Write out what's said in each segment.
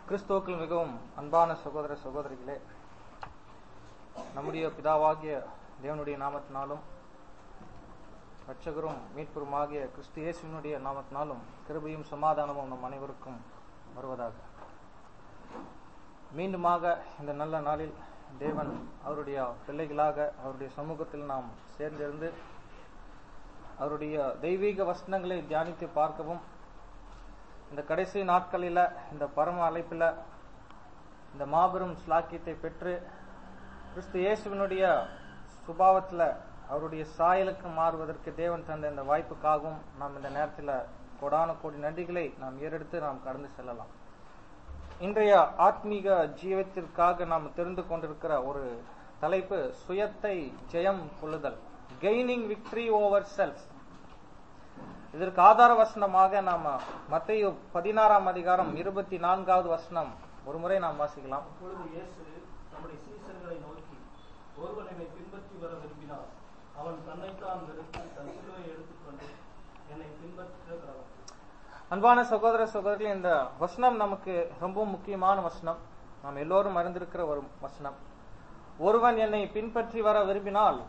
கிறிஸ்துவுக்குள் மிகவும் அன்பான சகோதர சகோதரிகளே நம்முடைய பிதாவாகிய தேவனுடைய நாமத்தினாலும் ரட்சகரும் மீட்பருமாகிய கிறிஸ்து இயேசுவினுடைய நாமத்தினாலும் கிருபையும் சமாதானமும் நம் அனைவருக்கும் வருவதாக மீண்டுமாக இந்த நல்ல நாளில் தேவன் அவருடைய பிள்ளைகளாக அவருடைய சமூகத்தில் நாம் சேர்ந்திருந்து அவருடைய தெய்வீக வசனங்களை தியானித்து பார்க்கவும் இந்த கடைசி நாட்களில இந்த பரம அழைப்பில் இந்த மாபெரும் ஸ்லாக்கியத்தை பெற்று கிறிஸ்து இயேசுவினுடைய சுபாவத்தில் அவருடைய சாயலுக்கு மாறுவதற்கு தேவன் தந்த இந்த வாய்ப்புக்காகவும் நாம் இந்த நேரத்தில் கொடான கோடி நன்றிகளை நாம் ஏறெடுத்து நாம் கடந்து செல்லலாம் இன்றைய ஆத்மீக ஜீவத்திற்காக நாம் தெரிந்து கொண்டிருக்கிற ஒரு தலைப்பு சுயத்தை ஜெயம் கொள்ளுதல் கெய்னிங் விக்டரி ஓவர் செல்ஃப் இதற்கு ஆதார வசனமாக நாம மத்திய பதினாறாம் அதிகாரம் இருபத்தி நான்காவது வசனம் ஒரு முறை நாம் வாசிக்கலாம் அப்பொழுது இயேசு தம்முடைய சீசர்களை நோக்கி ஒருவன் என்னை பின்பற்றி வர விரும்பினார் அவன் தன்னைத்தான் வெறுத்து தன் சிலுவை எடுத்துக்கொண்டு என்னை பின்பற்ற கடவன் அன்பான சகோதர சகோதரிகள் இந்த வசனம் நமக்கு ரொம்ப முக்கியமான வசனம் நாம் எல்லோரும் அறிந்திருக்கிற ஒரு வசனம் ஒருவன் என்னை பின்பற்றி வர விரும்பினால்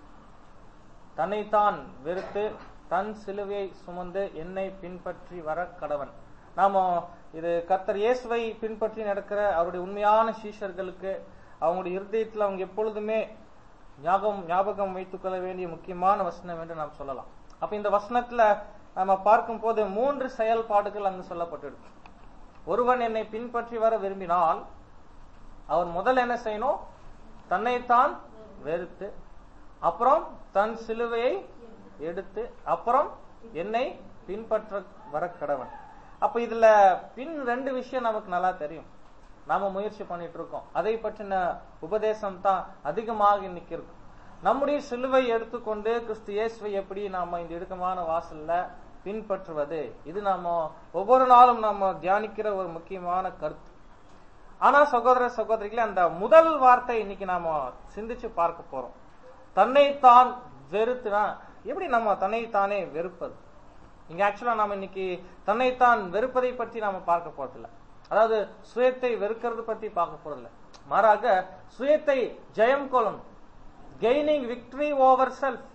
தன்னைத்தான் வெறுத்து தன் சிலுவையை சுமந்து என்னை பின்பற்றி வர கடவன் நாம இது கர்த்தர் இயேசுவை பின்பற்றி நடக்கிற அவருடைய உண்மையான சீஷர்களுக்கு அவங்களுடைய இருதயத்தில் அவங்க எப்பொழுதுமே ஞாபகம் ஞாபகம் வைத்துக் கொள்ள வேண்டிய முக்கியமான வசனம் என்று நாம் சொல்லலாம் அப்ப இந்த வசனத்துல நம்ம பார்க்கும் போது மூன்று செயல்பாடுகள் அங்கு சொல்லப்பட்டிருக்கு ஒருவன் என்னை பின்பற்றி வர விரும்பினால் அவன் முதல் என்ன செய்யணும் தன்னைத்தான் வெறுத்து அப்புறம் தன் சிலுவையை எடுத்து அப்புறம் என்னை பின்பற்ற வர கடவன் அப்ப இதுல பின் ரெண்டு விஷயம் நமக்கு நல்லா தெரியும் நாம முயற்சி பண்ணிட்டு இருக்கோம் அதை பற்றின உபதேசம் தான் அதிகமாக இன்னைக்கு இருக்கும் நம்முடைய சிலுவை எடுத்துக்கொண்டு கிறிஸ்து இயேசுவை எப்படி நாம இந்த இடுக்கமான வாசல்ல பின்பற்றுவது இது நாம ஒவ்வொரு நாளும் நாம தியானிக்கிற ஒரு முக்கியமான கருத்து ஆனா சகோதர சகோதரிகளே அந்த முதல் வார்த்தை இன்னைக்கு நாம சிந்திச்சு பார்க்க போறோம் தன்னைத்தான் வெறுத்துனா எப்படி நம்ம தன்னைத்தானே வெறுப்பது இங்க ஆக்சுவலா நாம இன்னைக்கு தன்னைத்தான் வெறுப்பதை பற்றி நாம பார்க்க போறதில்ல அதாவது சுயத்தை வெறுக்கிறது பத்தி பார்க்க போறதில்ல மாறாக சுயத்தை ஜெயம் கொள்ளணும் கெய்னிங் விக்டரி ஓவர் செல்ஃப்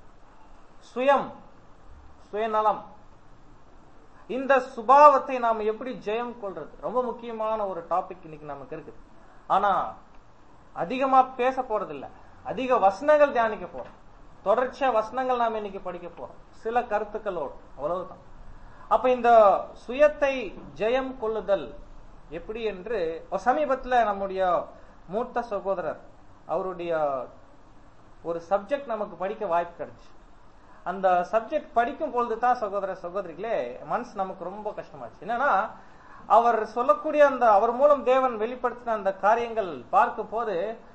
சுயம் சுயநலம் இந்த சுபாவத்தை நாம் எப்படி ஜெயம் கொள்றது ரொம்ப முக்கியமான ஒரு டாபிக் இன்னைக்கு நமக்கு இருக்குது ஆனா அதிகமா பேச போறது இல்ல அதிக வசனங்கள் தியானிக்க போறோம் தொடர்ச்சியா வசனங்கள் நாம் இன்னைக்கு படிக்க போறோம் சில கருத்துக்களோடு அவ்வளவுதான் அப்ப இந்த சுயத்தை ஜெயம் கொள்ளுதல் எப்படி என்று சமீபத்துல நம்முடைய மூத்த சகோதரர் அவருடைய ஒரு சப்ஜெக்ட் நமக்கு படிக்க வாய்ப்பு கிடைச்சு அந்த சப்ஜெக்ட் படிக்கும் பொழுது தான் சகோதர சகோதரிகளே மனசு நமக்கு ரொம்ப கஷ்டமாச்சு என்னன்னா அவர் சொல்லக்கூடிய அந்த அவர் மூலம் தேவன் வெளிப்படுத்தின அந்த காரியங்கள் பார்க்கும் போது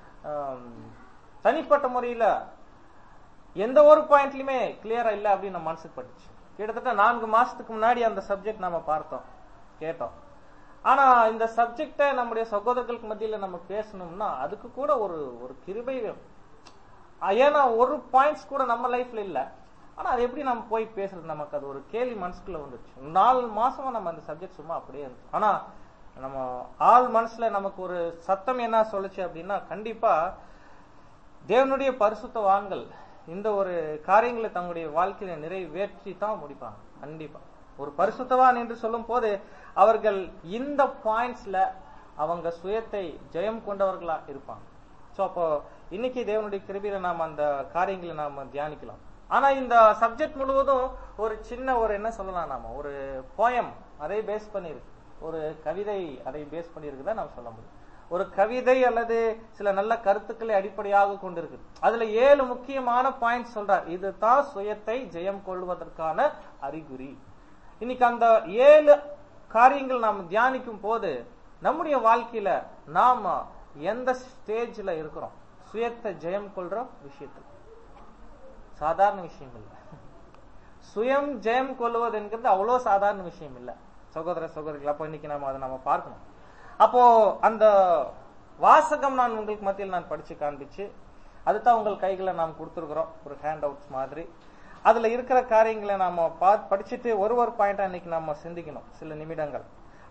தனிப்பட்ட முறையில எந்த ஒரு பாயிண்ட்லயுமே கிளியரா இல்லை அப்படின்னு நம்ம மனசுக்கு பட்டுச்சு கிட்டத்தட்ட நான்கு மாசத்துக்கு முன்னாடி அந்த சப்ஜெக்ட் நம்ம பார்த்தோம் கேட்டோம் ஆனா இந்த சப்ஜெக்ட நம்முடைய சகோதரர்களுக்கு மத்தியில நம்ம பேசணும்னா அதுக்கு கூட ஒரு ஒரு கிருபை வேணும் ஏன்னா ஒரு பாயிண்ட்ஸ் கூட நம்ம லைஃப்ல இல்ல ஆனா அது எப்படி நம்ம போய் பேசுறது நமக்கு அது ஒரு கேள்வி மனசுக்குள்ள வந்துச்சு நாலு மாசமா நம்ம அந்த சப்ஜெக்ட் சும்மா அப்படியே இருந்துச்சு ஆனா நம்ம ஆள் மனசுல நமக்கு ஒரு சத்தம் என்ன சொல்லுச்சு அப்படின்னா கண்டிப்பா தேவனுடைய பரிசுத்தவான்கள் இந்த ஒரு காரியங்களை தங்களுடைய வாழ்க்கையில நிறைவேற்றி தான் முடிப்பாங்க கண்டிப்பா ஒரு பரிசுத்தவான் என்று சொல்லும் போது அவர்கள் இந்த பாயிண்ட்ஸ்ல அவங்க சுயத்தை ஜெயம் கொண்டவர்களா இருப்பாங்க சோ அப்போ இன்னைக்கு தேவனுடைய கிருபியில நாம் அந்த காரியங்களை நாம தியானிக்கலாம் ஆனா இந்த சப்ஜெக்ட் முழுவதும் ஒரு சின்ன ஒரு என்ன சொல்லலாம் நாம ஒரு போயம் அதை பேஸ் பண்ணிருக்கு ஒரு கவிதை அதை பேஸ் பண்ணியிருக்குதான் நாம் சொல்ல முடியும் ஒரு கவிதை அல்லது சில நல்ல கருத்துக்களை அடிப்படையாக கொண்டிருக்குது அதுல ஏழு முக்கியமான பாயிண்ட் சொல்றார் இதுதான் சுயத்தை ஜெயம் கொள்வதற்கான அறிகுறி இன்னைக்கு அந்த ஏழு காரியங்கள் நாம் தியானிக்கும் போது நம்முடைய வாழ்க்கையில நாம எந்த ஸ்டேஜ்ல இருக்கிறோம் சுயத்தை ஜெயம் கொள்ற விஷயத்தில் சாதாரண விஷயம் இல்லை சுயம் ஜெயம் கொள்வது என்கிறது அவ்வளவு சாதாரண விஷயம் இல்லை சகோதர சகோதரிகள் அப்போ இன்னைக்கு நாம அதை நம்ம பார்க்கணும் அப்போ அந்த வாசகம் நான் உங்களுக்கு மத்தியில் நான் படிச்சு காண்பிச்சு அதுதான் உங்கள் கைகளை நாம் கொடுத்துருக்குறோம் ஒரு ஹேண்ட் அவுட்ஸ் மாதிரி அதுல இருக்கிற காரியங்களை நாம படிச்சுட்டு ஒரு ஒரு பாயிண்டா இன்னைக்கு நாம சிந்திக்கணும் சில நிமிடங்கள்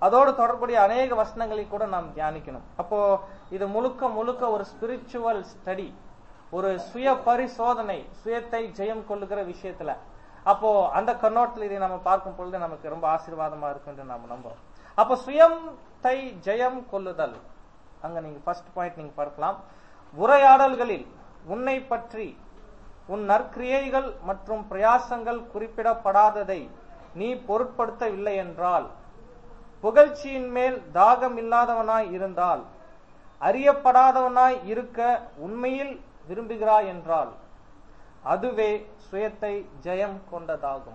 அதோடு தொடர்புடைய அநேக வசனங்களை கூட நாம் தியானிக்கணும் அப்போ இது முழுக்க முழுக்க ஒரு ஸ்பிரிச்சுவல் ஸ்டடி ஒரு சுய பரிசோதனை சுயத்தை ஜெயம் கொள்ளுகிற விஷயத்துல அப்போ அந்த கண்ணோட்டத்தில் இதை நம்ம பார்க்கும் பொழுது நமக்கு ரொம்ப ஆசீர்வாதமா இருக்கும் என்று நாம் நம்புறோம் அப்போ சுயத்தை ஜெயம் கொள்ளுதல் அங்க நீங்க ஃபர்ஸ்ட் பாயிண்ட் நீங்க பார்க்கலாம் உரையாடல்களில் உன்னை பற்றி உன் நற்கிரியைகள் மற்றும் பிரயாசங்கள் குறிப்பிடப்படாததை நீ பொருட்படுத்தவில்லை என்றால் புகழ்ச்சியின் மேல் தாகம் இல்லாதவனாய் இருந்தால் அறியப்படாதவனாய் இருக்க உண்மையில் விரும்புகிறாய் என்றால் அதுவே சுயத்தை ஜெயம் கொண்டதாகும்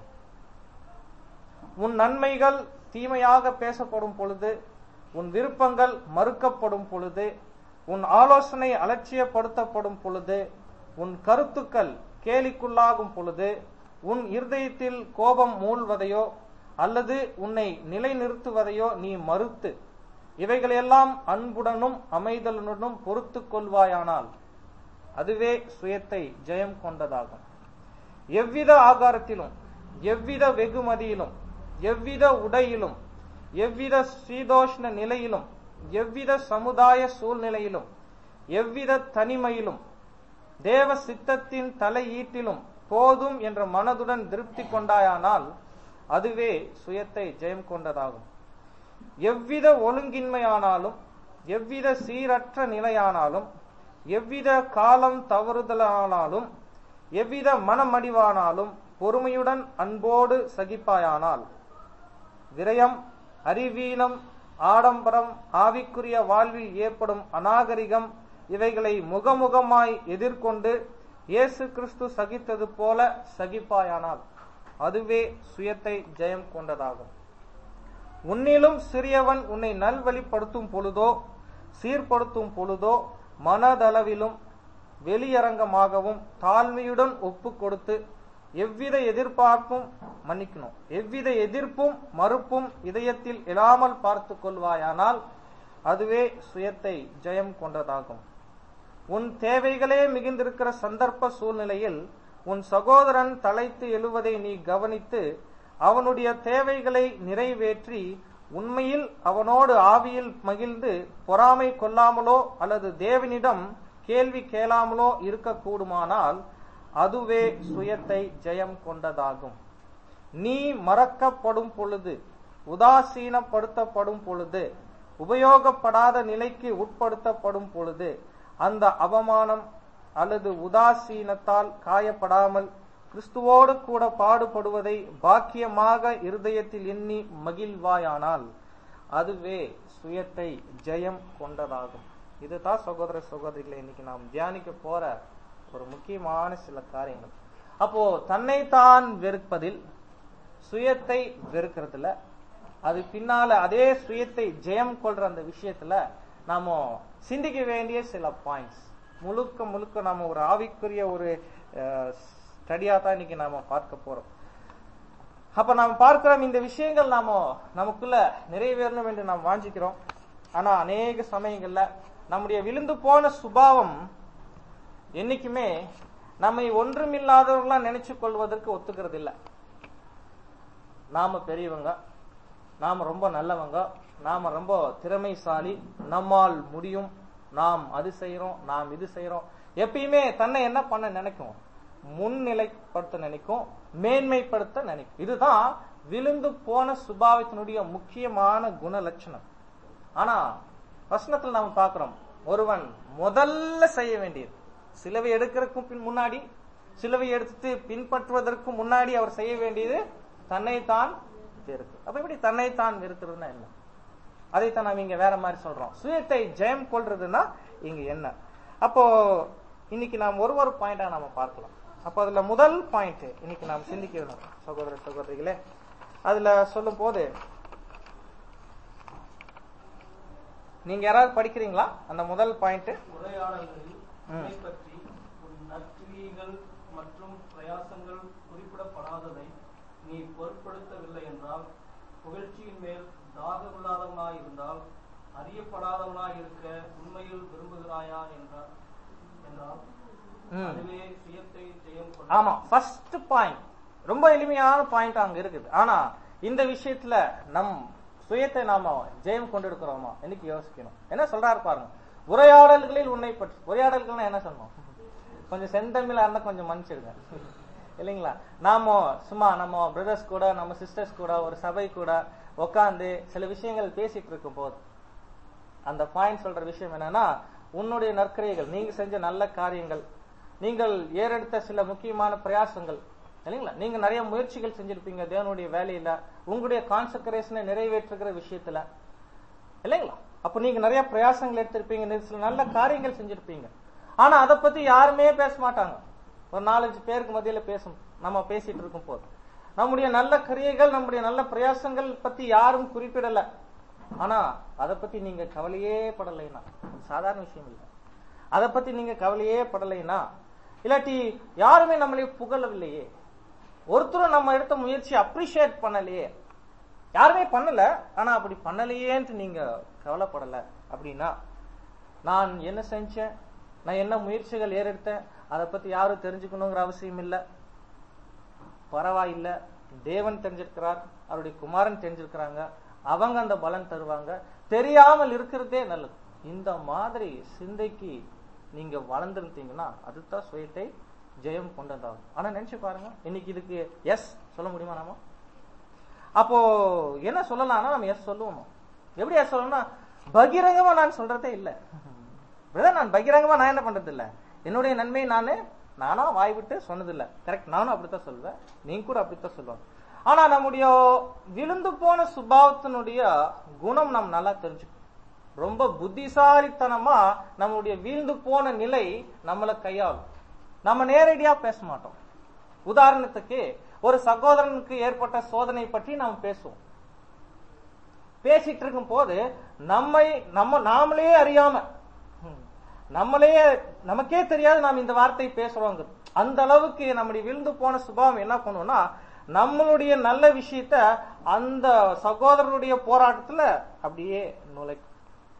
உன் நன்மைகள் தீமையாக பேசப்படும் பொழுது உன் விருப்பங்கள் மறுக்கப்படும் பொழுது உன் ஆலோசனை அலட்சியப்படுத்தப்படும் பொழுது உன் கருத்துக்கள் கேலிக்குள்ளாகும் பொழுது உன் இருதயத்தில் கோபம் மூழ்வதையோ அல்லது உன்னை நிலைநிறுத்துவதையோ நீ மறுத்து இவைகளெல்லாம் அன்புடனும் அமைதலுடனும் பொறுத்து கொள்வாயானால் அதுவே சுயத்தை ஜெயம் கொண்டதாகும் எவ்வித ஆகாரத்திலும் எவ்வித வெகுமதியிலும் எவ்வித உடையிலும் எவ்வித சீதோஷ்ண நிலையிலும் எவ்வித சமுதாய சூழ்நிலையிலும் எவ்வித தனிமையிலும் தேவ சித்தத்தின் தலையீட்டிலும் போதும் என்ற மனதுடன் திருப்தி கொண்டாயானால் அதுவே சுயத்தை ஜெயம் கொண்டதாகும் எவ்வித ஒழுங்கின்மையானாலும் எவ்வித சீரற்ற நிலையானாலும் எவ்வித காலம் தவறுதலானாலும் எவ்வித மனமடிவானாலும் பொறுமையுடன் அன்போடு சகிப்பாயானால் விரயம் அறிவீனம் ஆடம்பரம் ஆவிக்குரிய வாழ்வில் ஏற்படும் அநாகரிகம் இவைகளை முகமுகமாய் எதிர்கொண்டு இயேசு கிறிஸ்து சகித்தது போல சகிப்பாயானால் அதுவே சுயத்தை ஜெயம் கொண்டதாகும் உன்னிலும் சிறியவன் உன்னை நல்வழிப்படுத்தும் பொழுதோ சீர்படுத்தும் பொழுதோ மனதளவிலும் வெளியரங்கமாகவும் தாழ்மையுடன் ஒப்பு கொடுத்து எவ்வித எதிர்பார்ப்பும் மன்னிக்கணும் எவ்வித எதிர்ப்பும் மறுப்பும் இதயத்தில் இல்லாமல் பார்த்து கொள்வாயானால் அதுவே சுயத்தை ஜெயம் கொண்டதாகும் உன் தேவைகளே மிகுந்திருக்கிற சந்தர்ப்ப சூழ்நிலையில் உன் சகோதரன் தலைத்து எழுவதை நீ கவனித்து அவனுடைய தேவைகளை நிறைவேற்றி உண்மையில் அவனோடு ஆவியில் மகிழ்ந்து பொறாமை கொள்ளாமலோ அல்லது தேவனிடம் கேள்வி கேளாமலோ இருக்கக்கூடுமானால் அதுவே சுயத்தை ஜெயம் கொண்டதாகும் நீ மறக்கப்படும் பொழுது உதாசீனப்படுத்தப்படும் பொழுது உபயோகப்படாத நிலைக்கு உட்படுத்தப்படும் பொழுது அந்த அவமானம் அல்லது உதாசீனத்தால் காயப்படாமல் கிறிஸ்துவோடு கூட பாடுபடுவதை பாக்கியமாக இருதயத்தில் எண்ணி மகிழ்வாயானால் அதுவே சுயத்தை ஜெயம் கொண்டதாகும் இதுதான் சகோதர சகோதரிகளை இன்னைக்கு நாம் தியானிக்க போற ஒரு முக்கியமான சில காரியங்கள் அப்போ தன்னைத்தான் வெறுப்பதில் சுயத்தை வெறுக்கிறதுல அது பின்னால அதே சுயத்தை ஜெயம் கொள்ற அந்த விஷயத்துல நாம சிந்திக்க வேண்டிய சில பாயிண்ட்ஸ் முழுக்க முழுக்க நாம ஒரு ஆவிக்குரிய ஒரு ஸ்டடியா தான் இன்னைக்கு நாம பார்க்க போறோம் அப்ப நாம் பார்க்கிறோம் இந்த விஷயங்கள் நாம நமக்குள்ள நிறைவேறணும் என்று நாம் வாஞ்சிக்கிறோம் ஆனா அநேக சமயங்கள்ல நம்முடைய விழுந்து போன சுபாவம் என்னைக்குமே நம்மை ஒன்றுமில்லாதவர்களா நினைச்சு கொள்வதற்கு ஒத்துக்கிறது இல்ல நாம பெரியவங்க நாம ரொம்ப நல்லவங்க நாம ரொம்ப திறமைசாலி நம்மால் முடியும் நாம் அது செய்யறோம் நாம் இது செய்யறோம் எப்பயுமே தன்னை என்ன பண்ண நினைக்கும் முன்னிலைப்படுத்த நினைக்கும் மேன்மைப்படுத்த நினைக்கும் இதுதான் விழுந்து போன சுபாவத்தினுடைய முக்கியமான குண லட்சணம் ஆனா வசனத்தில் நாம பார்க்கிறோம் ஒருவன் முதல்ல செய்ய வேண்டியது சிலுவை எடுக்கிறதுக்கும் பின் முன்னாடி சிலுவை எடுத்து பின்பற்றுவதற்கு முன்னாடி அவர் செய்ய வேண்டியது தன்னைத்தான் வெறுக்கு அப்ப இப்படி தன்னைத்தான் வெறுக்கிறதுனா என்ன அதைத்தான் நாம் இங்க வேற மாதிரி சொல்றோம் சுயத்தை ஜெயம் கொள்றதுன்னா இங்க என்ன அப்போ இன்னைக்கு நாம் ஒரு ஒரு பாயிண்டா நாம பார்க்கலாம் அப்போ அதுல முதல் பாயிண்ட் இன்னைக்கு நாம் சிந்திக்கணும் சகோதர சகோதரிகளே அதுல சொல்லும் போது நீங்க யாராவது படிக்கிறீங்களா அந்த முதல் பாயிண்ட் உரையாடல்களில் ம். உன்னை பற்றி உன் நற்கிரியைகள் மற்றும் பிரயாசங்கள் குறிப்பிடப்படாததை நீ பொருட்படுத்தவில்லை என்றால் புகழ்ச்சியின் மேல் தாகமில்லாதவனாய் இருந்தால் அறியப்படாதவனாய் இருக்க உண்மையில் விரும்புகிறாயா என்றால் என்றால் ம். அதுவே சுயத்தை ஜெயம் கொண்ட ஆமா ஃபர்ஸ்ட் பாயிண்ட் ரொம்ப எளிமையான பாயிண்ட் அங்க இருக்குது ஆனா இந்த விஷயத்துல நம் சுயத்தை நாம ஜெயம் கொண்டிருக்கிறோமா இன்னைக்கு யோசிக்கணும் என்ன சொல்றாரு பாருங்க உரையாடல்களில் உன்னை பற்றி உரையாடல்கள்னா என்ன சொன்னோம் கொஞ்சம் செந்தமிழா இருந்தா கொஞ்சம் மன்னிச்சிருங்க இல்லைங்களா நாம சும்மா நம்ம பிரதர்ஸ் கூட நம்ம சிஸ்டர்ஸ் கூட ஒரு சபை கூட உட்காந்து சில விஷயங்கள் பேசிட்டு இருக்கும் போது அந்த பாயிண்ட் சொல்ற விஷயம் என்னன்னா உன்னுடைய நற்கிரியைகள் நீங்க செஞ்ச நல்ல காரியங்கள் நீங்கள் ஏறெடுத்த சில முக்கியமான பிரயாசங்கள் இல்லைங்களா நீங்க நிறைய முயற்சிகள் செஞ்சிருப்பீங்க தேவனுடைய வேலையில உங்களுடைய கான்சக்ரேஷனை நிறைவேற்றுகிற விஷயத்துல இல்லைங்களா அப்ப நீங்க நிறைய பிரயாசங்கள் எடுத்திருப்பீங்க நீங்க சில நல்ல காரியங்கள் செஞ்சிருப்பீங்க ஆனா அதை பத்தி யாருமே பேச மாட்டாங்க ஒரு நாலஞ்சு பேருக்கு மத்தியில பேசும் நம்ம பேசிட்டு இருக்கும் போது நம்முடைய நல்ல கிரியைகள் நம்முடைய நல்ல பிரயாசங்கள் பத்தி யாரும் குறிப்பிடல ஆனா அதை பத்தி நீங்க கவலையே படலைன்னா அது சாதாரண விஷயம் இல்லை அதை பத்தி நீங்க கவலையே படலைன்னா இல்லாட்டி யாருமே நம்மளை புகழவில்லையே ஒருத்தரும் நம்ம எடுத்த முயற்சி அப்ரிஷியேட் பண்ணலையே யாருமே பண்ணல ஆனா அப்படி பண்ணலையேன்ட்டு நீங்க கவலைப்படல அப்படின்னா நான் என்ன செஞ்சேன் நான் என்ன முயற்சிகள் ஏறெடுத்தேன் அதை பத்தி யாரும் தெரிஞ்சுக்கணுங்கிற அவசியம் இல்லை பரவாயில்ல தேவன் தெரிஞ்சிருக்கிறார் அவருடைய குமாரன் தெரிஞ்சிருக்கிறாங்க அவங்க அந்த பலன் தருவாங்க தெரியாமல் இருக்கிறதே நல்லது இந்த மாதிரி சிந்தைக்கு நீங்க வளர்ந்துருந்தீங்கன்னா அதுதான் சுயத்தை ஜெயம் கொண்டதாகும் ஆனா நினைச்சு பாருங்க இன்னைக்கு இதுக்கு எஸ் சொல்ல முடியுமா நாம அப்போ என்ன சொல்லலாம்னா நம்ம எஸ் சொல்லுவோம் எப்படி எஸ் சொல்லணும்னா பகிரங்கமா நான் சொல்றதே இல்ல பிரதர் நான் பகிரங்கமா நான் என்ன பண்றது இல்ல என்னுடைய நன்மை நானு நானா வாய் விட்டு சொன்னதில்ல கரெக்ட் நானும் அப்படித்தான் சொல்வேன் நீங்க கூட அப்படித்தான் சொல்லுவாங்க ஆனா நம்முடைய விழுந்து போன சுபாவத்தினுடைய குணம் நம்ம நல்லா தெரிஞ்சுக்கணும் ரொம்ப புத்திசாலித்தனமா நம்முடைய வீழ்ந்து போன நிலை நம்மள கையாளும் நம்ம நேரடியா பேச மாட்டோம் உதாரணத்துக்கு ஒரு சகோதரனுக்கு ஏற்பட்ட சோதனை பற்றி நாம் பேசுவோம் பேசிட்டு இருக்கும் போது நம்மை நம்ம நாமளே அறியாம ஹம், நம்மளே நமக்கே தெரியாது நாம் இந்த வார்த்தை பேசுறோங்க அந்த அளவுக்கு நம்முடைய விழுந்து போன சுபாவம் என்ன பண்ணுவோம்னா நம்மளுடைய நல்ல விஷயத்த அந்த சகோதரனுடைய போராட்டத்துல அப்படியே நுழைக்கும்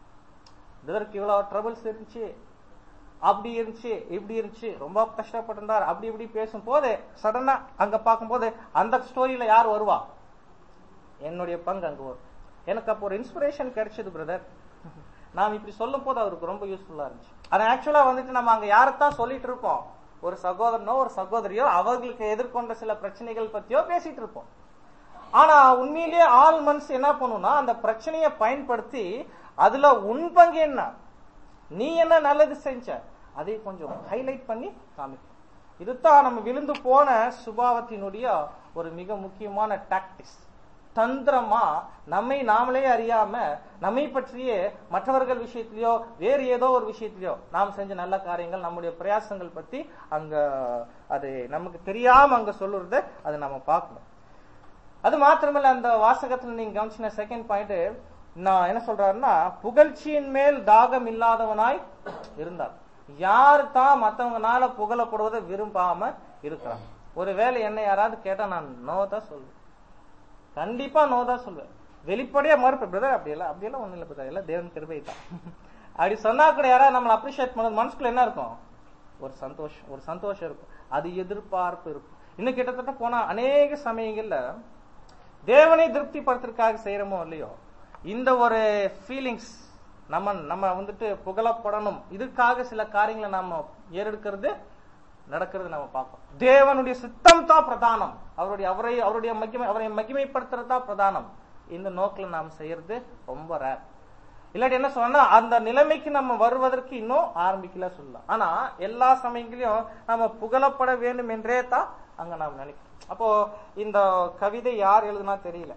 இதற்கு இவ்வளவு ட்ரபிள்ஸ் இருந்துச்சு அப்படி இருந்துச்சு இப்படி இருந்துச்சு ரொம்ப கஷ்டப்பட்டிருந்தார் அப்படி இப்படி பேசும் போது சடனா அங்க பார்க்கும்போது அந்த ஸ்டோரியில யார் வருவா என்னுடைய பங்கு அங்க வரும் எனக்கு அப்போ ஒரு இன்ஸ்பிரேஷன் கிடைச்சது பிரதர் நாம் இப்படி சொல்லும் போது அவருக்கு ரொம்ப யூஸ்ஃபுல்லா இருந்துச்சு ஆனா ஆக்சுவலா வந்துட்டு நம்ம அங்க யாரைத்தான் சொல்லிட்டு இருப்போம் ஒரு சகோதரனோ ஒரு சகோதரியோ அவர்களுக்கு எதிர்கொண்ட சில பிரச்சனைகள் பத்தியோ பேசிட்டு இருப்போம் ஆனா உண்மையிலேயே ஆள் மனசு என்ன பண்ணும்னா அந்த பிரச்சனையை பயன்படுத்தி அதுல உன் பங்கு என்ன நீ என்ன நல்லது செஞ்ச அதை கொஞ்சம் ஹைலைட் பண்ணி காமிக்கும் இதுதான் நம்ம விழுந்து போன சுபாவத்தினுடைய ஒரு மிக முக்கியமான டாக்டிக்ஸ் தந்திரமா நம்மை நாமளே அறியாம நம்மை பற்றியே மற்றவர்கள் விஷயத்திலயோ வேறு ஏதோ ஒரு விஷயத்திலயோ நாம் செஞ்ச நல்ல காரியங்கள் நம்முடைய பிரயாசங்கள் பத்தி அங்க அது நமக்கு தெரியாம அங்க சொல்லுறத அதை நம்ம பார்க்கணும் அது மாத்திரமல்ல அந்த வாசகத்துல நீங்க கவனிச்சின செகண்ட் பாயிண்ட் நான் என்ன சொல்றாருன்னா புகழ்ச்சியின் மேல் தாகம் இல்லாதவனாய் இருந்தார் யார் தான் மத்தவங்கனால புகழப்படுவதை விரும்பாம இருக்கிறான் ஒருவேளை என்ன யாராவது கேட்டா நான் நோ தான் சொல்லுவேன் கண்டிப்பா நோ தான் சொல்லுவேன் வெளிப்படையா மறுப்பேன் பிரதர் அப்படி எல்லாம் அப்படியெல்லாம் ஒண்ணும் இல்லை பிரதர் எல்லாம் தேவன் கிருபை தான் அப்படி சொன்னா கூட யாராவது நம்மளை அப்ரிஷியேட் பண்ணது மனசுக்குள்ள என்ன இருக்கும் ஒரு சந்தோஷம் ஒரு சந்தோஷம் இருக்கும் அது எதிர்பார்ப்பு இருக்கும் இன்னும் கிட்டத்தட்ட போனா அநேக சமயங்கள்ல தேவனை திருப்திப்படுத்துறதுக்காக செய்யறோமோ இல்லையோ இந்த ஒரு ஃபீலிங்ஸ் நம்ம நம்ம வந்துட்டு புகழப்படணும் இதுக்காக சில காரியங்களை நாம ஏறெடுக்கிறது நடக்கிறது நம்ம பார்ப்போம் தேவனுடைய சித்தம் தான் பிரதானம் அவருடைய அவரை அவருடைய மகிமை அவரை மகிமைப்படுத்துறது தான் பிரதானம் இந்த நோக்கில் நாம் செய்யறது ரொம்ப ரேர் இல்லாட்டி என்ன சொன்னா அந்த நிலைமைக்கு நம்ம வருவதற்கு இன்னும் ஆரம்பிக்கல சொல்லலாம் ஆனா எல்லா சமயங்களையும் நம்ம புகழப்பட வேண்டும் என்றே தான் அங்க நாம் நினைக்கிறோம் அப்போ இந்த கவிதை யார் எழுதுனா தெரியல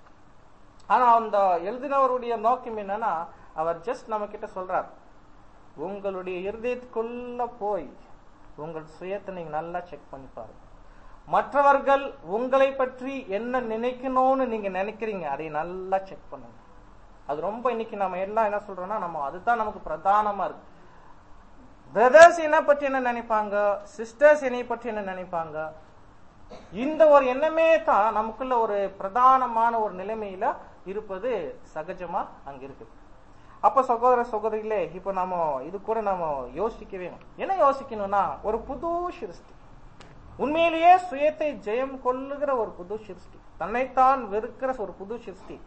ஆனா அந்த எழுதினவருடைய நோக்கம் என்னன்னா அவர் ஜஸ்ட் நம்ம கிட்ட சொல்றார் உங்களுடைய இருதயத்துக்குள்ள போய் உங்கள் சுயத்தை நீங்க நல்லா செக் பண்ணி பாருங்க மற்றவர்கள் உங்களை பற்றி என்ன நினைக்கணும்னு நீங்க நினைக்கிறீங்க அதை நல்லா செக் பண்ணுங்க அது ரொம்ப இன்னைக்கு நம்ம எல்லாம் என்ன சொல்றோம்னா நம்ம அதுதான் நமக்கு பிரதானமா இருக்கு பிரதர்ஸ் என்ன பற்றி என்ன நினைப்பாங்க சிஸ்டர்ஸ் என்னை பற்றி என்ன நினைப்பாங்க இந்த ஒரு எண்ணமே தான் நமக்குள்ள ஒரு பிரதானமான ஒரு நிலைமையில இருப்பது சகஜமா அங்க இருக்கு அப்ப சகோதர சகோதரிகளே இப்ப நாம இது கூட நாம யோசிக்க வேணும் என்ன யோசிக்கணும்னா ஒரு புது சிருஷ்டி உண்மையிலேயே சுயத்தை ஜெயம் கொள்ளுகிற ஒரு புது சிருஷ்டி தன்னைத்தான் வெறுக்கிற ஒரு புது சிருஷ்டி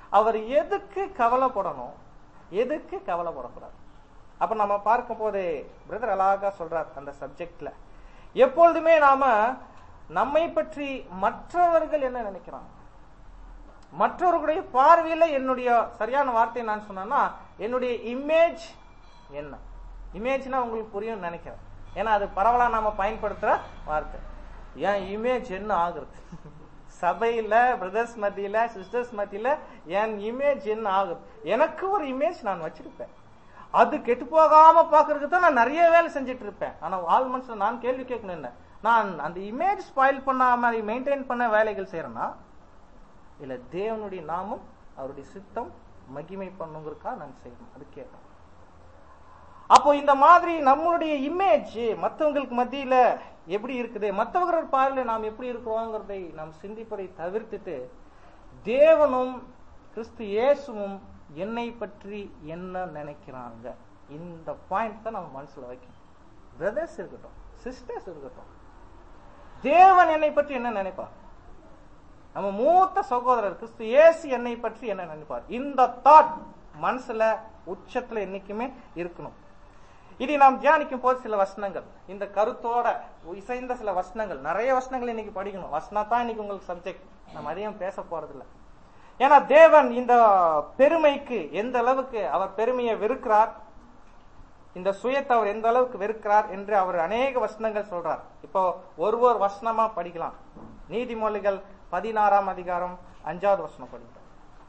அவர் எதுக்கு கவலைப்படணும் எதுக்கு கவலைப்படக்கூடாது அப்ப நம்ம பார்க்கும் போது பிரதர் அழகா சொல்றார் அந்த சப்ஜெக்ட்ல எப்பொழுதுமே நாம நம்மை பற்றி மற்றவர்கள் என்ன நினைக்கிறாங்க மற்றவர்களுடைய பார்வையில என்னுடைய சரியான வார்த்தையை நான் சொன்னேன்னா என்னுடைய இமேஜ் என்ன இமேஜ்னா உங்களுக்கு புரியும் நினைக்கிறேன் ஏன்னா அது பரவலா நாம பயன்படுத்துற வார்த்தை என் இமேஜ் என்ன ஆகுறது சபையில பிரதர்ஸ் மத்தியில சிஸ்டர்ஸ் மத்தியில என் இமேஜ் என்ன ஆகுது எனக்கு ஒரு இமேஜ் நான் வச்சிருப்பேன் அது கெட்டு போகாம பாக்குறதுக்கு தான் நான் நிறைய வேலை செஞ்சுட்டு இருப்பேன் ஆனா ஆள் மனசுல நான் கேள்வி கேட்கணும் என்ன நான் அந்த இமேஜ் ஸ்பாயில் பண்ணாம அதை மெயின்டைன் பண்ண வேலைகள் செய்யறேன்னா இல்ல தேவனுடைய நாமம் அவருடைய சித்தம் மகிமை பண்ணுங்கிறக்கா நான் செய்யணும் அது கேட்கணும் அப்போ இந்த மாதிரி நம்மளுடைய இமேஜ் மற்றவங்களுக்கு மத்தியில எப்படி இருக்குது மற்றவங்க பார்வையில நாம் எப்படி இருக்கிறோங்கிறதை நாம் சிந்திப்பதை தவிர்த்துட்டு தேவனும் கிறிஸ்து இயேசுவும் என்னை பற்றி என்ன நினைக்கிறாங்க இந்த பாயிண்ட் தான் நம்ம மனசுல வைக்கணும் பிரதர்ஸ் இருக்கட்டும் சிஸ்டர்ஸ் இருக்கட்டும் தேவன் என்னை பற்றி என்ன நினைப்பார் நம்ம மூத்த சகோதரர் கிறிஸ்து இயேசு என்னை பற்றி என்ன நினைப்பார் இந்த தாட் மனசுல உச்சத்துல என்னைக்குமே இருக்கணும் இதை நாம் தியானிக்கும் போது சில வசனங்கள் இந்த கருத்தோட இசைந்த சில வசனங்கள் நிறைய வசனங்கள் இன்னைக்கு படிக்கணும் வசனா தான் இன்னைக்கு உங்களுக்கு சப்ஜெக்ட் நம்ம அதிகம் பேச போறதில்ல ஏன்னா தேவன் இந்த பெருமைக்கு எந்த அளவுக்கு அவர் பெருமையை வெறுக்கிறார் இந்த சுயத்தை அவர் எந்த அளவுக்கு வெறுக்கிறார் என்று அவர் அநேக வசனங்கள் சொல்றார் இப்போ ஒரு ஒரு வசனமா படிக்கலாம் நீதிமொழிகள் பதினாறாம் அதிகாரம் அஞ்சாவது வசனம் படிக்கிறோம்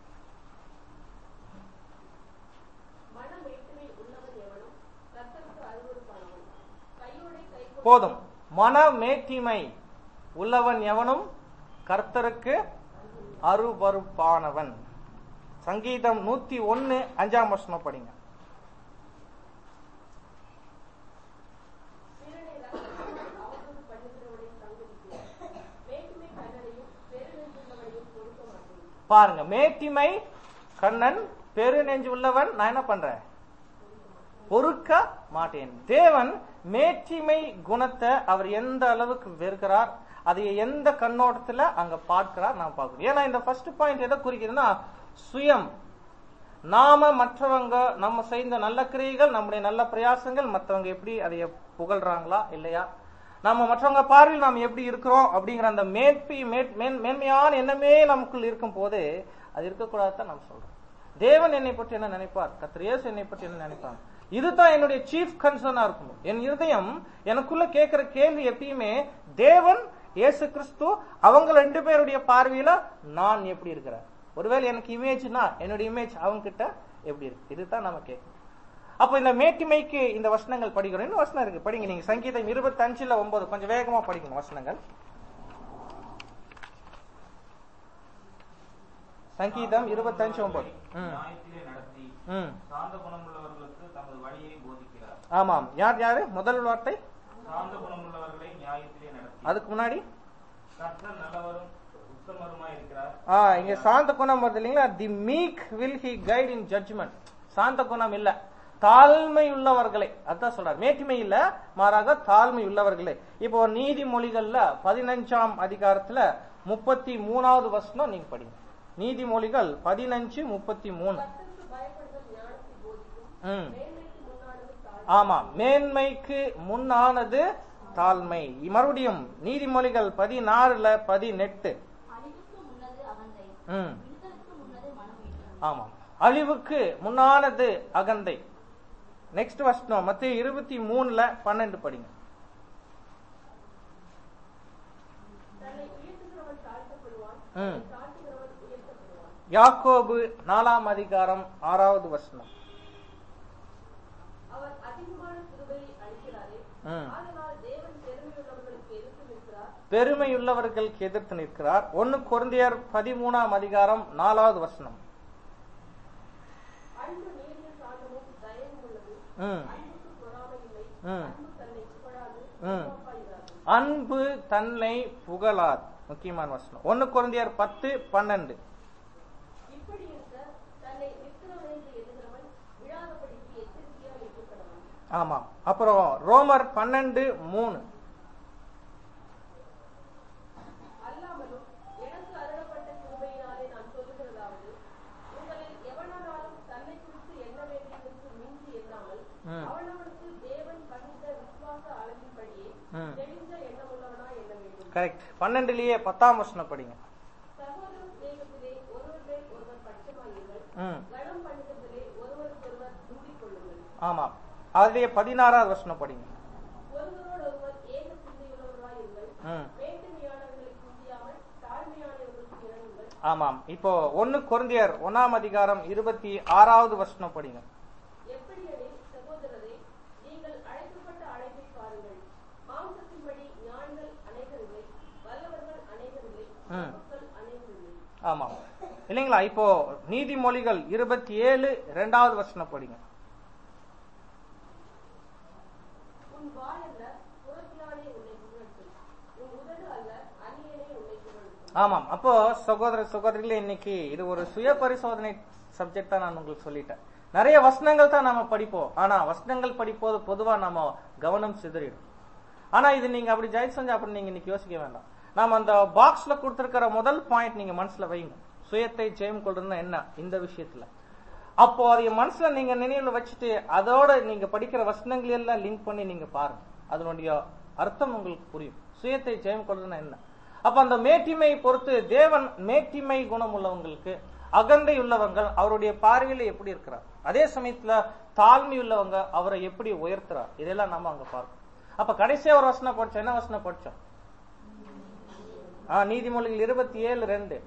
மனமேட்டிமை உள்ளவன் எவனும் கர்த்தருக்கு அருவருப்பானவன் கையோடை கை போதும் மனமேட்டிமை உள்ளவன் எவனும் கர்த்தருக்கு அருவருப்பானவன் சங்கீதம் நூத்தி ஒன்னு அஞ்சாம் வசனம் படிங்க பிறனை ரட்சிக்குமாறு அவதூறு பண்ணுகிறவனை சங்கரிக்கிறேன் மேட்டுமை கண்ணனையும் பெருநெஞ்சுள்ளவனையும் பொறுக்க மாட்டேன் பாருங்க மேட்டிமை கண்ணன் பெரு நெஞ்சு உள்ளவன் நான் என்ன பண்றேன் பொறுக்க மாட்டேன் தேவன் மேட்டிமை குணத்தை அவர் எந்த அளவுக்கு வெறுக்கிறார் அதை எந்த கண்ணோட்டத்துல அங்க பார்க்கிறார் நான் பார்க்கணும் ஏன்னா இந்த ஃபர்ஸ்ட் பாயிண்ட் எதை குறிக்குதுன்னா சுயம் நாம மற்றவங்க நம்ம செய்த நல்ல கிரியைகள் நம்முடைய நல்ல பிரயாசங்கள் மற்றவங்க எப்படி அதை புகழ்றாங்களா இல்லையா நம்ம மற்றவங்க பார்வையில் நாம் எப்படி இருக்கிறோம் அப்படிங்கிற அந்த மேற்பி மேற்- மேன்- மேன்மையான எண்ணமே நமக்குள் இருக்கும் போது அது இருக்கக்கூடாதுதான் நாம் சொல்றோம் தேவன் என்னை பற்றி என்ன நினைப்பார் கர்த்தர் இயேசு என்னை பற்றி என்ன நினைப்பாங்க இதுதான் என்னுடைய சீஃப் கன்சர்னா இருக்கணும் என் இருதயம் எனக்குள்ள கேட்கிற கேள்வி எப்பயுமே தேவன் இயேசு கிறிஸ்து அவங்க ரெண்டு பேருடைய பார்வையில நான் எப்படி இருக்கிறேன் ஒருவேளை எனக்கு இமேஜ்னா என்னுடைய இமேஜ் அவங்க கிட்ட எப்படி இருக்கு இதுதான் நம்ம கேட்கணும் அப்ப இந்த மேட்டிமைக்கு இந்த வசனங்கள் படிக்கிறோம் இன்னும் வசனம் இருக்கு படிங்க நீங்க சங்கீதம் இருபத்தி அஞ்சுல ஒன்பது கொஞ்சம் வேகமா படிக்கணும் வசனங்கள் சங்கீதம் இருபத்தஞ்சு ஒன்பது ம் நியாயத்திலே நடத்தி ம் சாந்த குணமுள்ளவர்களுக்கு தமது வழியை போதிக்கிறார் ஆமாம் யார் யாரு முதல் வார்த்தை சாந்த குணமுள்ளவர்களை நியாயத்திலே நடத்தி அதுக்கு முன்னாடி கர்த்தர் நல்லவரும் உத்தமருமாய் இருக்கிறார் ஆ இங்க சாந்த குணம் வருது இல்லைங்களா the meek will he guide in judgment சாந்த குணம் இல்ல தாழ்மை உள்ளவர்களை அதான் சொல்றார் மேட்டிமை இல்ல மாறாக தாழ்மை உள்ளவர்களே இப்போ நீதிமொழிகள்ல பதினஞ்சாம் அதிகாரத்துல முப்பத்தி மூணாவது வசனம் நீங்க படிங்க நீதிமொழிகள் பதினஞ்சு முப்பத்தி மூணு கர்த்தருக்கு பயப்படுதல் ஞானத்தை போதிக்கும் ம் மேன்மைக்கு முன்னானது தாழ்மை ஆமா மேன்மைக்கு முன்னானது தாழ்மை மறுபடியும் நீதிமொழிகள் பதினாறுல பதினெட்டு அழிவுக்கு முன்னது அகந்தை ம் விடுதலுக்கு முன்னது மனமேற்றம் ஆமாம் அழிவுக்கு முன்னானது அகந்தை நெக்ஸ்ட் வசனம் மத்திய இருபத்தி மூணுல பன்னெண்டு படிங்க தன்னை உயர்த்துகிறவன் தாழ்த்தப்படுவான் ம். தாழ்த்துகிறவன் உயர்த்தப்படுவான் யாக்கோபு நாலாம் அதிகாரம் ஆறாவது வசனம் அவர் அதிகமான கிருபையை அளிக்கிறாரே ம். ஆதலால் தேவன் பெருமையுள்ளவர்களுக்கு எதிர்த்து நிற்கிறார் பெருமையுள்ளவர்களுக்கு எதிர்த்து நிற்கிறார் ஒன்னு குருந்தியர் பதிமூணாம் அதிகாரம் நாலாவது வசனம் அன்பு நீடிய சாந்தமும் தயவும் உள்ளது ம் அன்புக்கு பொறாமை இல்லை ம் அன்பு தன்னை புகழாது ம். கோப்பாயிராது அன்பு தன்னை புகழார் முக்கியமான வசனம் ஒன்னு குருந்தியர் பத்து பன்னெண்டு இப்படி இருக்க தன்னை நிற்கிறவன் என்று எண்ணுகிறவன் விழாதபடிக்கு எச்சரிக்கையாக இருக்கப்படுவான் ஆமா அப்புறம் ரோமர் பன்னெண்டு மூணு அல்லாமலும் எனக்கு அருளப்பட்ட கிருபையினாலே நான் சொல்லுகிறதாவது கரெக்ட் பன்னெண்டுலயே பத்தாம் வருஷம் படிங்க சகோதர சிநேகத்திலே ஒருவர் மேல் ஒருவர் பட்சமாயிருங்கள் ம் கனம் பண்ணுகிறதிலே ஒருவருக்கொருவர் மூடிக்கொள்ளுங்கள் ஆமா அதுலயே பதினாறாவது வருஷம் படிங்க ஒருவரோடொருவர் ஏக சிந்தையுள்ளவர்களாயிருங்கள் ம் மேட்டுமையானவர்களை குந்தியாமல் தாழ்மையானவர்களுக்கு இறங்குங்கள் ஆமாம் இப்போ ஒன்னு கொரிந்தியர் ஒன்னாம் அதிகாரம் இருபத்தி ஆறாவது வருஷம் படிங்க எப்படியெனில் சகோதரரே நீங்கள் அழைக்கப்பட்ட அழைப்பை பாருங்கள் மாம்சத்தின்படி ஞானிகள் அநேகர் இல்லை வல்லவர்கள் அநேகர் இல்லை ம். மக்கள் அநேகர் இல்லை ஆமாம் இல்லைங்களா இப்போ நீதிமொழிகள் இருபத்தி ஏழு ரெண்டாவது வருஷம் படிங்க உன் வாய் அல்ல புறத்தினாலே உன்னை புகழ்த்தும் உன் உதடு அல்ல அந்நியனே உன்னை புகழ்த்தும் ஆமாம் அப்போ சகோதர சகோதரிகளே இன்னைக்கு இது ஒரு சுய பரிசோதனை சப்ஜெக்ட் தான் நான் உங்களுக்கு சொல்லிட்டேன் நிறைய வசனங்கள் தான் நாம படிப்போம் ஆனா வசனங்கள் படிப்போது பொதுவா நம்ம கவனம் சிதறிடும் ஆனா இது நீங்க அப்படி ஜெயிட் செஞ்சா அப்படி நீங்க இன்னைக்கு யோசிக்க வேண்டாம் நாம அந்த பாக்ஸ்ல கொடுத்திருக்கிற முதல் பாயிண்ட் நீங்க மனசுல வைங்க சுயத்தை ஜெயம் கொள்றதுன்னா என்ன இந்த விஷயத்துல அப்போ அதை மனசுல நீங்க நினைவுல வச்சுட்டு அதோட நீங்க படிக்கிற வசனங்கள் எல்லாம் லிங்க் பண்ணி நீங்க பாருங்க அதனுடைய அர்த்தம் உங்களுக்கு புரியும் சுயத்தை ஜெயம் கொள்றதுன்னா என்ன அப்ப அந்த மேட்டிமை பொறுத்து தேவன் மேட்டிமை குணம் உள்ளவங்களுக்கு அகந்தை உள்ளவங்க அவருடைய பார்வையில எப்படி இருக்கிறார் அதே சமயத்துல தாழ்மை உள்ளவங்க அவரை எப்படி உயர்த்துறார் இதெல்லாம் நம்ம அங்க பார்க்கணும் அப்ப கடைசியா ஒரு வசனம் படிச்சோம் என்ன வசனம் படிச்சோம் ஆ நீதிமொழிகள் இருபத்தி ஏழு ரெண்டு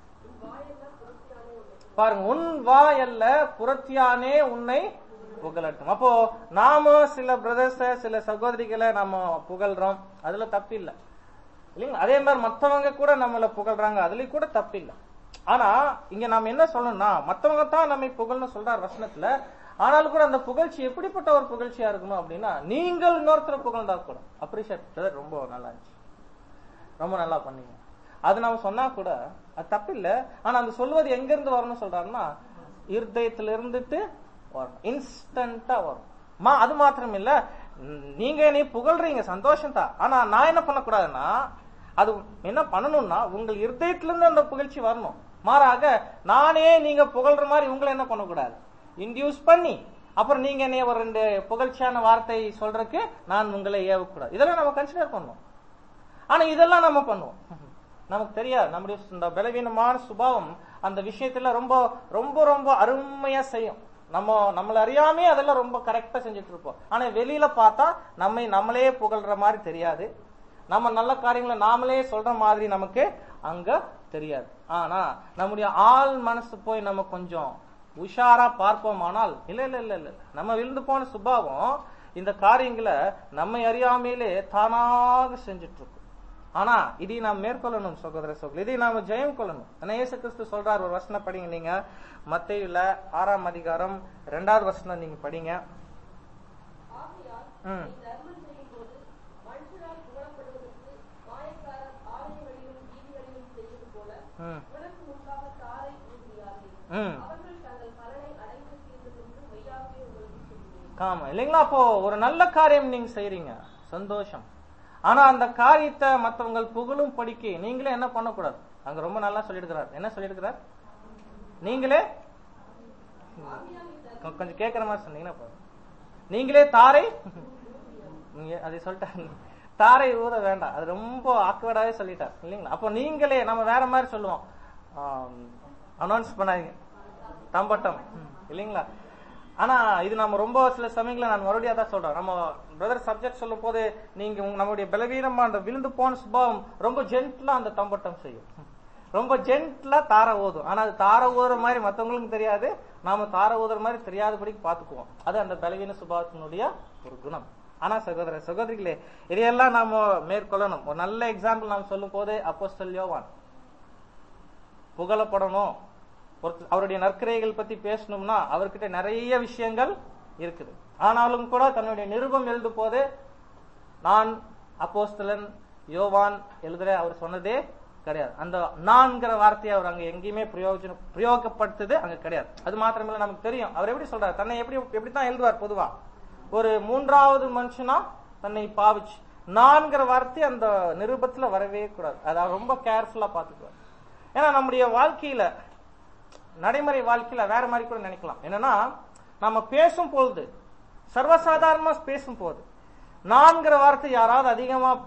பாருங்க உன் வாயல்ல புறத்தியானே உன்னை புகழட்டும் அப்போ நாம சில பிரதர்ஸ சில சகோதரிகளை நாம புகழ்றோம் அதுல தப்பில்ல இல்லைங்களா அதே மாதிரி மத்தவங்க கூட நம்மள புகழ்றாங்க அதுலயும் கூட தப்பில்ல ஆனா இங்க நாம என்ன சொல்லணும்னா மத்தவங்க தான் நம்மை புகழ்னு சொல்றார் வசனத்துல ஆனாலும் கூட அந்த புகழ்ச்சி எப்படிப்பட்ட ஒரு புகழ்ச்சியா இருக்கணும் அப்படின்னா நீங்கள் இன்னொருத்தரை புகழ்ந்தா கூட அப்ரிஷியேட் ரொம்ப நல்லா இருந்துச்சு ரொம்ப நல்லா பண்ணீங்க அது நம்ம சொன்னா கூட அது தப்பில்ல ஆனா அந்த சொல்வது எங்க இருந்து வரணும்னு சொல்றாருன்னா இருதயத்துல இருந்துட்டு வரணும் இன்ஸ்டன்டா வரும் மா அது மாத்திரம் இல்ல ம், நீங்க நீ புகழ்றீங்க சந்தோஷம் தான் ஆனா நான் என்ன பண்ணக்கூடாதுன்னா அது என்ன பண்ணணும்னா உங்கள் இருதயத்துல இருந்து அந்த புகழ்ச்சி வரணும் மாறாக நானே நீங்க புகழ்ற மாதிரி உங்களை என்ன பண்ணக்கூடாது இன்டியூஸ் பண்ணி அப்புறம் நீங்க என்னைய ஒரு ரெண்டு புகழ்ச்சியான வார்த்தை சொல்றதுக்கு நான் உங்களை ஏவக்கூடாது இதெல்லாம் நம்ம கன்சிடர் பண்ணுவோம் ஆனா இதெல்லாம் நம்ம பண்ணுவோம் நமக்கு தெரியாது நம்முடைய இந்த பலவீனமான சுபாவம் அந்த விஷயத்துல ரொம்ப ரொம்ப ரொம்ப அருமையா செய்யும் நம்ம நம்மள அறியாமே அதெல்லாம் ரொம்ப கரெக்டா செஞ்சுட்டு இருப்போம் ஆனா வெளியில பார்த்தா நம்மை நம்மளே புகழ்ற மாதிரி தெரியாது நம்ம நல்ல காரியங்களை நாமளே சொல்ற மாதிரி நமக்கு அங்க தெரியாது ஆனா நம்முடைய ஆள் மனசு போய் நம்ம கொஞ்சம் உஷாரா பார்ப்போமானால் இல்ல இல்ல இல்ல இல்ல நம்ம விழுந்து போன சுபாவம் இந்த காரியங்களை நம்மை அறியாமையிலே தானாக செஞ்சுட்டு இருக்கும் ஆனா இதை நாம் மேற்கொள்ளணும் சகோதர சகோதரி இதை நாம ஜெயம் கொள்ளணும் ஆனா இயேசு கிறிஸ்து சொல்றார் ஒரு வசனம் படிங்க நீங்க மத்தேயுல ஆறாம் அதிகாரம் ரெண்டாவது வசனம் நீங்க படிங்க ஆகையால் ம். நீ தர்மம் செய்யும்போது மனுஷரால் புகழப்படுவதற்கு மாயக்காரர் ஆலயங்களிலும் வீதிகளிலும் செய்வது போல ம், உனக்கு முன்பாக தாரை ஊதுகிறார்கள் ம். அவர்கள் தங்கள் பலனை அடைந்து தீர்ந்தது என்று மெய்யாகவே உங்களுக்கு சொல்கிறேன் ஆமா இல்லைங்களா அப்போ ஒரு நல்ல காரியம் நீங்க செய்றீங்க சந்தோஷம் ஆனா அந்த காரியத்தை மத்தவங்க புகழும் படிக்க நீங்களே என்ன பண்ணக்கூடாது அங்க ரொம்ப நல்லா சொல்லிடுக்கிறார் என்ன சொல்லிடுக்கிறார் நீங்களே கொ- கொஞ்சம் கேட்கிற மாதிரி சொன்னீங்கன்னா போதும் நீங்களே தாரை நீங்க அதை சொல்லிட்டாங்க தாரை ஊத வேண்டாம் அது ரொம்ப ஆக்வர்டாவே சொல்லிட்டார் இல்லைங்களா அப்போ நீங்களே நம்ம வேற மாதிரி சொல்லுவோம் அனௌன்ஸ் பண்ணாதீங்க தம்பட்டம் ம், இல்லைங்களா ஆனா இது நம்ம ரொம்ப சில சமயங்கள நான் மறுபடியும் தான் சொல்றேன் நம்ம பிரதர் சப்ஜெக்ட் சொல்லும் போது நீங்க உங்க- நம்முடைய பலவீனமா அந்த விழுந்து போன சுபாவம் ரொம்ப ஜென்ட்லா அந்த தம்பட்டம் செய்யும் ரொம்ப ஜென்ட்லா தார ஊதும் ஆனா அது தார ஊதுற மாதிரி மத்தவங்களுக்கும் தெரியாது நாம தார ஊதுற மாதிரி தெரியாதபடிக்கு பாத்துக்குவோம் அது அந்த பலவீன சுபாவத்தினுடைய ஒரு குணம் ஆனா சகோதர சகோதரிகளே இதையெல்லாம் நாம மேற்கொள்ளணும் ஒரு நல்ல எக்ஸாம்பிள் நாம் சொல்லும் போது அப்போஸ்தல் யோவான் புகழப்படணும் ஒருத்த- அவருடைய நற்கிரைகள் பத்தி பேசணும்னா அவர்கிட்ட நிறைய விஷயங்கள் இருக்குது ஆனாலும் கூட தன்னுடைய நிருபம் எழுதும் போது நான் அப்போஸ்தலன் யோவான் எழுதுற அவர் சொன்னதே கிடையாது அந்த நான்கிற வார்த்தையை அவர் அங்க எங்கேயுமே பிரயோஜனம் பிரயோகப்படுத்துது அங்க கிடையாது அது மாத்திரமில்ல நமக்கு தெரியும் அவர் எப்படி சொல்றாரு தன்னை எப்படி எப்படித்தான் எழுதுவார் பொதுவா ஒரு மூன்றாவது மனுஷனா தன்னை பாவிச்சு நான்கிற வார்த்தை அந்த நிருபத்துல வரவே கூடாது அதை அவர் ரொம்ப கேர்ஃபுல்லா பாத்துக்குவார் ஏன்னா நம்முடைய வாழ்க்கையில நடைமுறை வாழ்க்கையில வேற மாதிரி கூட நினைக்கலாம் என்னன்னா நம்ம பேசும் பொழுது சர்வசாதாரணமா பேசும் போது நான்கிற வார்த்தை யாராவது அதிகமா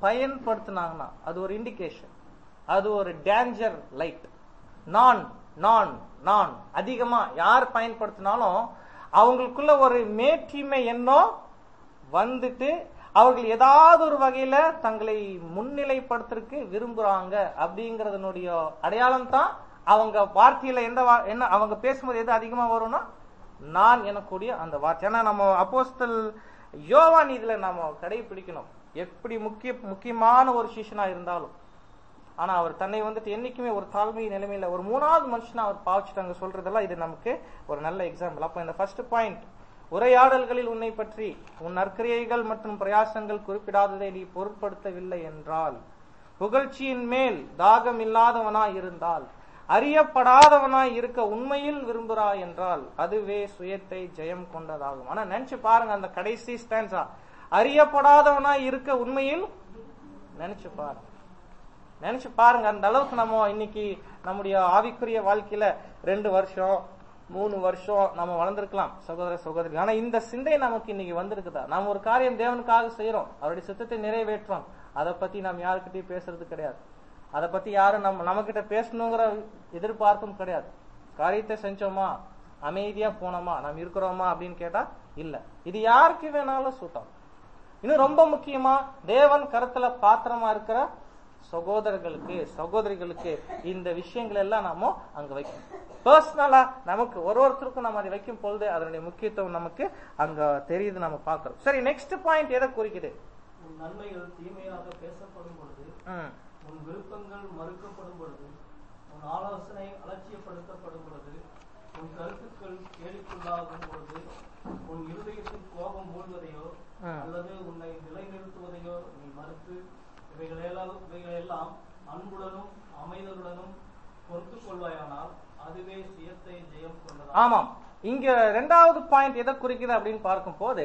பயன்படுத்தினாங்கன்னா அது ஒரு இண்டிகேஷன் அது ஒரு டேஞ்சர் லைட் நான் நான் நான் அதிகமா யார் பயன்படுத்தினாலும் அவங்களுக்குள்ள ஒரு மேட்டிமை எண்ணம் வந்துட்டு அவர்கள் ஏதாவது ஒரு வகையில தங்களை முன்னிலைப்படுத்துறதுக்கு விரும்புறாங்க அப்படிங்கறதனுடைய அடையாளம் தான் அவங்க வார்த்தையில எந்த வா- என்ன அவங்க பேசும்போது எது அதிகமா வரும்னா நான் எனக்கூடிய அந்த வார்த்தை ஏன்னா நம்ம அப்போஸ்தல் யோவான் இதுல நாம கடைபிடிக்கணும் எப்படி முக்கிய முக்கியமான ஒரு சிஷனா இருந்தாலும் ஆனா அவர் தன்னை வந்துட்டு என்னைக்குமே ஒரு தாழ்மை நிலைமையில ஒரு மூணாவது மனுஷனா அவர் பாவிச்சுட்டாங்க சொல்றதெல்லாம் இது நமக்கு ஒரு நல்ல எக்ஸாம்பிள் அப்ப இந்த ஃபர்ஸ்ட் பாயிண்ட் உரையாடல்களில் உன்னை பற்றி உன் நற்கிரியைகள் மற்றும் பிரயாசங்கள் குறிப்பிடாததை நீ பொருட்படுத்தவில்லை என்றால் புகழ்ச்சியின் மேல் தாகம் இல்லாதவனாய் இருந்தால் அறியப்படாதவனாய் இருக்க உண்மையில் விரும்புகிறாய் என்றால் அதுவே சுயத்தை ஜெயம் கொண்டதாகும் ஆனா நினைச்சு பாருங்க அந்த கடைசி ஸ்டான்ஸா அறியப்படாதவனாய் இருக்க உண்மையில் நினைச்சு பாருங்க நினைச்சு பாருங்க அந்த அளவுக்கு நம்ம இன்னைக்கு நம்முடைய ஆவிக்குரிய வாழ்க்கையில ரெண்டு வருஷம் மூணு வருஷம் நம்ம வளர்ந்திருக்கலாம் சகோதர சகோதரி ஆனா இந்த சிந்தை நமக்கு இன்னைக்கு வந்திருக்குதா நாம ஒரு காரியம் தேவனுக்காக செய்யறோம் அவருடைய சித்தத்தை நிறைவேற்றோம் அதை பத்தி நாம் யாருக்கிட்டையும் பேசுறது கிடையாது அதை பத்தி யாரும் நம்ம நம்ம கிட்ட பேசணுங்கிற எதிர்பார்ப்பும் கிடையாது காரியத்தை செஞ்சோமா அமைதியா போனோமா நாம் இருக்கிறோமா அப்படின்னு கேட்டா இல்ல இது யாருக்கு வேணாலும் சூட்டம் இன்னும் ரொம்ப முக்கியமா தேவன் கருத்துல பாத்திரமா இருக்கிற சகோதரர்களுக்கு சகோதரிகளுக்கு இந்த விஷயங்கள் எல்லாம் நாம அங்க வைக்கணும் பர்சனலா நமக்கு ஒரு ஒருத்தருக்கும் நம்ம அதை வைக்கும் பொழுது அதனுடைய முக்கியத்துவம் நமக்கு அங்க தெரியுது நம்ம பார்க்கிறோம் சரி நெக்ஸ்ட் பாயிண்ட் எதை குறிக்குது உன் நன்மைகள் தீமையாக பேசப்படும் பொழுது ம், உன் விருப்பங்கள் மறுக்கப்படும் பொழுது உன் ஆலோசனை அலட்சியப்படுத்தப்படும் பொழுது உன் கருத்துக்கள் கேலிக்குள்ளாகும் பொழுது உன் இருதயத்தில் கோபம் மூழ்வதையோ ம். அல்லது உன்னை நிலைநிறுத்துவதையோ நீ மறுத்து இவைகளெல்லாம் இவைகளெல்லாம் அன்புடனும் அமைதலுடனும் பொறுத்துக் கொள்வாயானால் அதுவே சுயத்தை ஜெயம் கொண்டதா ஆமாம் இங்க ரெண்டாவது பாயிண்ட் எதை குறிக்குது அப்படின்னு பார்க்கும்போது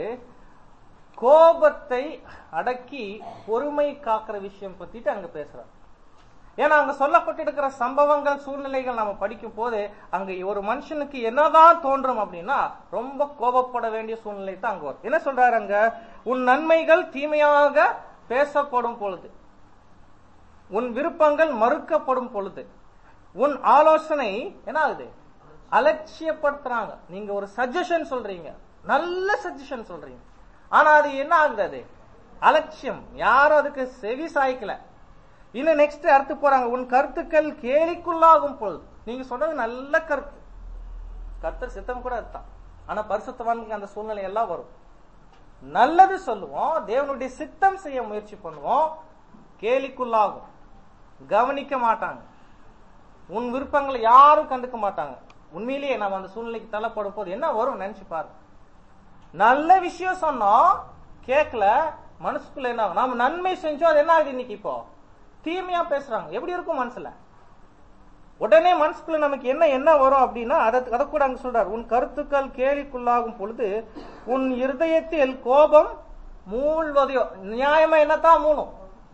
கோபத்தை அடக்கி பொறுமை காக்கிற விஷயம் பத்திட்டு அங்க பேசுறார் ஏன்னா அங்க சொல்லப்பட்டிருக்கிற சம்பவங்கள் சூழ்நிலைகள் நம்ம படிக்கும் போது அங்க ஒரு மனுஷனுக்கு என்னதான் தோன்றும் அப்படின்னா ரொம்ப கோபப்பட வேண்டிய சூழ்நிலை தான் அங்க வரும் என்ன சொல்றாரு அங்க உன் நன்மைகள் தீமையாக பேசப்படும் பொழுது உன் விருப்பங்கள் மறுக்கப்படும் பொழுது உன் ஆலோசனை என்ன ஆகுது அலட்சியப்படுத்துறாங்க நீங்க ஒரு சஜஷன் சொல்றீங்க நல்ல சஜஷன் சொல்றீங்க ஆனா அது என்ன ஆகுது அது அலட்சியம் யாரும் அதுக்கு செவி சாய்க்கல இன்னும் நெக்ஸ்ட் அடுத்து போறாங்க உன் கருத்துக்கள் கேலிக்குள்ளாகும் பொழுது நீங்க சொன்னது நல்ல கருத்து கர்த்தர் சித்தம் கூட அதுதான் ஆனா பரிசுத்தவானுக்கு அந்த சூழ்நிலை எல்லாம் வரும் நல்லது சொல்லுவோம் தேவனுடைய சித்தம் செய்ய முயற்சி பண்ணுவோம் கேலிக்குள்ளாகும் கவனிக்க மாட்டாங்க உன் விருப்பங்களை யாரும் கண்டுக்க மாட்டாங்க உண்மையிலேயே நம்ம அந்த சூழ்நிலைக்கு தள்ளப்படும் போது என்ன வரும் நினைச்சு பாரு நல்ல விஷயம் சொன்னோம் கேட்கல மனசுக்குள்ள என்ன ஆகும்? நாம நன்மை செஞ்சோம் அது என்ன ஆகுது இன்னைக்கு இப்போ தீமையா பேசுறாங்க எப்படி இருக்கும் மனசுல உடனே மனசுக்குள்ள நமக்கு என்ன என்ன வரும் அப்படின்னா அதை அதை கூட அங்க சொல்றாரு உன் கருத்துக்கள் கேலிக்குள்ளாகும் பொழுது உன் இருதயத்தில் கோபம் மூழ்வதையோ நியாயமா என்னத்தான் மூணும்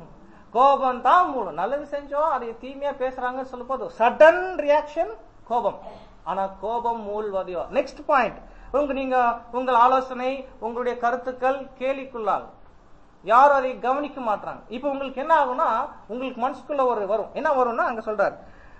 கோபம் தான் மூலம் நல்லது செஞ்சோம் அதை தீமையா பேசுறாங்கன்னு சொல்லும் போது சடன் ரியாக்ஷன் கோபம் ஆனா கோபம் மூழ்வதையோ நெக்ஸ்ட் பாயிண்ட் உங்க நீங்க உங்கள் ஆலோசனை உங்களுடைய கருத்துக்கள் கேலிக்குள்ளாகும் யாரும் அதை கவனிக்க மாட்டாங்க இப்ப உங்களுக்கு என்ன ஆகும்னா உங்களுக்கு மனசுக்குள்ள ஒரு வரும் என்ன வரும்னா அங்க சொல்றாரு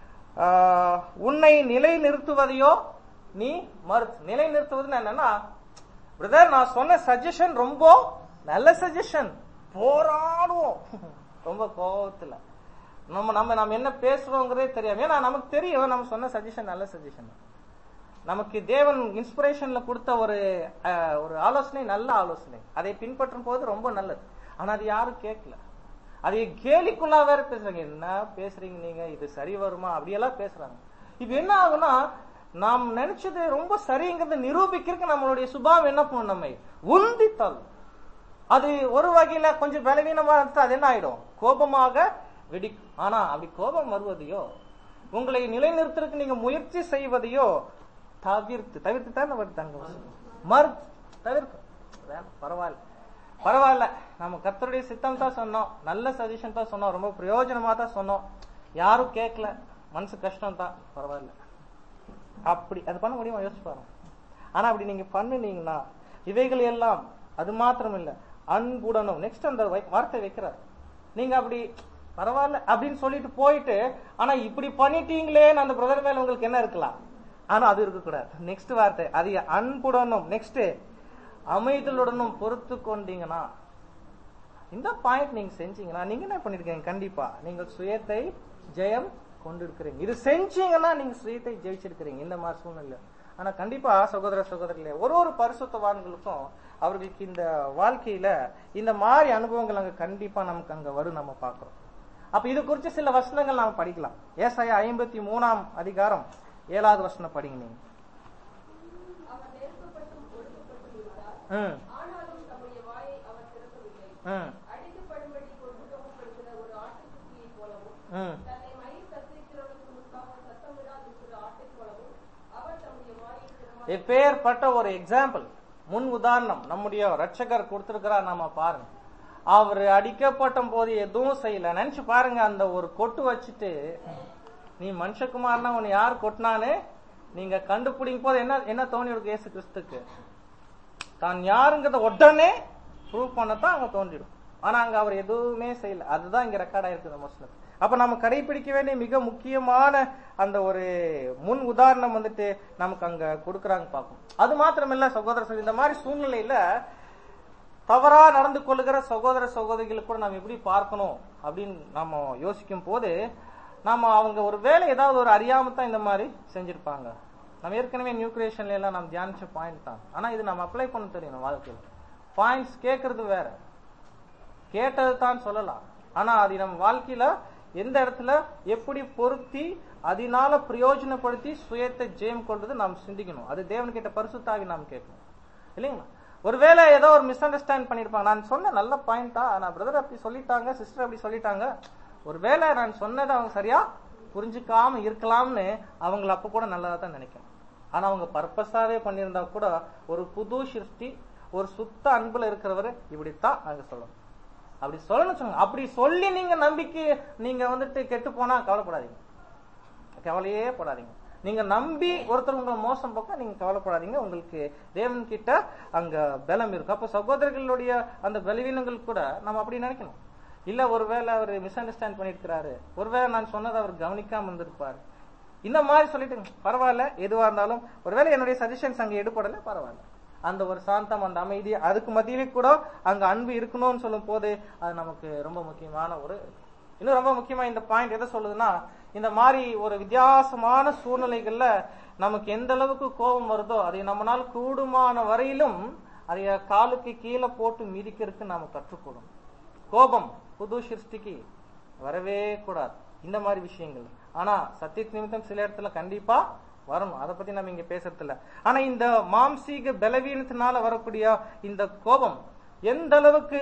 ஆஹ், உன்னை நிலை நிறுத்துவதையோ நீ மறுத்து நிலை நிறுத்துவதுன்னு என்னன்னா பிரதர் நான் சொன்ன சஜஷன் ரொம்ப நல்ல சஜஷன் போராடுவோம் ரொம்ப கோபத்துல நம்ம நம்ம நம்ம என்ன பேசுறோங்கிறதே தெரியாது ஏன்னா நமக்கு தெரியும் நம்ம சொன்ன சஜஷன் நல்ல சஜஷன் நமக்கு தேவன் இன்ஸ்பிரேஷன்ல கொடுத்த ஒரு அஹ், ஒரு ஆலோசனை நல்ல ஆலோசனை அதை பின்பற்றும் போது ரொம்ப நல்லது ஆனா அது யாரும் கேட்கல அதை கேலிக்குள்ளா வேற பேசுறாங்க என்ன பேசுறீங்க நீங்க இது சரி வருமா அப்படியெல்லாம் பேசுறாங்க இது என்ன ஆகும்னா நாம் நினைச்சது ரொம்ப சரிங்கிறத நிரூபிக்கிறதுக்கு நம்மளுடைய சுபாவம் என்ன பண்ணும் நம்மை உந்தி தள்ளும் அது ஒரு வகையில கொஞ்சம் பலவீனமா இருந்தா அது என்ன ஆயிடும் கோபமாக வெடிக்கும் ஆனா அப்படி கோபம் வருவதையோ உங்களை நிலைநிறுத்துறதுக்கு நீங்க முயற்சி செய்வதையோ தவிர்த்து தவிர்த்து தானே வருதாங்க மறுத்து தவிர்த்து வேணாம், பரவாயில்ல பரவாயில்ல நம்ம கர்த்தருடைய சித்தம் தான் சொன்னோம் நல்ல சஜஷன் தான் சொன்னோம் ரொம்ப பிரயோஜனமா தான் சொன்னோம் யாரும் கேட்கல மனசு கஷ்டம் தான் பரவாயில்ல அப்படி அது பண்ண முடியுமா யோசிச்சு பாருங்க ஆனா அப்படி நீங்க பண்ணுனீங்கன்னா இவைகள் எல்லாம் அது மாத்திரம் இல்ல அன்புடனும் நெக்ஸ்ட் அந்த வை- வார்த்தை வைக்கிறார் நீங்க அப்படி பரவாயில்ல அப்படின்னு சொல்லிட்டு போயிட்டு ஆனா இப்படி பண்ணிட்டீங்களேன்னு அந்த பிரதர் மேல உங்களுக்கு என்ன இருக்கலாம் ஆனா அது இருக்கக்கூடாது நெக்ஸ்ட் வார்த்தை அது அன்புடனும் நெக்ஸ்ட் அமைதலுடனும் பொறுத்து கொண்டீங்கன்னா இந்த பாயிண்ட் நீங்க செஞ்சீங்கன்னா நீங்க என்ன பண்ணிருக்கீங்க கண்டிப்பா நீங்கள் சுயத்தை ஜெயம் கொண்டிருக்கிறீங்க இது செஞ்சீங்கன்னா நீங்க சுயத்தை ஜெயிச்சிருக்கிறீங்க இந்த மாதிரி சூழ்நிலை ஆனா கண்டிப்பா சகோதர சகோதரிகளே ஒரு ஒரு பரிசுத்தவான்களுக்கும் அவர்களுக்கு இந்த வாழ்க்கையில இந்த மாதிரி அனுபவங்கள் அங்க கண்டிப்பா நமக்கு அங்க வரும் நம்ம பார்க்கிறோம் அப்ப இது குறித்து சில வசனங்கள் நாம படிக்கலாம் ஏசாயா ஐம்பத்தி மூணாம் அதிகாரம் ஏழாவது வசனம் படிங்க நீங்க அவர் நெருக்கப்பட்டும் ஒடுக்கப்பட்டும் இருந்தார் ம் ஆனாலும் தம்முடைய வாயை அவர் திறக்கவில்லை ம் அடிக்கப்படும்படி கொண்டுபோகப்படுகிற ஒரு ஆட்டுக்குட்டியைப் போலவும் ம் தன்னை மயிர் கத்திரிக்கிறவனுக்கு முன்பாக சத்தமிடாதிருக்கிற ஆட்டைப் போலவும் அவர் தம்முடைய வாயை திறமா எப்பேற்பட்ட ஒரு எக்ஸாம்பிள் முன் உதாரணம் நம்முடைய ரட்சகர் கொடுத்திருக்கிறார் நாம பாருங்க அவர் அடிக்கப்பட்ட போது எதுவும் செய்யல நினைச்சு பாருங்க அந்த ஒரு கொட்டு வச்சுட்டு நீ மனுஷகுமார்னா உன்னை யார் கொட்டினான்னு நீங்க கண்டுபிடிக்கும் போது என்ன என்ன தோணி இருக்கு இயேசு கிறிஸ்துக்கு தான் யாருங்கிறத உடனே ப்ரூவ் பண்ணத்தான் அங்க தோன்றிடும் ஆனா அங்க அவர் எதுவுமே செய்யல அதுதான் இங்க ரெக்கார்ட் ஆயிருக்கு இந்த மோசனத்து அப்ப நம்ம கடைபிடிக்க வேண்டிய மிக முக்கியமான அந்த ஒரு முன் உதாரணம் வந்துட்டு நமக்கு அங்க கொடுக்கறாங்க பார்க்கும் அது மாத்திரமில்ல சகோதர சகோதரி இந்த மாதிரி சூழ்நிலையில தவறா நடந்து கொள்ளுகிற சகோதர சகோதரிகளை கூட நம்ம எப்படி பார்க்கணும் அப்படின்னு நம்ம யோசிக்கும் போது நாம அவங்க ஒரு வேலை ஏதாவது ஒரு அறியாம தான் இந்த மாதிரி செஞ்சிருப்பாங்க நம்ம ஏற்கனவே நியூ கிரியேஷன்ல எல்லாம் நம்ம தியானிச்ச பாயிண்ட் தான் ஆனா இது நம்ம அப்ளை பண்ண தெரியணும் வாழ்க்கையில் பாயிண்ட்ஸ் கேட்கறது வேற கேட்டது தான் சொல்லலாம் ஆனா அது நம்ம வாழ்க்கையில எந்த இடத்துல எப்படி பொருத்தி அதனால பிரயோஜனப்படுத்தி சுயத்தை ஜெயம் கொள்றது நாம் சிந்திக்கணும் அது தேவன் கிட்ட பரிசுத்தாகி நாம் கேட்கணும் இல்லைங்களா ஒருவேளை ஏதோ ஒரு மிஸ் அண்டர்ஸ்டாண்ட் பண்ணிருப்பாங்க நான் சொன்ன நல்ல பாயிண்டா நான் பிரதர் அப்படி சொல்லிட்டாங்க சிஸ்டர் அப்படி சொல்லிட்டாங்க ஒருவேளை நான் சொன்னதை அவங்க சரியா புரிஞ்சுக்காம இருக்கலாம்னு அவங்கள அப்ப கூட நல்லதா தான் நினைக்கணும் ஆனா அவங்க பர்பஸாவே பண்ணியிருந்தா கூட ஒரு புது சிருஷ்டி ஒரு சுத்த அன்புல இருக்கிறவர் இப்படித்தான் நாங்க சொல்லணும் அப்படி சொல்லணும் சொல்லுங்க அப்படி சொல்லி நீங்க நம்பிக்கை நீங்க வந்துட்டு கெட்டு போனா கவலைப்படாதீங்க கவலையே படாதீங்க நீங்க நம்பி ஒருத்தர் உங்களை மோசம் போக்க நீங்க கவலைப்படாதீங்க உங்களுக்கு தேவன் கிட்ட அங்க பலம் இருக்கும் அப்ப சகோதரர்களுடைய அந்த பலவீனங்கள் கூட நம்ம அப்படி நினைக்கணும் இல்ல ஒருவேளை அவர் மிஸ் அண்டர்ஸ்டாண்ட் பண்ணிருக்கிறாரு ஒருவேளை நான் சொன்னதை அவர் கவனிக்காம இருந்திருப்பாரு இந்த மாதிரி சொல்லிட்டு பரவாயில்ல எதுவா இருந்தாலும் ஒருவேளை என்னுடைய சஜஷன்ஸ் அங்க எடுபடல பரவாயில்ல அந்த ஒரு சாந்தம் அந்த அமைதி அதுக்கு மத்தியிலே கூட அங்க அன்பு இருக்கணும்னு சொல்லும் போது அது நமக்கு ரொம்ப முக்கியமான ஒரு இன்னும் ரொம்ப முக்கியமா இந்த பாயிண்ட் எதை சொல்லுதுன்னா இந்த மாதிரி ஒரு வித்தியாசமான சூழ்நிலைகள்ல நமக்கு எந்த அளவுக்கு கோபம் வருதோ அதை நம்மளால் கூடுமான வரையிலும் அதை காலுக்கு கீழே போட்டு மிதிக்கிறதுக்கு நாம கற்றுக்கொள்ளணும் கோபம் புது சிருஷ்டிக்கு வரவே கூடாது இந்த மாதிரி விஷயங்கள் ஆனா சத்திய நிமித்தம் சில இடத்துல கண்டிப்பா வரணும் அதை பத்தி நம்ம இங்க பேசுறது இல்ல ஆனா இந்த மாம்சீக பலவீனத்தினால வரக்கூடிய இந்த கோபம் எந்த அளவுக்கு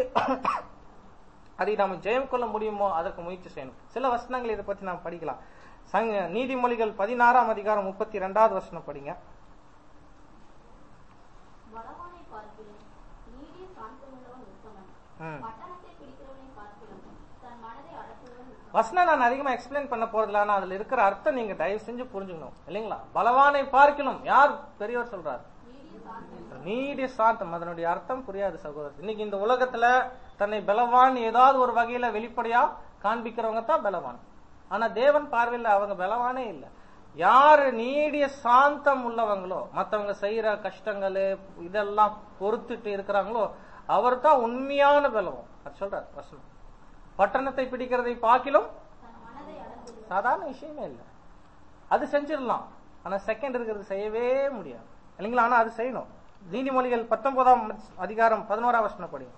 அதை நாம ஜெயம் கொள்ள முடியுமோ அதற்கு முயற்சி செய்யணும் சில வசனங்கள் இதை பத்தி நாம் படிக்கலாம் சங்க நீதிமொழிகள் பதினாறாம் அதிகாரம் முப்பத்தி ரெண்டாவது வசனம் படிங்க பலவானை பார்க்கிலும் நீடிய சாந்தமுள்ளவன் உத்தமன் ம். பட்டணத்தை பிடிக்கிறவனை பார்க்கிலும் தன் மனதை அடக்குவன் உத்தமன். வசனம் நான் அதிகமா எக்ஸ்பிளைன் பண்ண போறதில்ல ஆனா அதுல இருக்கிற அர்த்தம் நீங்க தயவு செஞ்சு புரிஞ்சுக்கணும் இல்லைங்களா பலவானை பார்க்கணும் யார் பெரியவர் சொல்றாரு நீடிய சாந்தம் நீடிய சாந்தம் அதனுடைய அர்த்தம் புரியாது சகோதரர் இன்னைக்கு இந்த உலகத்துல தன்னை பலவான் ஏதாவது ஒரு வகையில வெளிப்படையா காண்பிக்கிறவங்க தான் பலவான் ஆனா தேவன் பார்வையில் அவங்க பலவானே இல்ல யாரு நீடிய சாந்தம் உள்ளவங்களோ மத்தவங்க செய்யற கஷ்டங்கள் இதெல்லாம் பொறுத்துட்டு இருக்கிறாங்களோ அவர் தான் உண்மையான பலவம் அது சொல்றார் வசனம் பட்டணத்தை பிடிக்கிறதை பார்க்கிலும் தன் மனதை அடக்குவன் சாதாரண விஷயமே இல்லை அது செஞ்சிடலாம் ஆனா செகண்ட் இருக்கிறது செய்யவே முடியாது இல்லைங்களா ஆனா அது செய்யணும் நீதிமொழிகள் பத்தொன்பதாம் அதிகாரம் பதினோராம் வசனம் படிங்க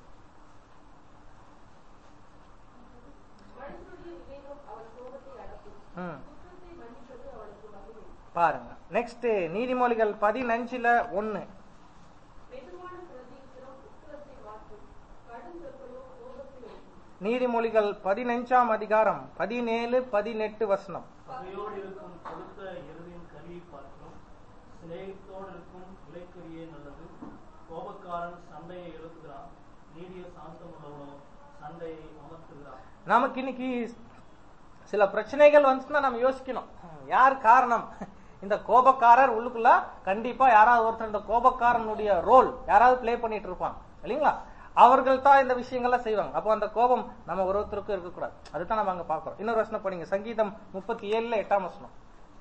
மனுஷனுடைய விவேகம் அவன் கோபத்தை அடக்கும் ம். குற்றத்தை மன்னிப்பது அவனுக்கு மகிமை பாருங்க நெக்ஸ்ட் நீதிமொழிகள் பதினஞ்சுல ஒன்னு மெதுவான பிரதியுத்தரம் உத்தரத்தை மாற்றும் கடும் சொற்களோ கோபத்தை ஒடுக்கும் நீதிமொழிகள் பதினஞ்சாம் அதிகாரம் பதினேழு பதினெட்டு வசனம் பகையோடு இருக்கும் கொடுத்த எருதின் கரியை பார்க்கிறோம் சிநேகத்தோடு இருக்கும் விலைக்கரியே நல்லது கோபக்காரன் சண்டையை எழுப்புகிறான் நீடிய சாந்தம் உள்ளவனோ சண்டையை அமர்த்துகிறான் நமக்கு இன்னைக்கு சில பிரச்சனைகள் வந்துச்சுன்னா நம்ம யோசிக்கணும் யார் காரணம் இந்த கோபக்காரர் உள்ளுக்குள்ள கண்டிப்பா யாராவது ஒருத்தர் இந்த கோபக்காரனுடைய ரோல் யாராவது ப்ளே பண்ணிட்டு இருப்பான் இல்லைங்களா அவர்கள் தான் இந்த விஷயங்கள்லாம் செய்வாங்க அப்போ அந்த கோபம் நம்ம ஒருத்தருக்கும் இருக்கக்கூடாது அதுதான் நம்ம அங்க பாக்குறோம் இன்னொரு வசனம் படிங்க சங்கீதம் முப்பத்தி ஏழுல எட்டாம் வசனம்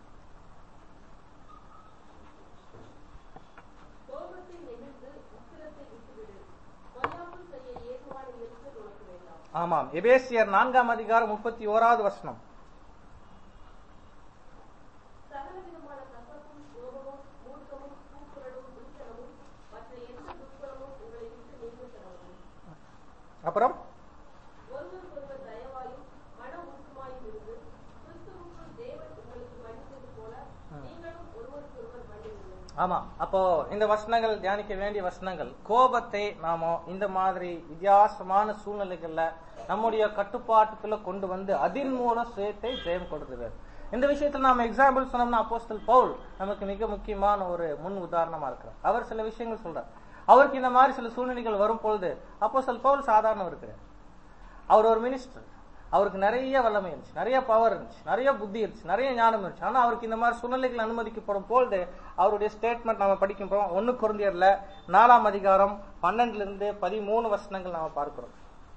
கோபத்தை நெகிழ்ந்து உக்கிரத்தை விட்டுவிடு பொல்லாப்பு செய்ய ஏதுவான எரிச்சல் உனக்கு வேண்டாம் ஆமாம் எபேசியர் நான்காம் அதிகாரம் முப்பத்தி ஓராவது வசனம் சகலவிதமான கசப்பும் கோபமும் மூர்க்கமும் கூக்குரலும் துர்ச்சனமும் மற்ற எந்த துர்க்குணமும் உங்களை விட்டு நீங்கும் தரவும் அப்புறம் ஒருவருக்கொருவர் தயவாயும் மன உருக்கமாயும் இருந்து கிறிஸ்துவுக்குள் தேவன் உங்களுக்கு மன்னித்தது போல நீங்களும் ஒருவருக்கொருவர் மன்னியுங்கள் ஆமா அப்போ இந்த வசனங்கள் தியானிக்க வேண்டிய வசனங்கள் கோபத்தை நாம இந்த மாதிரி வித்தியாசமான சூழ்நிலைகள்ல நம்முடைய கட்டுப்பாட்டுக்குள்ள கொண்டு வந்து அதன் மூலம் சுயத்தை ஜெயம் கொடுக்கிறார் இந்த விஷயத்துல நாம எக்ஸாம்பிள் சொன்னோம்னா அப்போஸ்தல் பவுல் நமக்கு மிக முக்கியமான ஒரு முன் உதாரணமா இருக்கிறார் அவர் சில விஷயங்கள் சொல்றார் அவருக்கு இந்த மாதிரி சில சூழ்நிலைகள் வரும் பொழுது அப்போஸ்தல் பவுல் சாதாரணம் இருக்கிறார் அவர் ஒரு மினிஸ்டர் அவருக்கு நிறைய வல்லமை இருந்துச்சு நிறைய பவர் இருந்துச்சு நிறைய புத்தி இருந்துச்சு நிறைய ஞானம் இருந்துச்சு ஆனா அவருக்கு இந்த மாதிரி சூழ்நிலைகள் அனுமதிக்கப்படும் பொழுது அவருடைய ஸ்டேட்மெண்ட் நாம படிக்கும் போறோம் ஒன்னு குருந்தியர்ல நாலாம் அதிகாரம் பன்னெண்டுல இருந்து பதிமூணு வசனங்கள் நாம பார்க்கிறோம்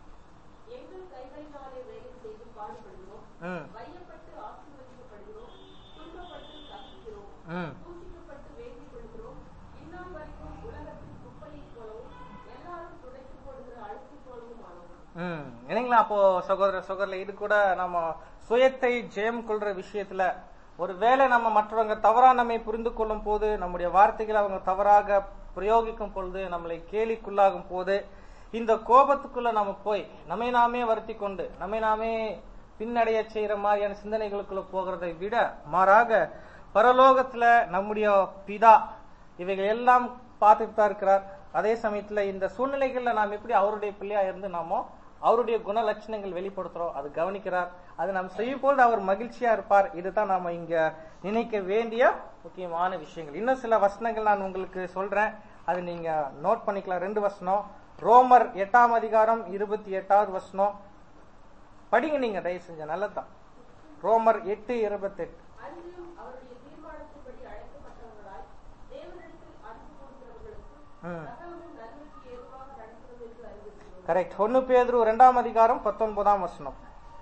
எங்கள் கைகளினாலே வேலை செய்து பாடுபடுகிறோம் ம், வையப்பட்டு ஆசீர்வதிக்கப்படுகிறோம் துன்பப்பட்டு கசிக்கிறோம் ம். தூசிக்கப்பட்டு வேண்டிக் கொள்கிறோம் இந்நாள் வரைக்கும் உலகத்தில் குப்பையைப் போலவும் எல்லாரும் துடைத்து போடுகிற அழுத்தி போலவும் ஆனோம் ம். இல்லைங்களா அப்போ சகோதர சகோதரர் இது கூட நம்ம சுயத்தை ஜெயம் கொள்ற விஷயத்துல ஒருவேளை நம்ம மற்றவங்க தவறா நம்மை புரிந்து கொள்ளும் போது நம்முடைய வார்த்தைகளை அவங்க தவறாக பிரயோகிக்கும் பொழுது நம்மளை கேலிக்குள்ளாகும் போது இந்த கோபத்துக்குள்ள நம்ம போய் நம்மை நாமே வருத்தி கொண்டு நம்மை நாமே பின்னடைய செய்யற மாதிரியான சிந்தனைகளுக்குள்ள போகிறதை விட மாறாக பரலோகத்துல நம்முடைய பிதா இவைகள் எல்லாம் பார்த்துட்டு தான் இருக்கிறார் அதே சமயத்துல இந்த சூழ்நிலைகள்ல நாம் எப்படி அவருடைய பிள்ளையா இருந்து நாமோ அவருடைய குண லட்சணங்கள் வெளிப்படுத்துறோம் அது கவனிக்கிறார் அது நாம் செய்யும் பொழுது அவர் மகிழ்ச்சியா இருப்பார் இதுதான் நாம இங்க நினைக்க வேண்டிய முக்கியமான விஷயங்கள் இன்னும் சில வசனங்கள் நான் உங்களுக்கு சொல்றேன் அது நீங்க நோட் பண்ணிக்கலாம் ரெண்டு வசனம் ரோமர் எட்டாம் அதிகாரம் இருபத்தி எட்டாவது வசனம் படிங்க நீங்க தயவு செஞ்ச நல்லதுதான் ரோமர் எட்டு இருபத்தெட்டு அன்றியும் அவருடைய தீர்மானத்தின்படி அழைக்கப்பட்டவர்களாய் தேவனிடத்தில் அன்பு கூறுகிறவர்களுக்கு ம். சகலமும் நன்மைக்கு ஏதுவாக நடக்கிறது என்று அறிவிக்கிறோம் கரெக்ட் ஒன்னு பேதுரு இரண்டாம் அதிகாரம் பத்தொன்பதாம் வசனம்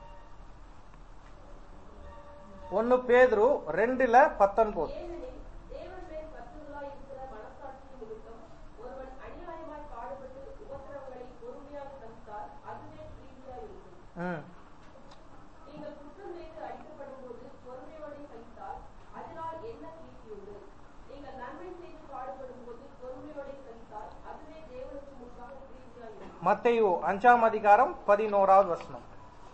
ஒன்னு பேதுரு ரெண்டுல பத்தொன்பது ஏனெனில் தேவன் மேல் பற்றுதலாய் இருக்கிற மனசாட்சி நிமித்தம் ஒருவன் அநியாயமாய் பாடுபட்டு உபத்திரவங்களை பொறுமையாக சகித்தால் அதுவே பிரீதியாய் இருக்கும் ம் நீங்கள் குற்றம் செய்து அடிக்கப்படும் போது பொறுமையோடு சகித்தால் அதனால் என்ன கீர்த்தி உண்டு நீங்கள் நன்மை செய்து பாடுபடும் போது பொறுமையோடு சகித்தால் அதுவே தேவனுக்கு முன்பாக பிரீதியாய் இருக்கும் மத்தேயு அஞ்சாம் அதிகாரம் பதினோராவது வசனம்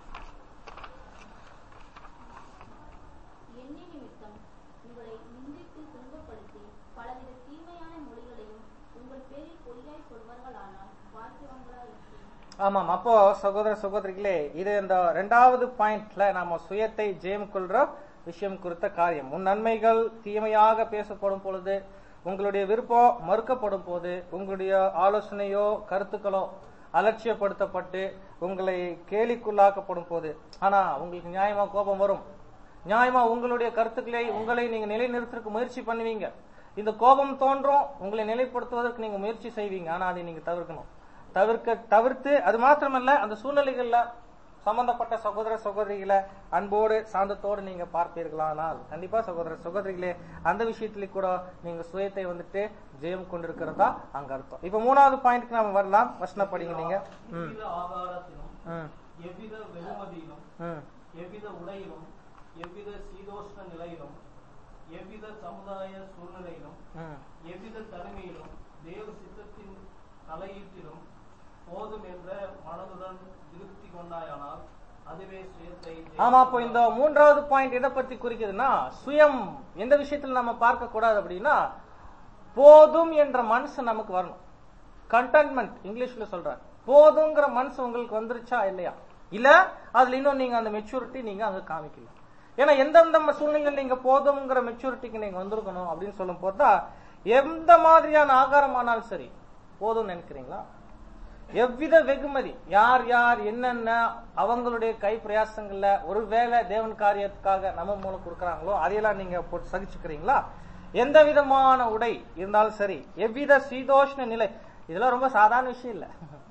எண்ணி நிமித்தம் உங்களை நிந்தித்து துன்பப்படுத்தி பலவித தீமையான மொழிகளையும் உங்கள் பேரில் பொய்யாய் சொல்வார்களானால் பாக்கியவங்களாய் இருக்கிறேன் ஆமாம் அப்போ சகோதர சகோதரிகளே இது இந்த ரெண்டாவது பாயிண்ட்ல நாம சுயத்தை ஜெயம் கொள்ற விஷயம் குறித்த காரியம் உன் நன்மைகள் தீமையாக பேசப்படும் பொழுது உங்களுடைய விருப்பம் மறுக்கப்படும் போது உங்களுடைய ஆலோசனையோ கருத்துக்களோ அலட்சியப்படுத்தப்பட்டு உங்களை கேலிக்குள்ளாக்கப்படும் போது ஆனா உங்களுக்கு நியாயமா கோபம் வரும் நியாயமா உங்களுடைய கருத்துக்களை உங்களை நீங்க நிலைநிறுத்துறதுக்கு முயற்சி பண்ணுவீங்க இந்த கோபம் தோன்றும் உங்களை நிலைப்படுத்துவதற்கு நீங்க முயற்சி செய்வீங்க ஆனா அதை நீங்க தவிர்க்கணும் தவிர்க்க தவிர்த்து அது மாத்திரமல்ல அந்த சூழ்நிலைகள்ல சம்பந்தப்பட்ட சகோதர சகோதரிகளை அன்போடு சாந்தத்தோடு நீங்க பார்ப்பீர்களானால் கண்டிப்பா சகோதர சகோதரிகளே அந்த விஷயத்துல கூட நீங்க சுயத்தை வந்துட்டு ஜெயம் கொண்டிருக்கிறதா அங்க அர்த்தம் இப்ப மூணாவது பாயிண்ட்க்கு நாம வரலாம் வசனம் படிங்க நீங்க ம் எவ்வித ஆகாரத்திலும் ம் எவ்வித வெகுமதியிலும் ம் எவ்வித உடையிலும் எவ்வித சீதோஷ்ண நிலையிலும் எவ்வித சமுதாய சூழ்நிலையிலும் ம் எவ்வித தனிமையிலும் தேவ சித்தத்தின் தலையீட்டிலும் போதும் என்ற மனதுடன் திருப்தி கொண்டாயானால் அதுவே சுயத்தை ஆமா அப்போ இந்த மூன்றாவது பாயிண்ட் எதை பத்தி குறிக்குதுன்னா சுயம் எந்த விஷயத்துல நம்ம பார்க்க கூடாது அப்படின்னா போதும் என்ற மனசு நமக்கு வரணும் கண்டென்ட்மெண்ட் இங்கிலீஷ்ல சொல்றாங்க போதுங்கிற மனசு உங்களுக்கு வந்துருச்சா இல்லையா இல்ல அதுல இன்னும் நீங்க அந்த மெச்சூரிட்டி நீங்க அங்க காமிக்கல ஏன்னா எந்தெந்த சூழ்நிலையில் நீங்க போதுங்கிற மெச்சூரிட்டிக்கு நீங்க வந்திருக்கணும் அப்படின்னு சொல்லும் போதுதான் எந்த மாதிரியான ஆகாரமானாலும் சரி போதும்னு நினைக்கிறீங்களா எவ்வித வெகுமதி யார் யார் என்னென்ன அவங்களுடைய கை பிரயாசங்கள்ல ஒருவேளை தேவன் காரியத்துக்காக நம்ம மூலம் கொடுக்கறாங்களோ அதையெல்லாம் நீங்க போட்டு சகிச்சுக்கிறீங்களா எந்த விதமான உடை இருந்தாலும் சரி எவ்வித சீதோஷ்ண நிலை இதெல்லாம் ரொம்ப சாதாரண விஷயம் இல்ல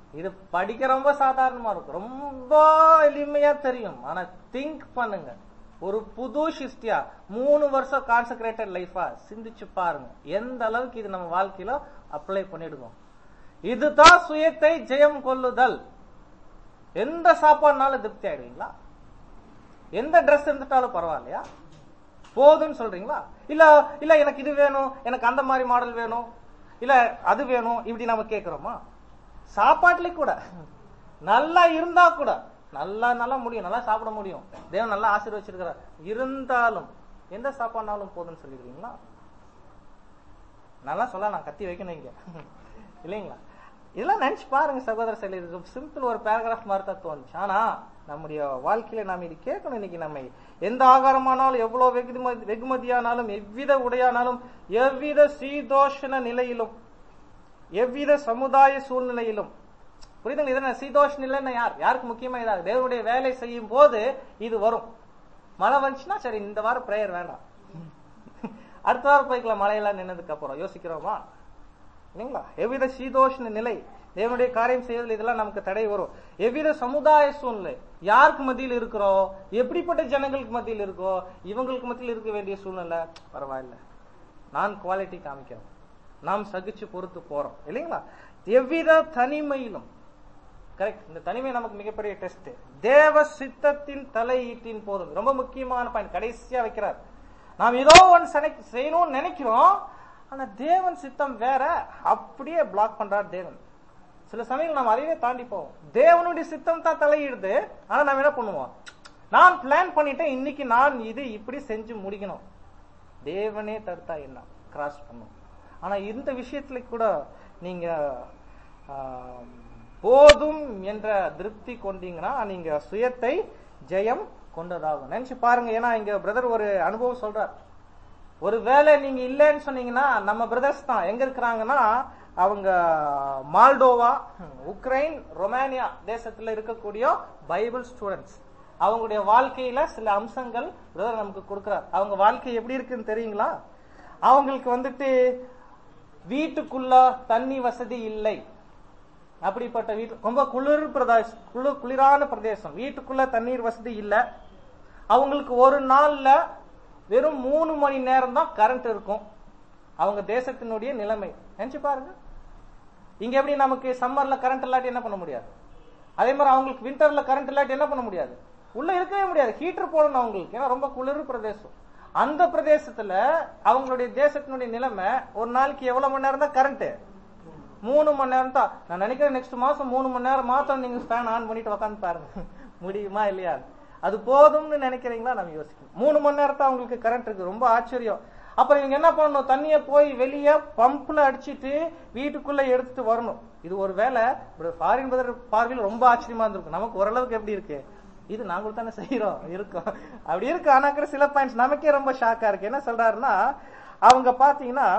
இது படிக்க ரொம்ப சாதாரணமா இருக்கும் ரொம்ப எளிமையா தெரியும் ஆனா திங்க் பண்ணுங்க ஒரு புது சிஸ்டியா மூணு வருஷம் கான்சென்ட்ரேட்டட் லைஃபா சிந்திச்சு பாருங்க எந்த அளவுக்கு இது நம்ம வாழ்க்கையில அப்ளை பண்ணிடுவோம் இதுதான் சுயத்தை ஜெயம் கொள்ளுதல் எந்த சாப்பாடுனாலும் திருப்தி ஆயிடுவீங்களா எந்த ட்ரெஸ் இருந்துட்டாலும் பரவாயில்லையா போதும்னு சொல்றீங்களா இல்ல இல்ல எனக்கு இது வேணும் எனக்கு அந்த மாதிரி மாடல் வேணும் இல்ல அது வேணும் இப்படி நம்ம கேக்குறோமா சாப்பாட்டுல கூட நல்லா இருந்தா கூட நல்லா நல்லா முடியும் நல்லா சாப்பிட முடியும் தேவன் நல்லா ஆசீர்வச்சிருக்கிறார் இருந்தாலும் எந்த சாப்பாடுனாலும் போதும்னு சொல்லிடுவீங்களா நல்லா சொல்ல நான் கத்தி வைக்கணும் இங்க இல்லைங்களா இதெல்லாம் நினைச்சு பாருங்க சகோதர செயல் இது சிம்பிள் ஒரு பேராகிராஃப் மாதிரி தான் தோணுச்சு ஆனா நம்முடைய வாழ்க்கையில நாம் இது கேட்கணும் இன்னைக்கு நம்ம எந்த ஆகாரமானாலும் எவ்வளவு வெகுமதி வெகுமதியானாலும் எவ்வித உடையானாலும் எவ்வித சீதோஷண நிலையிலும் எவ்வித சமுதாய சூழ்நிலையிலும் புரியுதுங்க இதன சீதோஷ நிலைன்னா யார் யாருக்கு முக்கியமா இதாக தேவனுடைய வேலை செய்யும் போது இது வரும் மழை வந்துச்சுன்னா சரி இந்த வாரம் பிரேயர் வேண்டாம் அடுத்த வாரம் போய்க்கலாம் மழையெல்லாம் நின்னதுக்கு அப்புறம் யோசிக்கிறோமா இல்லைங்களா எவ்வித சீதோஷ்ண நிலை தேவனுடைய காரியம் செய்வதில் இதெல்லாம் நமக்கு தடை வரும் எவ்வித சமுதாய சூழ்நிலை யாருக்கு மத்தியில் இருக்கிறோம் எப்படிப்பட்ட ஜனங்களுக்கு மத்தியில் இருக்கோ இவங்களுக்கு மத்தியில் இருக்க வேண்டிய சூழ்நிலை பரவாயில்ல நான் குவாலிட்டி காமிக்கிறோம் நாம் சகிச்சு பொறுத்து போறோம் இல்லைங்களா எவ்வித தனிமையிலும் கரெக்ட் இந்த தனிமை நமக்கு மிகப்பெரிய டெஸ்ட் தேவ சித்தத்தின் தலையீட்டின் போதும் ரொம்ப முக்கியமான பாயிண்ட் கடைசியா வைக்கிறார் நாம் ஏதோ ஒன்று செனை- செய்யணும்னு நினைக்கிறோம் ஆனா தேவன் சித்தம் வேற அப்படியே பிளாக் பண்றார் தேவன் சில சமயங்கள் நாம் அதையே தாண்டி போவோம் தேவனுடைய சித்தம் தான் தலையிடுது ஆனா நாம் என்ன பண்ணுவோம் நான் பிளான் பண்ணிட்டேன் இன்னைக்கு நான் இது இப்படி செஞ்சு முடிக்கணும் தேவனே தடுத்தா என்ன கிராஸ் பண்ணும் ஆனா இந்த விஷயத்துல கூட நீங்க ஆம், போதும் என்ற திருப்தி கொண்டீங்கன்னா நீங்க சுயத்தை ஜெயம் கொண்டதாகும் நினைச்சு பாருங்க ஏன்னா இங்க பிரதர் ஒரு அனுபவம் சொல்றார் ஒருவேளை நீங்க இல்லைன்னு சொன்னீங்கன்னா நம்ம பிரதர்ஸ் தான் எங்க இருக்கிறாங்கன்னா அவங்க மால்டோவா உக்ரைன் ரொமானியா தேசத்துல இருக்கக்கூடிய பைபிள் ஸ்டூடெண்ட்ஸ் அவங்களுடைய வாழ்க்கையில சில அம்சங்கள் பிரதர் நமக்கு கொடுக்கிறார் அவங்க வாழ்க்கை எப்படி இருக்குன்னு தெரியுங்களா அவங்களுக்கு வந்துட்டு வீட்டுக்குள்ள தண்ணி வசதி இல்லை அப்படிப்பட்ட வீட்டு ரொம்ப குளிர் பிரதேசம் குளிர் குளிரான பிரதேசம் வீட்டுக்குள்ள தண்ணீர் வசதி இல்ல அவங்களுக்கு ஒரு நாள்ல வெறும் மூணு மணி நேரம் தான் கரண்ட் இருக்கும் அவங்க தேசத்தினுடைய நிலைமை நினைச்சு பாருங்க இங்க எப்படி நமக்கு சம்மர்ல கரண்ட் இல்லாட்டி என்ன பண்ண முடியாது அதே மாதிரி அவங்களுக்கு விண்டர்ல கரண்ட் இல்லாட்டி என்ன பண்ண முடியாது உள்ள இருக்கவே முடியாது ஹீட்டர் போடணும் அவங்களுக்கு ஏன்னா ரொம்ப குளிர் பிரதேசம் அந்த பிரதேசத்துல அவங்களுடைய தேசத்தினுடைய நிலைமை ஒரு நாளைக்கு எவ்வளவு மணி நேரம் தான் கரண்ட் மூணு மணி நேரம் தான் நான் நினைக்கிறேன் நெக்ஸ்ட் மாசம் மூணு மணி நேரம் மாத்திரம் நீங்க ஃபேன் ஆன் பண்ணிட்டு உட்காந்து பாருங்க முடியுமா இல்லையா அது போதும்னு நினைக்கிறீங்களா நம்ம யோசிக்கணும் மூணு மணி நேரத்தை அவங்களுக்கு கரண்ட் இருக்கு ரொம்ப ஆச்சரியம் அப்புறம் இவங்க என்ன பண்ணணும் தண்ணியை போய் வெளியே பம்ப்ல அடிச்சிட்டு வீட்டுக்குள்ள எடுத்துட்டு வரணும் இது ஒரு வேலை ஃபாரின் பதர் பார்வையில் ரொம்ப ஆச்சரியமா இருந்திருக்கும் நமக்கு ஓரளவுக்கு எப்படி இருக்கு இது நாங்களும் தானே செய்யறோம் இருக்கோம் அப்படி இருக்கு ஆனாக்கிற சில பாயிண்ட்ஸ் நமக்கே ரொம்ப ஷாக்கா இருக்கு என்ன சொல்றாருன்னா அவங்க பாத்தீங்கன்னா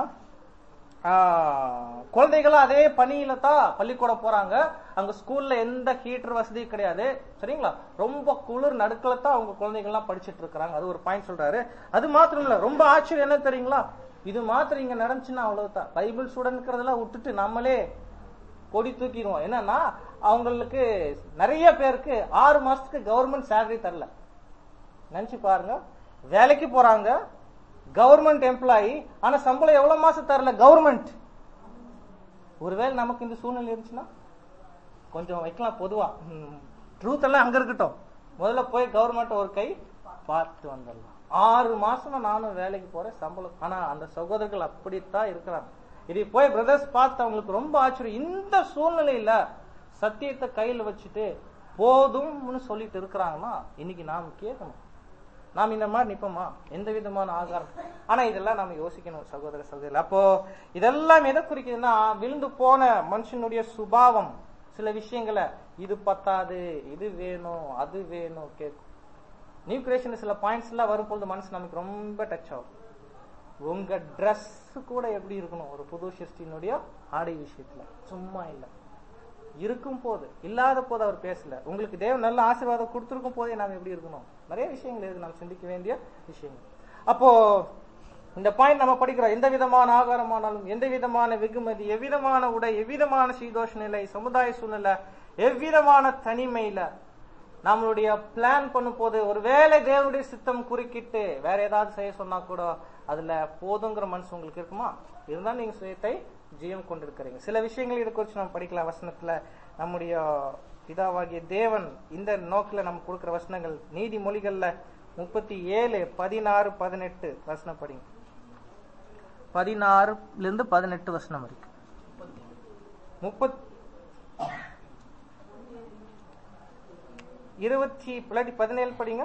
ஆஹ், குழந்தைகளும் அதே பணியில தான் பள்ளிக்கூடம் போறாங்க அங்க ஸ்கூல்ல எந்த ஹீட்டர் வசதி கிடையாது சரிங்களா ரொம்ப குளிர் நடுக்கல தான் அவங்க குழந்தைகள்லாம் படிச்சிட்டு இருக்காங்க அது ஒரு பாயிண்ட் சொல்றாரு அது மாத்திரம் இல்ல ரொம்ப ஆச்சரியம் என்ன தெரியுங்களா இது மாத்திரம் இங்க நடந்துச்சுன்னா அவ்வளவுதான் பைபிள் ஸ்டூடெண்ட்ங்கிறதெல்லாம் விட்டுட்டு நம்மளே கொடி தூக்கிடுவோம் என்னன்னா அவங்களுக்கு நிறைய பேருக்கு ஆறு மாசத்துக்கு கவர்மெண்ட் சேலரி தரல நினைச்சு பாருங்க வேலைக்கு போறாங்க கவர்மெண்ட் எம்ப்ளாயி ஆனா சம்பளம் எவ்வளவு மாசம் தரல கவர்மெண்ட் ஒருவேளை நமக்கு இந்த சூழ்நிலை இருந்துச்சுன்னா கொஞ்சம் வைக்கலாம் பொதுவா ட்ரூத் எல்லாம் அங்க இருக்கட்டும் முதல்ல போய் கவர்மெண்ட் ஒரு கை பார்த்து வந்துடலாம் ஆறு மாசமா நானும் வேலைக்கு போறேன் சம்பளம் ஆனா அந்த சகோதரர்கள் அப்படித்தான் இருக்கிறாங்க இதை போய் பிரதர்ஸ் பார்த்து அவங்களுக்கு ரொம்ப ஆச்சரியம் இந்த சூழ்நிலையில சத்தியத்தை கையில வச்சுட்டு போதும்னு சொல்லிட்டு இருக்கிறாங்கன்னா இன்னைக்கு நாம் கேட்கணும் நாம் இந்த மாதிரி நிப்போமா எந்த விதமான ஆகாரம் ஆனா இதெல்லாம் நாம யோசிக்கணும் சகோதர சகோதரி அப்போ இதெல்லாம் எதை குறிக்குதுன்னா விழுந்து போன மனுஷனுடைய சுபாவம் சில விஷயங்களை இது பத்தாது இது வேணும் அது வேணும் கேட்கும் நியூ கிரியேஷன் சில பாயிண்ட்ஸ் எல்லாம் வரும்பொழுது மனசு நமக்கு ரொம்ப டச் ஆகும் உங்க Dress கூட எப்படி இருக்கணும் ஒரு புது சிருஷ்டியினுடைய ஆடை விஷயத்துல சும்மா இல்ல இருக்கும் போது இல்லாத போது அவர் பேசல உங்களுக்கு தேவன் நல்ல ஆசீர்வாதம் கொடுத்திருக்கும் போதே நாம் எப்படி இருக்கணும் நிறைய விஷயங்கள் இருக்கு நாம் சிந்திக்க வேண்டிய விஷயங்கள் அப்போ இந்த பாயிண்ட் நம்ம படிக்கிறோம் எந்த விதமான ஆகாரமானாலும் எந்த விதமான வெகுமதி எவ்விதமான உடை எவ்விதமான சீதோஷ நிலை சமுதாய சூழ்நிலை எவ்விதமான தனிமையில நம்மளுடைய பிளான் பண்ணும் போது ஒருவேளை தேவனுடைய சித்தம் குறுக்கிட்டு வேற ஏதாவது செய்ய சொன்னா கூட அதுல போதுங்கிற மனசு உங்களுக்கு இருக்குமா இருந்தா நீங்க சுயத்தை ஜீவம் கொண்டிருக்கிறீங்க சில விஷயங்கள் இதை குறித்து நம்ம படிக்கலாம் வசனத்துல நம்முடைய பிதாவாகிய தேவன் இந்த நோக்கில நமக்கு கொடுக்கிற வசனங்கள் நீதிமொழிகள்ல முப்பத்தி ஏழு பதினாறு பதினெட்டு வசனம் படிங்க பதினாறுல இருந்து பதினெட்டு வசனம் வரைக்கும் முப்பத் இருபத்தி பிள்ளாட்டி பதினேழு படிங்க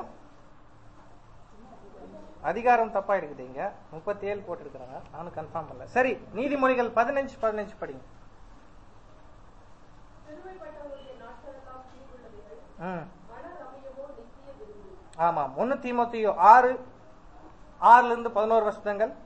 அதிகாரம் தப்பா இருக்குது இங்க முப்பத்தி ஏழு போட்டிருக்கிறாங்க நானும் கன்ஃபார்ம் பண்ணல சரி நீதிமொழிகள் பதினஞ்சு பதினஞ்சு படிங்க சிறுமைப்பட்டவருடைய நாட்களெல்லாம் தீங்குள்ளவைகள் ம் மன ரம்யமோ நித்திய விரும்பு ஆமாம் ஒன்னு தீமோத்தியோ ஆறு ஆறுல இருந்து பதினோரு வருஷங்கள்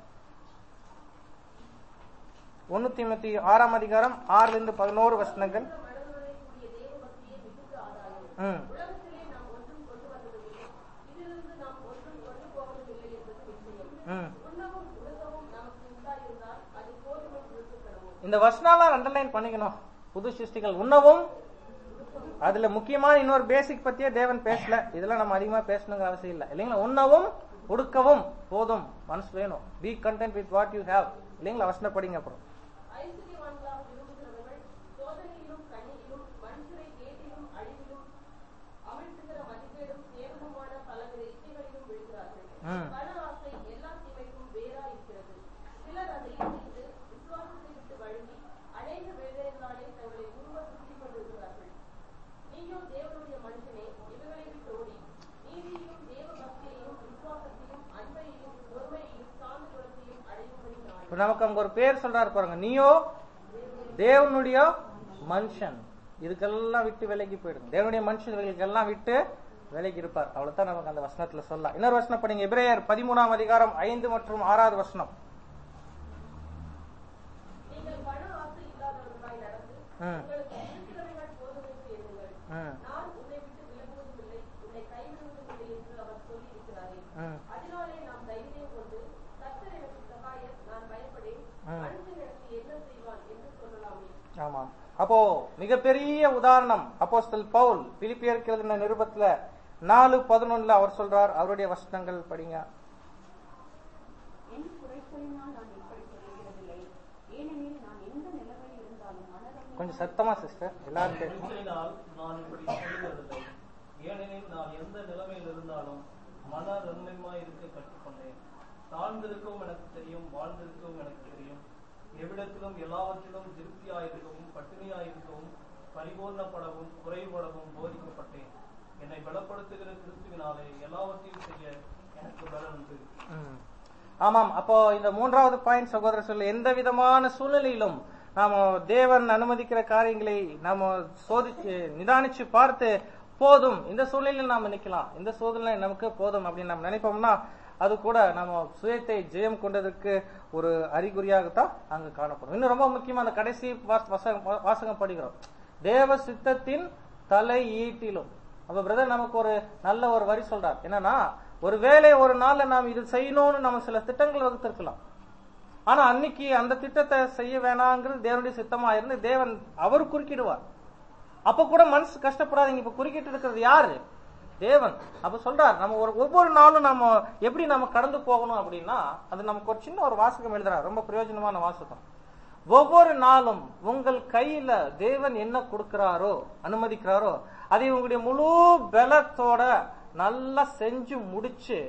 ஒன்னு தீமோத்தியோ ஆறாம் அதிகாரம் ஆறுல இருந்து பதினோரு வசனங்கள் மனதுடனே கூடிய தேவ பக்தியே மிகுந்த ஆதாயம் ம் உலகத்திலே நாம் ஒன்றும் கொண்டு வந்ததுமில்லை இதிலிருந்து நாம் ஒன்றும் கொண்டு போவதுமில்லை என்பது நிச்சயம் ம் உண்ணவும் உடுக்கவும் நமக்கு உண்டாயிருந்தால் அது போதுமை நிறுத்தப்படவும் இந்த வசனாலாம் அண்டர்லைன் பண்ணிக்கணும் புது சிருஷ்டிகள் உண்ணவும் அதுல முக்கியமான இன்னொரு பேசிக் பத்தியே தேவன் பேசல இதெல்லாம் நம்ம அதிகமா பேசணுங்கிற அவசியம் இல்லை இல்லைங்களா உண்ணவும் உடுக்கவும் போதும் மனசு வேணும் be content with what you have இல்லைங்களா வசனம் படிங்க அப்புறம் ஐஸ்வர்யவான்களாக விரும்புகிறவர்கள் சோதனையிலும் கண்ணியிலும் மனுஷரை கேட்டிலும் அழிவிலும் அமிழ்த்துகிற மதிப்பேடும் தேவனுமான பலவித இச்சைகளிலும் விழுகிறார்கள் ம். பண ஆசை எல்லா தீமைக்கும் வேறா இருக்கிறது சிலர் அதை இணைந்து விசுவாசத்தை விட்டு வழுவி அநேக வேலைகளாலே தங்களை உருவ சுத்தி கொண்டிருக்கிறார்கள் நீயோ தேவனுடைய மனுஷனே இவைகளை விட்டு ஓடி நீதியையும் தேவ பக்தியையும் விசுவாசத்தையும் அன்பையும் பொறுமையையும் சாந்த குணத்தையும் அடையும்படி நாடு இப்ப நமக்கு அங்க ஒரு பேர் சொல்றாரு பாருங்க நீயோ தேவனுடைய மனுஷன் இதுக்கெல்லாம் விட்டு விலகி போயிடுங்க தேவனுடைய மனுஷன் இவர்களுக்கெல்லாம் விட்டு விலகி இருப்பார் அவ்வளவுதான் நமக்கு அந்த வசனத்துல சொல்லலாம் இன்னொரு வசனம் படிங்க எபிரேயர் பதிமூணாம் அதிகாரம் ஐந்து மற்றும் ஆறாவது வசனம் நீங்கள் பண ஆசை இல்லாதவர்களாய் நடந்து ம். உங்களுக்கு இருக்கிறவைகள் போதுமென்று எண்ணுங்கள் ம், நான் உன்னை விட்டு விலகுவதும் இல்லை உன்னை கைவிடுவதும் இல்லை என்று அவர் சொல்லி இருக்கிறாரே ம். அதனாலே நாம் தைரியம் கொண்டு கர்த்தர் எனக்கு சகாயர் நான் பயப்படேன் ம். மனுஷன் எனக்கு என்ன செய்வான் என்று சொல்லலாமே ஆமாம் அப்போ மிகப்பெரிய உதாரணம் அப்போஸ்தல் பவுல் பிலிப்பியருக்கு எழுதின நிருபத்துல நாலு பதினொன்னுல அவர் சொல்றார் அவருடைய வசனங்கள் படிங்க என் குறைகளினால் நான் இப்படி சொல்லுகிறதில்லை ஏனெனில் நான் எந்த நிலைமையில் இருந்தாலும் மனதம் கொஞ்சம் சத்தமா சிஸ்டர் எல்லாரும் கேட்கும் நிச்சயினால் நான் இப்படி சொல்லுவதில்லை ஏனெனில் நான் எந்த நிலைமையில் இருந்தாலும் மன ரம்யமாய் இருக்க கற்றுக்கொண்டேன் தாழ்ந்திருக்கவும் எனக்கு தெரியும் வாழ்ந்திருக்கவும் எனக்கு தெரியும் எவ்விடத்திலும் எல்லாவற்றிலும் திருப்தியாயிருக்கவும் பட்டினியாயிருக்கவும் பரிபூர்ணப்படவும் குறைபடவும் போதிக்கப்பட்டேன் என்னை பலப்படுத்துகிற கிறிஸ்துவினாலே எல்லாவற்றையும் செய்ய எனக்கு பலன் உண்டு ம். ஆமாம் அப்போ இந்த மூன்றாவது பாயிண்ட் சகோதரர் சொல்ல எந்த விதமான சூழ்நிலையிலும் நாம தேவன் அனுமதிக்கிற காரியங்களை நாம சோதிச்சு நிதானிச்சு பார்த்து போதும் இந்த சூழ்நிலையில் நாம நிக்கலாம் இந்த சூழ்நிலை நமக்கு போதும் அப்படின்னு நம்ம நினைப்போம்னா அது கூட நம்ம சுயத்தை ஜெயம் கொண்டதற்கு ஒரு அறிகுறியாகத்தான் அங்கு காணப்படும் இன்னும் ரொம்ப முக்கியமா அந்த கடைசி வாச- வாசகம் வாசகம் படிக்கிறோம் தேவ சித்தத்தின் தலை ஈட்டிலும் அப்ப பிரதர் நமக்கு ஒரு நல்ல ஒரு வரி சொல்றார் என்னன்னா ஒருவேளை ஒரு நாள்ல நாம் இது செய்யணும்னு நம்ம சில திட்டங்கள் வகுத்திருக்கலாம் ஆனா அன்னைக்கு அந்த திட்டத்தை செய்ய வேணாங்கிறது தேவனுடைய சித்தமா இருந்து தேவன் அவர் குறுக்கிடுவார் அப்ப கூட மனசு கஷ்டப்படாதீங்க இப்ப குறுக்கிட்டு இருக்கிறது யாரு தேவன் அப்ப சொல்றார் நம்ம ஒரு ஒவ்வொரு நாளும் நம்ம எப்படி நம்ம கடந்து போகணும் அப்படின்னா அது நமக்கு ஒரு சின்ன ஒரு வாசகம் எழுதுறார் ரொம்ப பிரயோஜனமான வாசகம் ஒவ்வொரு நாளும் உங்கள் கையில தேவன் என்ன கொடுக்கிறாரோ அனுமதிக்கிறாரோ அதை உங்களுடைய முழு பலத்தோட நல்லா செஞ்சு முடிச்சு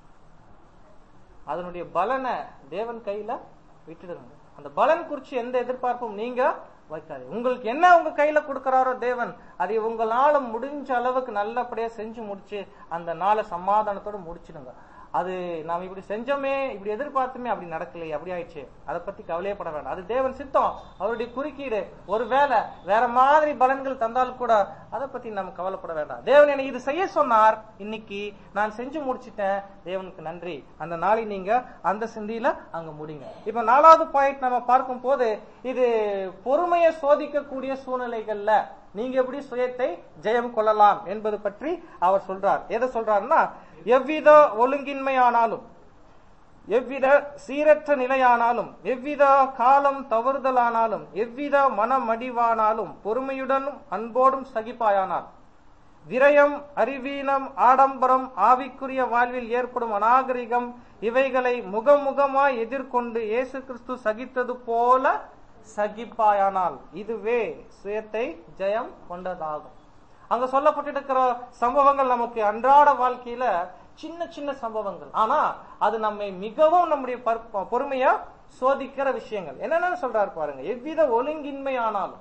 அதனுடைய பலனை தேவன் கையில விட்டுடுங்க அந்த பலன் குறிச்சு எந்த எதிர்பார்ப்பும் நீங்க வைக்காது உங்களுக்கு என்ன உங்க கையில கொடுக்கறாரோ தேவன் அதை உங்களால முடிஞ்ச அளவுக்கு நல்லபடியா செஞ்சு முடிச்சு அந்த நாளை சமாதானத்தோட முடிச்சிடுங்க அது நாம் இப்படி செஞ்சோமே இப்படி எதிர்பார்த்துமே அப்படி நடக்கலையே அப்படி ஆயிடுச்சு அதை பத்தி கவலையப்பட வேண்டாம் அது தேவன் சித்தம் அவருடைய குறுக்கீடு ஒருவேளை வேற மாதிரி பலன்கள் தந்தாலும் கூட அதை பத்தி நம்ம கவலைப்பட வேண்டாம் தேவன் என்னை இது செய்ய சொன்னார் இன்னைக்கு நான் செஞ்சு முடிச்சிட்டேன் தேவனுக்கு நன்றி அந்த நாளை நீங்க அந்த சிந்தியில அங்க முடிங்க இப்ப நாலாவது பாயிண்ட் நம்ம பார்க்கும் போது இது பொறுமையை சோதிக்கக்கூடிய சூழ்நிலைகள்ல நீங்க எப்படி சுயத்தை ஜெயம் கொள்ளலாம் என்பது பற்றி அவர் சொல்றார் எதை சொல்றாருன்னா எவ்வித ஒழுங்கின்மையானாலும் எவ்வித சீரற்ற நிலையானாலும் எவ்வித காலம் தவறுதலானாலும் எவ்வித மனமடிவானாலும் பொறுமையுடனும் அன்போடும் சகிப்பாயானால் விரயம் அறிவீனம் ஆடம்பரம் ஆவிக்குரிய வாழ்வில் ஏற்படும் அநாகரிகம் இவைகளை முகமுகமாய் எதிர்கொண்டு இயேசு கிறிஸ்து சகித்தது போல சகிப்பாயானால் இதுவே சுயத்தை ஜெயம் கொண்டதாகும் அங்க சொல்லப்பட்டிருக்கிற சம்பவங்கள் நமக்கு அன்றாட வாழ்க்கையில சின்ன சின்ன சம்பவங்கள் ஆனா அது நம்மை மிகவும் நம்முடைய பற்ப- பொறுமையா சோதிக்கிற விஷயங்கள் என்னென்னு சொல்றாரு பாருங்க எவ்வித ஒழுங்கின்மை ஆனாலும்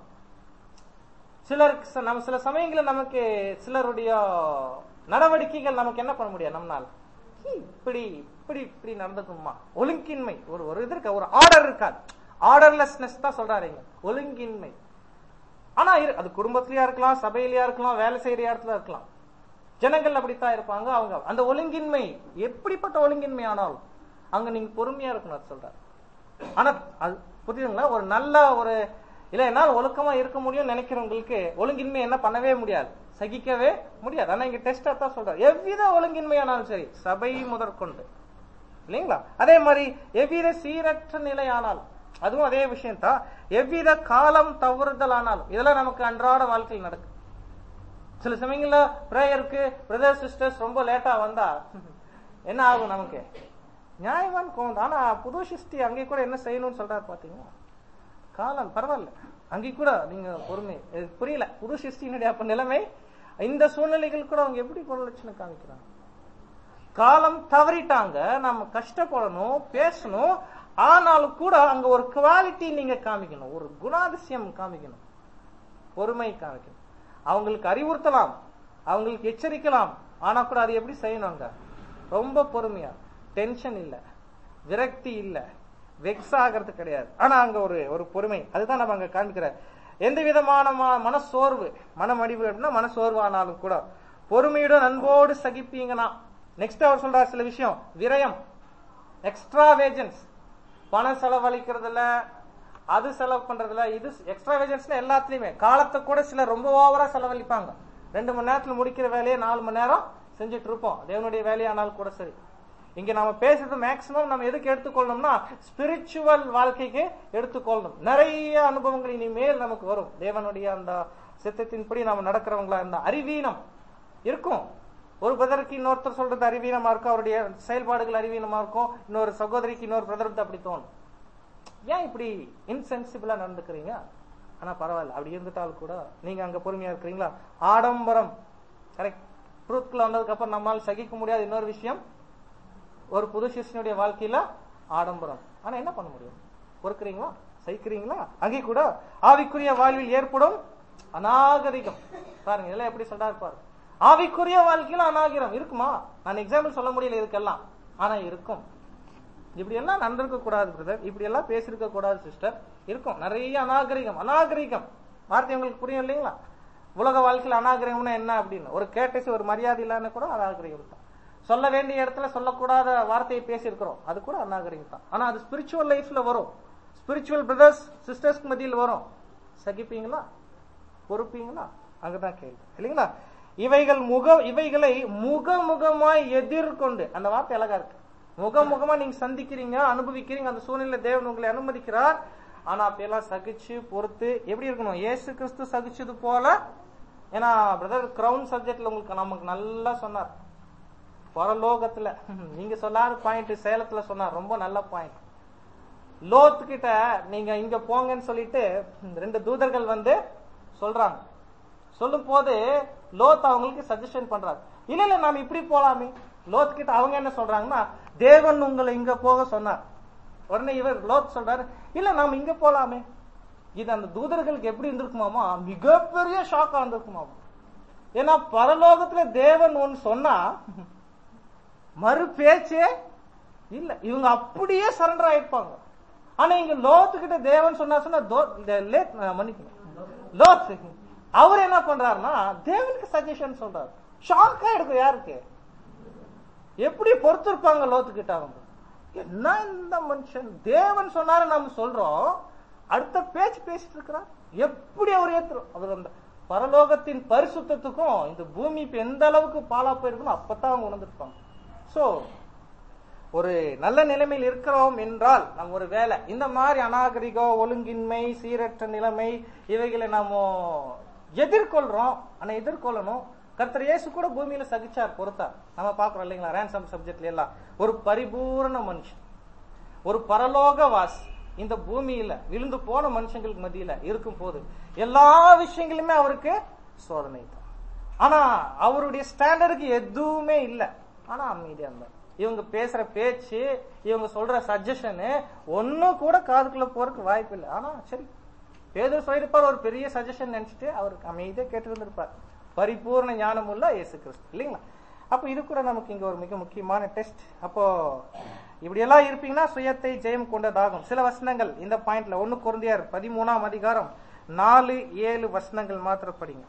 சிலருக்கு ச- நம்ம சில சமயங்களில் நமக்கு சிலருடைய நடவடிக்கைகள் நமக்கு என்ன பண்ண முடியாது நம்மனால ஹீ, இப்படி இப்படி இப்படி நடந்துக்குமா ஒழுங்கின்மை ஒரு ஒரு இது இருக்கு ஒரு ஆர்டர் இருக்காது ஆர்டர்லெஸ்னஸ் தான் சொல்றாரு இங்க ஒழுங்கின்மை ஆனா இரு- அது குடும்பத்திலயா இருக்கலாம் சபையிலயா இருக்கலாம் வேலை செய்யற இடத்துல இருக்கலாம் ஜனங்கள் அப்படித்தான் இருப்பாங்க அவங்க அந்த ஒழுங்கின்மை எப்படிப்பட்ட ஒழுங்கின்மை ஆனாலும் அங்க நீங்க பொறுமையா இருக்கணும் அது சொல்றாரு ஆனா அது புரியுதுங்களா ஒரு நல்ல ஒரு இல்ல என்னால் ஒழுக்கமா இருக்க முடியும்னு நினைக்கிறவங்களுக்கு ஒழுங்கின்மை என்ன பண்ணவே முடியாது சகிக்கவே முடியாது ஆனா இங்க டெஸ்டா தான் சொல்றாரு எவ்வித ஒழுங்கின்மையானாலும் சரி சபை முதற்கொண்டு இல்லைங்களா அதே மாதிரி எவ்வித சீரற்ற நிலையானாலும் அதுவும் அதே விஷயம் தான் எவ்வித காலம் தவறுதல் ஆனாலும் இதெல்லாம் நமக்கு அன்றாட வாழ்க்கையில் நடக்கும் சில சமயங்கள்ல பிரேயருக்கு பிரதர் சிஸ்டர்ஸ் ரொம்ப லேட்டா வந்தா என்ன ஆகும் நமக்கு நியாயமான கோவம் ஆனா புது சிருஷ்டி அங்கே கூட என்ன செய்யணும்னு சொல்றாரு பாத்தீங்களா காலம் பரவாயில்ல அங்கே கூட நீங்க பொறுமை எனக்கு புரியல புது சிருஷ்டியினுடைய அப்ப நிலைமை இந்த சூழ்நிலைகள் கூட அவங்க எப்படி பொருளட்சணம் காமிக்கிறாங்க காலம் தவறிட்டாங்க நம்ம கஷ்டப்படணும் பேசணும் ஆனாலும் கூட அங்க ஒரு குவாலிட்டி நீங்க காமிக்கணும் ஒரு குணாதிசயம் காமிக்கணும் பொறுமை காமிக்கணும் அவங்களுக்கு அறிவுறுத்தலாம் அவங்களுக்கு எச்சரிக்கலாம் ஆனா கூட அது எப்படி செய்யணுங்க ரொம்ப பொறுமையா டென்ஷன் இல்ல விரக்தி இல்ல வெக்ஸ் ஆகிறது கிடையாது ஆனா அங்க ஒரு ஒரு பொறுமை அதுதான் நம்ம அங்க காமிக்கிற எந்த விதமான ம- மனசோர்வு மனமடிவு அப்படின்னா மனசோர்வு ஆனாலும் கூட பொறுமையுடன் அன்போடு சகிப்பீங்கன்னா நெக்ஸ்ட் அவர் சொல்றார் சில விஷயம் விரயம் எக்ஸ்ட்ரா வேஜன்ஸ் பணம் செலவழிக்கிறதுல அது செலவு பண்றதுல இது எக்ஸ்ட்ரா வேஜன்ஸ்ல எல்லாத்துலயுமே காலத்தை கூட சிலர் ரொம்ப ஓவரா செலவழிப்பாங்க ரெண்டு மணி நேரத்துல முடிக்கிற வேலையை நாலு மணி நேரம் செஞ்சுட்டு இருப்போம் தேவனுடைய வேலையானாலும் கூட சரி இங்க நம்ம பேசுறது மேக்சிமம் நம்ம எதுக்கு எடுத்துக்கொள்ளணும்னா ஸ்பிரிச்சுவல் வாழ்க்கைக்கு எடுத்துக்கொள்ளணும் நிறைய அனுபவங்கள் இனிமேல் நமக்கு வரும் தேவனுடைய அந்த சித்தத்தின்படி நாம நடக்கிறவங்களா இந்த அறிவீனம் இருக்கும் ஒரு பிரதருக்கு இன்னொருத்தர் சொல்றது அறிவீனமா இருக்கும் அவருடைய செயல்பாடுகள் அறிவீனமா இருக்கும் இன்னொரு சகோதரிக்கு இன்னொரு பிரதருக்கு அப்படி தோணும் ஏன் இப்படி இன்சென்சிபிளா நடந்துக்கிறீங்க ஆனா பரவாயில்ல அப்படி இருந்துட்டாலும் கூட நீங்க அங்க பொறுமையா இருக்கிறீங்களா ஆடம்பரம் கரெக்ட் ட்ரூத்ல வந்ததுக்கு அப்புறம் நம்மால் சகிக்க முடியாத இன்னொரு விஷயம் ஒரு புது சிஷ்யனுடைய வாழ்க்கையில ஆடம்பரம் ஆனா என்ன பண்ண முடியும் பொறுக்கிறீங்களா சகிக்கிறீங்களா அங்கே கூட ஆவிக்குரிய வாழ்வில் ஏற்படும் அநாகரிகம் பாருங்க இதெல்லாம் எப்படி சொல்றாரு பாருங்க ஆவிக்குரிய வாழ்க்கையில அநாகரிகம் இருக்குமா நான் எக்ஸாம்பிள் சொல்ல முடியல இதுக்கெல்லாம் ஆனா இருக்கும் இப்படி எல்லாம் நடந்திருக்க கூடாது பிரதர் இப்படி எல்லாம் பேசியிருக்க கூடாது சிஸ்டர் இருக்கும் நிறைய அநாகரிகம் அநாகரிகம் வார்த்தை உங்களுக்கு புரியும் இல்லைங்களா உலக வாழ்க்கையில் அநாகரிகம்னா என்ன அப்படின்னு ஒரு கேட்டசி ஒரு மரியாதை இல்லைன்னு கூட அநாகரிகம் தான் சொல்ல வேண்டிய இடத்துல சொல்லக்கூடாத வார்த்தையை பேசியிருக்கிறோம் அது கூட அநாகரிகம் தான் ஆனா அது ஸ்பிரிச்சுவல் லைஃப்ல வரும் ஸ்பிரிச்சுவல் பிரதர்ஸ் சிஸ்டர்ஸ்க்கு மத்தியில் வரும் சகிப்பீங்களா பொறுப்பீங்களா அங்கதான் கேள்வி இல்லைங்களா இவைகள் முக இவைகளை முகமுகமாய் எதிர்கொண்டு அந்த வார்த்தை அழகா இருக்கு முகமுகமா நீங்க சந்திக்கிறீங்க அனுபவிக்கிறீங்க அந்த சூழ்நிலை தேவன் உங்களை அனுமதிக்கிறார் ஆனா அப்பெல்லாம் சகிச்சு பொறுத்து எப்படி இருக்கணும் இயேசு கிறிஸ்து சகிச்சது போல ஏன்னா பிரதர் கிரவுன் சப்ஜெக்ட்ல உங்களுக்கு நமக்கு நல்லா சொன்னார் பரலோகத்துல நீங்க சொல்லாத பாயிண்ட் சேலத்துல சொன்னார் ரொம்ப நல்ல பாயிண்ட் லோத்து கிட்ட நீங்க இங்க போங்கன்னு சொல்லிட்டு ரெண்டு தூதர்கள் வந்து சொல்றாங்க சொல்லும் போது லோத் அவங்களுக்கு சஜஷன் பண்றாரு இல்ல இல்ல நாம இப்படி போலாமே லோத் கிட்ட அவங்க என்ன சொல்றாங்கன்னா தேவன் உங்களை இங்க போக சொன்னார் உடனே இவர் லோத் சொல்றாரு இல்ல நாம இங்க போலாமே இது அந்த தூதர்களுக்கு எப்படி இருந்திருக்குமாமா மிகப்பெரிய ஷாக்கா இருந்திருக்குமாமா ஏன்னா பரலோகத்துல தேவன் ஒன்னு சொன்னா மறு பேச்சே இல்ல இவங்க அப்படியே சரண்டர் ஆயிருப்பாங்க ஆனா இங்க லோத்துக்கிட்ட தேவன் சொன்னா சொன்னா தோ- இந்த லேத் மன்னிக்கணும் லோத் அவர் என்ன பண்றாருன்னா தேவனுக்கு சஜஷன் சொல்றாரு ஷாக் ஆயிடுக்கும் யாருக்கு எப்படி பொறுத்திருப்பாங்க லோத்துக்கிட்ட அவங்க என்ன இந்த மனுஷன் தேவன் சொன்னாரு நம்ம சொல்றோம் அடுத்த பேச்சு பேசிட்டு இருக்கிறார் எப்படி அவர் ஏத்துறோம் அவர் அந்த பரலோகத்தின் பரிசுத்தத்துக்கும் இந்த பூமி இப்ப எந்த அளவுக்கு பாலா போயிருக்கணும் அப்பதான் அவங்க உணர்ந்திருப்பாங்க சோ ஒரு நல்ல நிலைமையில் இருக்கிறோம் என்றால் நம்ம ஒரு வேலை இந்த மாதிரி அநாகரிகம் ஒழுங்கின்மை சீரற்ற நிலைமை இவைகளை நாம எதிர்கொள்றோம் ஆனா எதிர்கொள்ளணும் கர்த்தர் இயேசு கூட பூமியில சகிச்சார் பொறுத்தார் நம்ம பாக்குறோம் இல்லைங்களா ரேன்சம் சப்ஜெக்ட்ல எல்லாம் ஒரு பரிபூர்ண மனுஷன் ஒரு பரலோக வாசி இந்த பூமியில விழுந்து போன மனுஷங்களுக்கு மத்தியில இருக்கும் போது எல்லா விஷயங்களுமே அவருக்கு சோதனை தான் ஆனா அவருடைய ஸ்டாண்டர்டுக்கு எதுவுமே இல்ல ஆனா அமைதியா இருந்தார் இவங்க பேசுற பேச்சு இவங்க சொல்ற சஜஷனு ஒன்னும் கூட காதுக்குள்ள போறதுக்கு வாய்ப்பு இல்லை ஆனா சரி பேதர் சொல்லிருப்பார் ஒரு பெரிய சஜஷன் நினைச்சிட்டு அவருக்கு அமைதியா கேட்டு இருந்திருப்பார் பரிபூர்ண ஞானம் உள்ள இயேசு கிறிஸ்து இல்லைங்களா அப்போ இது கூட நமக்கு இங்க ஒரு மிக முக்கியமான டெஸ்ட் அப்போ இப்படியெல்லாம் இருப்பீங்கன்னா சுயத்தை ஜெயம் கொண்டதாகும் சில வசனங்கள் இந்த பாயிண்ட்ல ஒன்னு குருந்தியார் பதிமூணாம் அதிகாரம் நாலு ஏழு வசனங்கள் மாத்திரம் படிங்க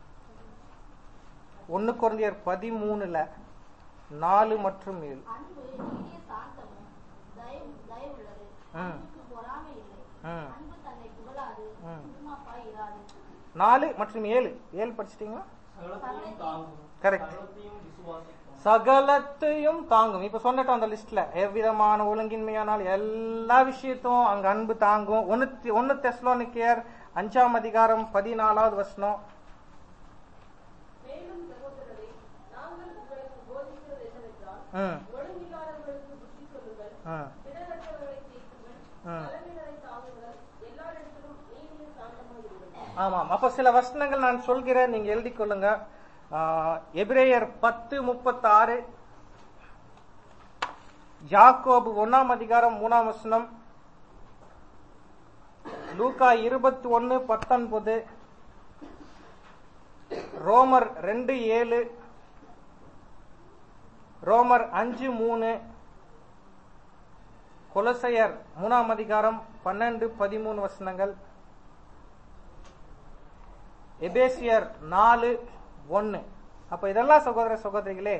ஒன்னு குருந்தியார் பதிமூணுல நாலு மற்றும் ஏழு அன்பு நீடிய சாந்தமும் தயவு தயவுள்ளது ம். அன்புக்கு பொறாமை இல்லை ம். அன்பு தன்னை புகழாது ம். சும்மாப்பாய் இராது நாலு மற்றும் ஏழு ஏழு படிச்சிட்டீங்களா சகலத்தையும் தாங்கும் Correct. சகலத்தையும் விசுவாசிக்கும் சகலத்தையும் தாங்கும் இப்ப சொன்னட்டோம் அந்த லிஸ்ட்ல எவ்விதமான ஒழுங்கின்மையானால் எல்லா விஷயத்தும் அங்க அன்பு தாங்கும் ஒன்னு ஒன்னு தெஸ்லோனிக்கேயர் அஞ்சாம் அதிகாரம் பதினாலாவது வசனம் மேலும் சகோதரரே நாங்கள் உங்களுக்கு போதிக்கிறது என்னவென்றால் ம், ஒழுங்கில்லாதவர்களுக்கு புத்தி சொல்லுங்கள் ம், திடனற்றவர்களை தேற்றுங்கள் ம். தலைமையினரை தாங்குங்கள் எல்லா இடத்திலும் நீதியும் சாந்தமாக இருங்கள் ஆமாம் அப்ப சில வசனங்கள் நான் சொல்கிறேன் நீங்க எழுதி கொள்ளுங்க ஆ, எபிரேயர் பத்து முப்பத்தாறு யாக்கோபு ஒன்னாம் அதிகாரம் மூணாம் வசனம் லூக்கா இருபத்தி ஒன்னு பத்தொன்பது ரோமர் ரெண்டு ஏழு ரோமர் அஞ்சு மூணு கொலசையர் மூணாம் அதிகாரம் பன்னெண்டு பதிமூணு வசனங்கள் எபேசியர் நாலு ஒன்னு அப்ப இதெல்லாம் சகோதர சகோதரிகளே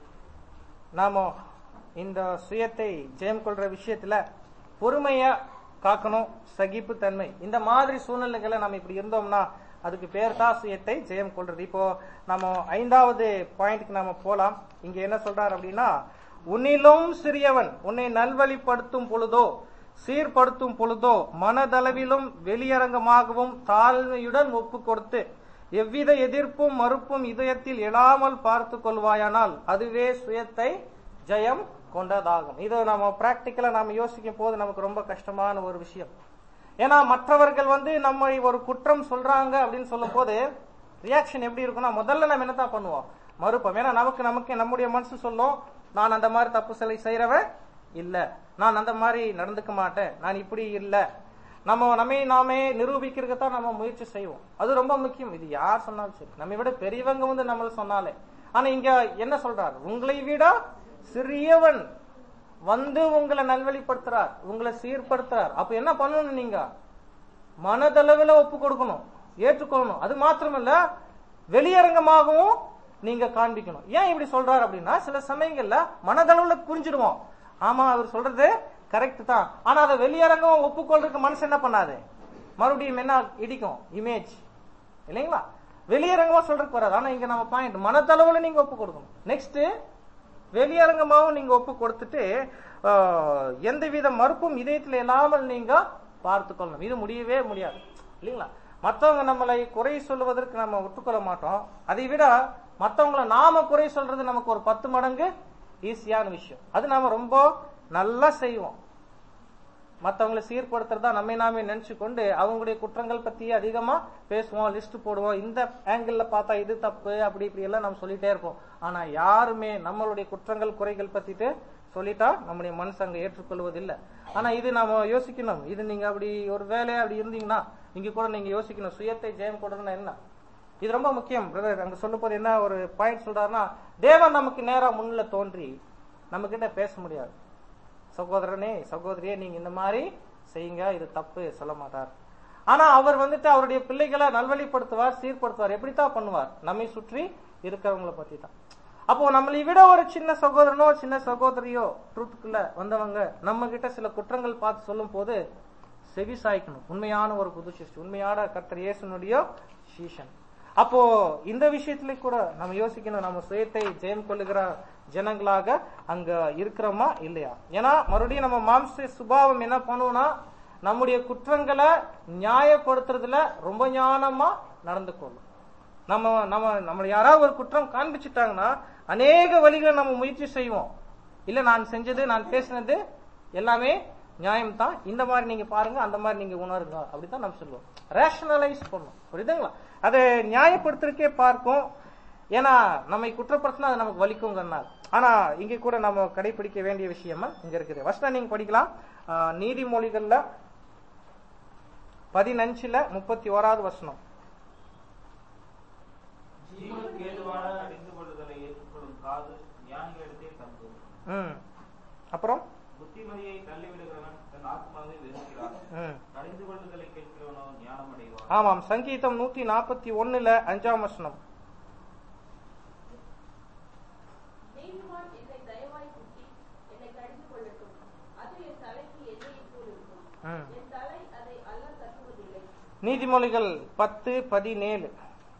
நாம இந்த சுயத்தை ஜெயம் கொள்ற விஷயத்துல பொறுமையா காக்கணும் சகிப்பு தன்மை இந்த மாதிரி சூழ்நிலைகளை நம்ம இப்படி இருந்தோம்னா அதுக்கு பேர் தான் சுயத்தை ஜெயம் கொள்றது இப்போ நம்ம ஐந்தாவது பாயிண்ட்க்கு நாம போலாம் இங்க என்ன சொல்றாரு அப்படின்னா உன்னிலும் சிறியவன் உன்னை நல்வழிப்படுத்தும் பொழுதோ சீர்படுத்தும் பொழுதோ மனதளவிலும் வெளியரங்கமாகவும் தாழ்மையுடன் ஒப்பு கொடுத்து எவ்வித எதிர்ப்பும் மறுப்பும் இதயத்தில் எழாமல் பார்த்து கொள்வாயானால் அதுவே சுயத்தை ஜெயம் கொண்டதாகும் இது நம்ம பிராக்டிக்கலா நாம யோசிக்கும் போது நமக்கு ரொம்ப கஷ்டமான ஒரு விஷயம் ஏன்னா மற்றவர்கள் வந்து நம்மை ஒரு குற்றம் சொல்றாங்க அப்படின்னு சொல்லும் போது ரியாக்ஷன் எப்படி இருக்கும்னா முதல்ல நம்ம என்னதான் பண்ணுவோம் மறுப்போம் ஏன்னா நமக்கு நமக்கு நம்முடைய மனசு சொல்லும் நான் அந்த மாதிரி தப்பு சிலை செய்யறவன் இல்ல நான் அந்த மாதிரி நடந்துக்க மாட்டேன் நான் இப்படி இல்ல நம்ம நம்மை நாமே நிரூபிக்கிறதுக்கு தான் நம்ம முயற்சி செய்வோம் அது ரொம்ப முக்கியம் இது யார் சொன்னாலும் சரி நம்மை விட பெரியவங்க வந்து நம்மள சொன்னாலே ஆனா இங்க என்ன சொல்றாரு உங்களை விட சிறியவன் வந்து உங்களை நல்வழிப்படுத்துறார் உங்களை சீர்படுத்துறார் அப்ப என்ன பண்ணணும் நீங்க மனதளவில் ஒப்பு கொடுக்கணும் ஏற்றுக்கொள்ளணும் அது மாத்திரமல்ல வெளியரங்கமாகவும் நீங்க காண்பிக்கணும் ஏன் இப்படி சொல்றாரு அப்படின்னா சில சமயங்கள்ல மனதளவுல புரிஞ்சிடுவோம் ஆமா அவர் சொல்றது கரெக்ட் தான் ஆனா அதை வெளியரங்கம் ஒப்புக்கொள்றதுக்கு மனசு என்ன பண்ணாது மறுபடியும் என்ன இடிக்கும் இமேஜ் இல்லைங்களா வெளியரங்கமா சொல்றதுக்கு வராது ஆனா இங்க நம்ம பாயிண்ட் மனதளவுல நீங்க ஒப்பு கொடுக்கணும் நெக்ஸ்ட் வெளியரங்கமாவும் நீங்க ஒப்பு கொடுத்துட்டு ஆஹ், எந்தவித மறுப்பும் இதயத்துல இல்லாமல் நீங்க பார்த்து கொள்ளணும் இது முடியவே முடியாது இல்லைங்களா மத்தவங்க நம்மளை குறை சொல்லுவதற்கு நம்ம ஒத்துக்கொள்ள மாட்டோம் அதை விட மத்தவங்கள நாம குறை சொல்றது நமக்கு ஒரு பத்து மடங்கு ஈஸியான விஷயம் அது நாம ரொம்ப நல்லா செய்வோம் மத்தவங்களை சீர்படுத்துறதா நம்மை நாமே நினைச்சு கொண்டு அவங்களுடைய குற்றங்கள் பத்தி அதிகமா பேசுவோம் லிஸ்ட் போடுவோம் இந்த ஆங்கிள் பார்த்தா இது தப்பு அப்படி இப்படி எல்லாம் நம்ம சொல்லிட்டே இருப்போம் ஆனா யாருமே நம்மளுடைய குற்றங்கள் குறைகள் பத்திட்டு சொல்லிட்டா நம்முடைய மனசு அங்க ஏற்றுக்கொள்வதில்லை ஆனா இது நாம யோசிக்கணும் இது நீங்க அப்படி ஒரு வேலையா அப்படி இருந்தீங்கன்னா நீங்க கூட நீங்க யோசிக்கணும் சுயத்தை ஜெயம் கொடுறதுன்னா என்ன இது ரொம்ப முக்கியம் பிரதர் அங்க சொல்லும் போது என்ன ஒரு பாயிண்ட் சொல்றாருன்னா தேவன் நமக்கு நேரா முன்னில தோன்றி நம்ம கிட்ட பேச முடியாது சகோதரனே சகோதரியே நீங்க இந்த மாதிரி செய்யுங்க இது தப்பு சொல்ல மாட்டார் ஆனா அவர் வந்துட்டு அவருடைய பிள்ளைகளை நல்வழிப்படுத்துவார் சீர்படுத்துவார் எப்படித்தான் பண்ணுவார் நம்மை சுற்றி இருக்கிறவங்கள பத்தி தான் அப்போ நம்மளை விட ஒரு சின்ன சகோதரனோ சின்ன சகோதரியோ ட்ரூத்துக்குள்ள வந்தவங்க நம்ம கிட்ட சில குற்றங்கள் பார்த்து சொல்லும் போது செவி சாய்க்கணும் உண்மையான ஒரு புது சிஷ்டி உண்மையான கர்த்தர் இயேசுனுடைய சீஷன் அப்போ இந்த விஷயத்துல கூட நம்ம யோசிக்கணும் நம்ம சுயத்தை ஜெயம் கொள்ளுகிற ஜனங்களாக அங்க இருக்கிறோமா இல்லையா ஏன்னா மறுபடியும் நம்ம மாம்ச சுபாவம் என்ன பண்ணுவோம்னா நம்முடைய குற்றங்களை நியாயப்படுத்துறதுல ரொம்ப ஞானமா நடந்து கொள்ளும் நம்ம நம்ம நம்மள யாராவது ஒரு குற்றம் காண்பிச்சுட்டாங்கன்னா அநேக வழிகளை நம்ம முயற்சி செய்வோம் இல்ல நான் செஞ்சது நான் பேசினது எல்லாமே நியாயம் தான் இந்த மாதிரி நீங்க பாருங்க அந்த மாதிரி நீங்க உணருங்க அப்படித்தான் நம்ம சொல்லுவோம் ரேஷனலைஸ் பண்ணும் புரியுதுங்களா அதை நியாயப்படுத்துறதுக்கே பார்க்கும் ஏன்னா நம்மை குற்றப்படுத்தினா அது நமக்கு வலிக்குங்கனால் ஆனா இங்க கூட நம்ம கடைபிடிக்க வேண்டிய விஷயமா இங்க இருக்குது வசனம் நீங்க படிக்கலாம் ஆஹ், நீதிமொழிகள்ல பதினஞ்சுல முப்பத்தி ஓராவது வசனம் ஜீவனுக்கு ஏதுவான அறிந்து கொள்ளுதலை ஏற்றுக்கொள்ளும் காது ஞானிகளிடத்தே தங்கும் ம் அப்புறம் புத்திமதியை தள்ளிவிடுகிறவன் தன் ஆத்மாவை வெறுக்கிறான் ம் அறிந்து கொள்ளுதலை கேட்கிறவனோ ஞானம் அடைவான் ஆமாம் சங்கீதம் நூத்தி நாற்பத்தி ஒண்ணுல அஞ்சாம் வசனம் நீதிமான் என்னை தயவாய் குட்டி என்னை கடிந்து கொள்ளட்டும் அது என் தலைக்கு எண்ணெயை போல் இருக்கும் ம். என் தலை அதை அல்ல தட்டுவதில்லை நீதிமொழிகள் பத்து பதினேழு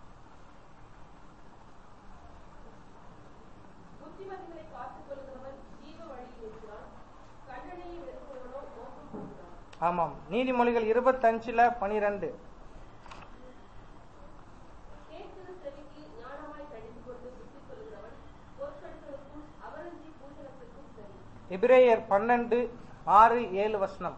புத்திமதிகளை காத்துக் கொள்கிறவன் ஜீவ வழியில் இருக்கிறான் கண்ணனையை வெறுக்கிறவனோ மோசம் போகிறான் ஆமாம் நீதிமொழிகள் இருபத்தஞ்சுல பனிரெண்டு கேட்கிற செவிக்கு ஞானமாய் கடிந்து கொண்டு புத்தி சொல்கிறவன் பொற்கடுகளுக்கும் அவரஞ்சி பூசணத்திற்கும் சரி எபிரேயர் பன்னெண்டு ஆறு ஏழு வசனம்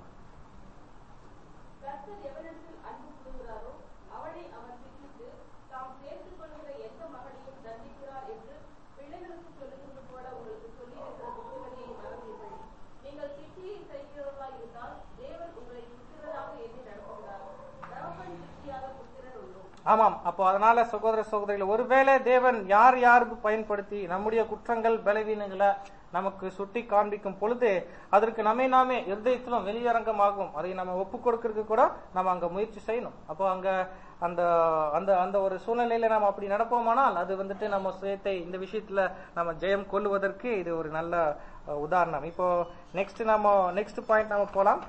கர்த்தர் எவனிடத்தில் அன்பு கூறுகிறாரோ அவனை அவர் சிந்தித்து தாம் சேர்த்துக் கொள்கிற எந்த மகனையும் தண்டிக்கிறார் என்று பிள்ளைகளுக்கு சொல்லுகிறது போல உங்களுக்கு சொல்லியிருக்கிற புத்திமதியை மறந்தீர்கள் நீங்கள் சிட்டியை செய்கிறவர்களாய் இருந்தால் தேவன் உங்களை புத்திரராக எண்ணி நடத்துகிறார் தகப்பன் சிட்டியாக புத்திரர் உள்ளோம் ஆமாம் அப்போ அதனால சகோதர சகோதரிகள் ஒருவேளை தேவன் யார் யாருக்கு பயன்படுத்தி நம்முடைய குற்றங்கள் பலவீனங்களை நமக்கு சுட்டி காண்பிக்கும் பொழுது அதற்கு நம்மை நாமே இருதயத்திலும் வெளியரங்கமாகும் அதை நம்ம ஒப்பு கொடுக்கறதுக்கு கூட நம்ம அங்க முயற்சி செய்யணும் அப்போ அங்க அந்த அந்த அந்த ஒரு சூழ்நிலையில நம்ம அப்படி நடப்போமானால் அது வந்துட்டு நம்ம சுயத்தை இந்த விஷயத்துல நம்ம ஜெயம் கொள்ளுவதற்கு இது ஒரு நல்ல அஹ், உதாரணம் இப்போ நெக்ஸ்ட் நம்ம நெக்ஸ்ட் பாயிண்ட் நம்ம போலாம்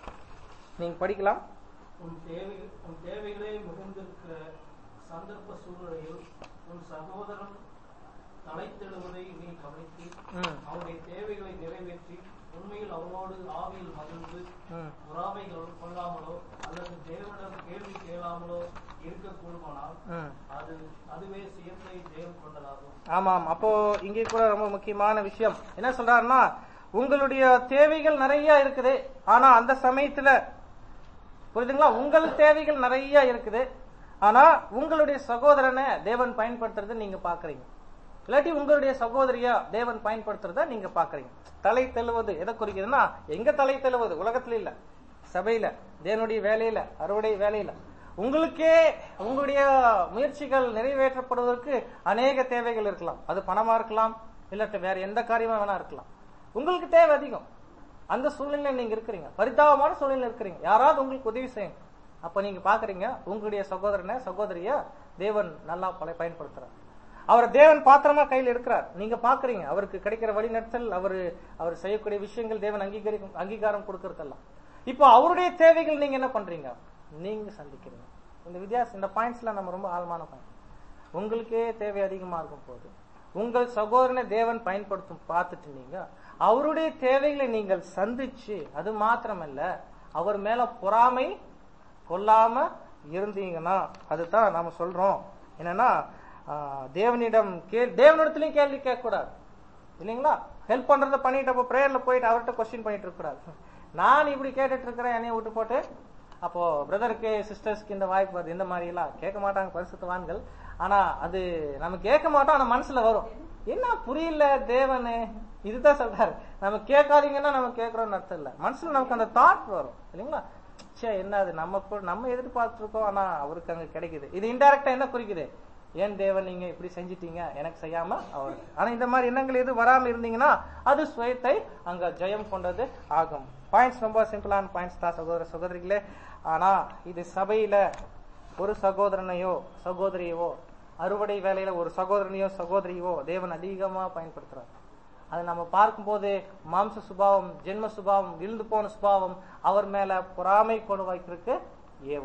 நீங்க படிக்கலாம் உன் தேவை உன் தேவைகளே மிகுந்திருக்கிற சந்தர்ப்ப சூழ்நிலையில் உன் சகோதரன் தலைத்தெழுவதை நீ கவனித்து ம் அவனுடைய தேவைகளை நிறைவேற்றி உண்மையில் அவனோடு ஆவியில் மகிழ்ந்து ம் பொறாமைகள் கொள்ளாமலோ அல்லது தேவனிடம் கேள்வி கேளாமலோ இருக்கக்கூடுமானால் ம் அது அதுவே சுயத்தை ஜெயம் கொண்டதாகும் ஆமாம் அப்போ இங்கே கூட ரொம்ப முக்கியமான விஷயம் என்ன சொல்றாருன்னா உங்களுடைய தேவைகள் நிறைய இருக்குது ஆனா அந்த சமயத்துல புரியுதுங்களா உங்கள் தேவைகள் நிறைய இருக்குது ஆனா உங்களுடைய சகோதரனை தேவன் பயன்படுத்துறதை நீங்க பாக்குறீங்க இல்லாட்டி உங்களுடைய சகோதரியா தேவன் பயன்படுத்துறத நீங்க பாக்குறீங்க தலை தெழுவது எதை குறிக்குதுன்னா எங்க தலை தெழுவது உலகத்துல இல்ல சபையில தேவனுடைய வேலையில அறுவடை வேலையில உங்களுக்கே உங்களுடைய முயற்சிகள் நிறைவேற்றப்படுவதற்கு அநேக தேவைகள் இருக்கலாம் அது பணமா இருக்கலாம் இல்லாட்டி வேற எந்த காரியமா வேணா இருக்கலாம் உங்களுக்கு தேவை அதிகம் அந்த சூழ்நிலையில நீங்க இருக்கிறீங்க பரிதாபமான சூழ்நிலையில இருக்கிறீங்க யாராவது உங்களுக்கு உதவி செய்யும் அப்ப நீங்க பாக்குறீங்க உங்களுடைய சகோதரனை சகோதரிய தேவன் நல்லா பல பயன்படுத்துறார் அவர் தேவன் பாத்திரமா கையில் எடுக்கிறார் நீங்க பாக்குறீங்க அவருக்கு கிடைக்கிற வழிநடத்தல் அவரு அவர் செய்யக்கூடிய விஷயங்கள் தேவன் அங்கீகரிக்கும் அங்கீகாரம் கொடுக்கறதெல்லாம் இப்போ அவருடைய தேவைகள் நீங்க என்ன பண்றீங்க நீங்க சந்திக்கிறீங்க இந்த வித்தியாசம் இந்த பாயிண்ட்ஸ்ல நம்ம ரொம்ப ஆழமான பாயிண்ட் உங்களுக்கே தேவை அதிகமா இருக்கும் போது உங்கள் சகோதரனை தேவன் பயன்படுத்தும் பார்த்துட்டு நீங்க அவருடைய தேவைகளை நீங்கள் சந்திச்சு அது மாத்திரமல்ல அவர் மேல பொறாமை கொல்லாம இருந்தீங்கன்னா அதுதான் நாம சொல்றோம் என்னன்னா ஆஹ், தேவனிடம் கேள் தேவனிடத்திலையும் கேள்வி கேட்க கூடாது இல்லைங்களா ஹெல்ப் பண்றத பண்ணிட்டு அப்போ பிரேயர்ல போயிட்டு அவர்கிட்ட கொஸ்டின் பண்ணிட்டு இருக்க கூடாது நான் இப்படி கேட்டுட்டு இருக்கிறேன் என்னைய விட்டு போட்டு அப்போ பிரதருக்கு சிஸ்டர்ஸ்க்கு இந்த வாய்ப்பு வருது இந்த மாதிரி எல்லாம் கேட்க மாட்டாங்க பரிசுத்தவான்கள் ஆனா அது நம்ம கேட்க மாட்டோம் ஆனா மனசுல வரும் என்ன புரியல தேவனு இதுதான் சொல்றாரு நம்ம கேட்காதீங்கன்னா நம்ம கேட்கறோம்னு அர்த்தம் இல்ல மனசுல நமக்கு அந்த தாட் வரும் இல்லைங்களா சே என்ன அது நம்ம கூட- நம்ம எதிர்பார்த்திருக்கோம் ஆனா அவருக்கு அங்க கிடைக்குது இது இன்டைரக்டா என்ன குறிக்குது ஏன் தேவன் நீங்க இப்படி செஞ்சிட்டீங்க எனக்கு செய்யாம அவர் ஆனா இந்த மாதிரி எண்ணங்கள் எது வராம இருந்தீங்கன்னா அது சுயத்தை அங்க ஜெயம் கொண்டது ஆகும் பாயிண்ட்ஸ் ரொம்ப சிம்பிளான பாயிண்ட்ஸ் தான் சகோதர சகோதரிகளே ஆனா இது சபையில ஒரு சகோதரனையோ சகோதரியவோ அறுவடை வேலையில ஒரு சகோதரனையோ சகோதரியவோ தேவன் அதிகமா பயன்படுத்துறார் அது நம்ம பார்க்கும்போது மாம்ச சுபாவம் ஜென்ம சுபாவம் விழுந்து போன சுபாவம் அவர் மேல பொறாமை கொண்டு வைக்கிறதுக்கு ஏவும்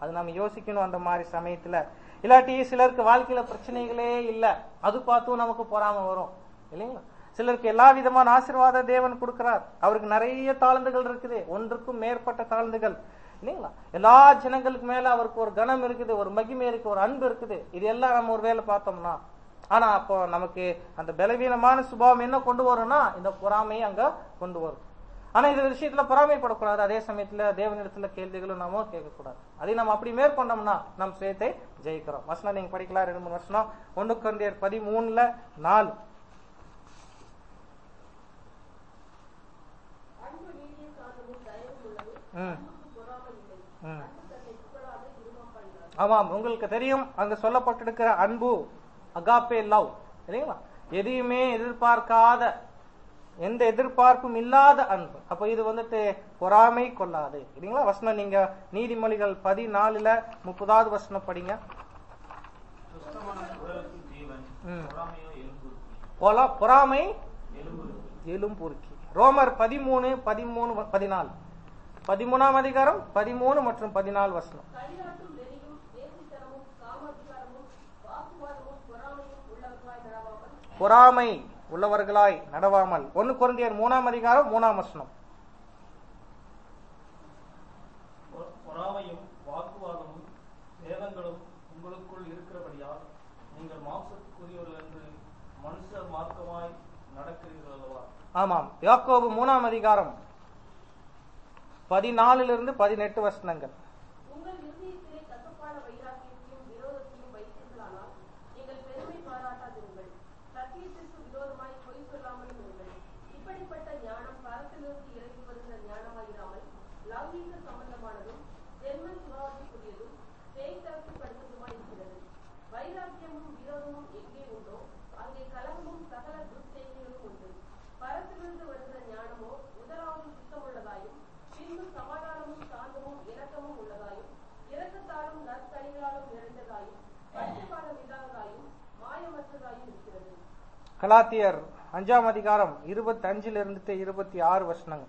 அது நம்ம யோசிக்கணும் அந்த மாதிரி சமயத்துல இல்லாட்டி சிலருக்கு வாழ்க்கையில பிரச்சனைகளே இல்ல அது பார்த்தும் நமக்கு பொறாம வரும் இல்லைங்களா சிலருக்கு எல்லா விதமான ஆசீர்வாத தேவன் கொடுக்கிறார் அவருக்கு நிறைய தாழ்ந்துகள் இருக்குது ஒன்றுக்கும் மேற்பட்ட தாழ்ந்துகள் இல்லைங்களா எல்லா ஜனங்களுக்கு மேல அவருக்கு ஒரு கனம் இருக்குது ஒரு மகிமை இருக்கு ஒரு அன்பு இருக்குது இது எல்லாம் நம்ம ஒரு வேலை பார்த்தோம்னா ஆனா அப்போ நமக்கு அந்த பலவீனமான சுபாவம் என்ன கொண்டு வரும்னா இந்த பொறாமையை அங்க கொண்டு வரும் ஆனா இந்த விஷயத்துல பொறாமைப்படக்கூடாது அதே சமயத்துல தேவனிடத்துல கேள்விகளும் நாம கேட்கக்கூடாது அதை நம்ம அப்படி மேற்கொண்டோம்னா நம் சுயத்தை ஜெயிக்கிறோம் வசனம் நீங்க படிக்கலாம் ரெண்டு மூணு வருஷம் ஒண்ணு கொண்டியர் பதிமூணுல நாலு அன்பு நீதிய சாந்தமும் தயவும் உள்ளது ம் அன்புக்கு பொறாமை இல்லை ம் அன்பு தன்னை புகழாது இருமாப்பாயினார் ஆமாம் உங்களுக்கு தெரியும் அங்க சொல்லப்பட்டிருக்கிற அன்பு அகாப்பே லவ் இல்லைங்களா எதையுமே எதிர்பார்க்காத எந்த எதிர்பார்ப்பும் இல்லாத அன்பு அப்ப இது வந்துட்டு பொறாமை கொள்ளாது இல்லைங்களா வசனம் நீங்க நீதிமொழிகள் பதினாலுல முப்பதாவது வசனம் படிங்க சுத்தமான உடலுக்கு ஜீவன் ம். பொறாமையோ எலும்புருக்கி பொலா- பொறாமை எலும்புருக்கி எலும்புருக்கி ரோமர் பதிமூணு பதிமூணு பதினாலு பதிமூணாம் அதிகாரம் பதிமூணு மற்றும் பதினாலு வசனம் களியாட்டும் நெறியும் வேசித்தனமும் காமாதிகாரமும் வாக்குவாதமும் பொறாமையும் உள்ளவர்களாய் நடவாமல் பொறாமை உள்ளவர்களாய் நடவாமல் ஒன்னு குழந்தையர் மூணாம் அதிகாரம் மூணாம் வசனம் பொ- பொறாமையும் வாக்குவாதமும் வேதங்களும் உங்களுக்குள் இருக்கிறபடியால் நீங்கள் மாம்சத்துக்குரியவர்கள் என்று மனுஷர் மார்க்கமாய் நடக்கிறீர்கள் அல்லவா ஆமாம் யாக்கோபு மூணாம் அதிகாரம் பதினாலிலிருந்து பதினெட்டு வசனங்கள் உங்கள் இருதயத்திலே கசப்பான வைராக்கியத்தையும் விரோதத்தையும் வைத்தீர்களானால் நீங்கள் பெருமை பாராட்டாதிருங்கள் சத்தியத்திற்கு விரோதமாய் பொய் சொல்லாமலும் இருங்கள் இப்படிப்பட்ட ஞானம் பரத்திலிருந்து இறங்கி வருகிற ஞானமாயிராமல் லௌகீக சம்பந்தமானதும் ஜென்ம சுபாவத்துக்குரியதும் தேய்தரத்து படுத்ததுமாய் இருக்கிறது வைராக்கியமும் விரோதமும் எங்கே உண்டோ அங்கே கலகமும் சகல துர்ச்செய்திகளும் உண்டு பரத்திலிருந்து வருகிற ஞானமோ முதலாவது சுத்தமுள்ளதாயும் பின்பு சமாதானமும் சாந்தமும் இரக்கமும் உள்ளதாயும் இரக்கத்தாலும் நற்கனிகளாலும் நிறைந்ததாயும் பட்சபாதம் இல்லாததாயும் மாயமற்றதாயும் இருக்கிறது கலாத்தியர் அஞ்சாம் அதிகாரம் இருபத்தி அஞ்சுல இருந்து இருபத்தி ஆறு வசனங்கள்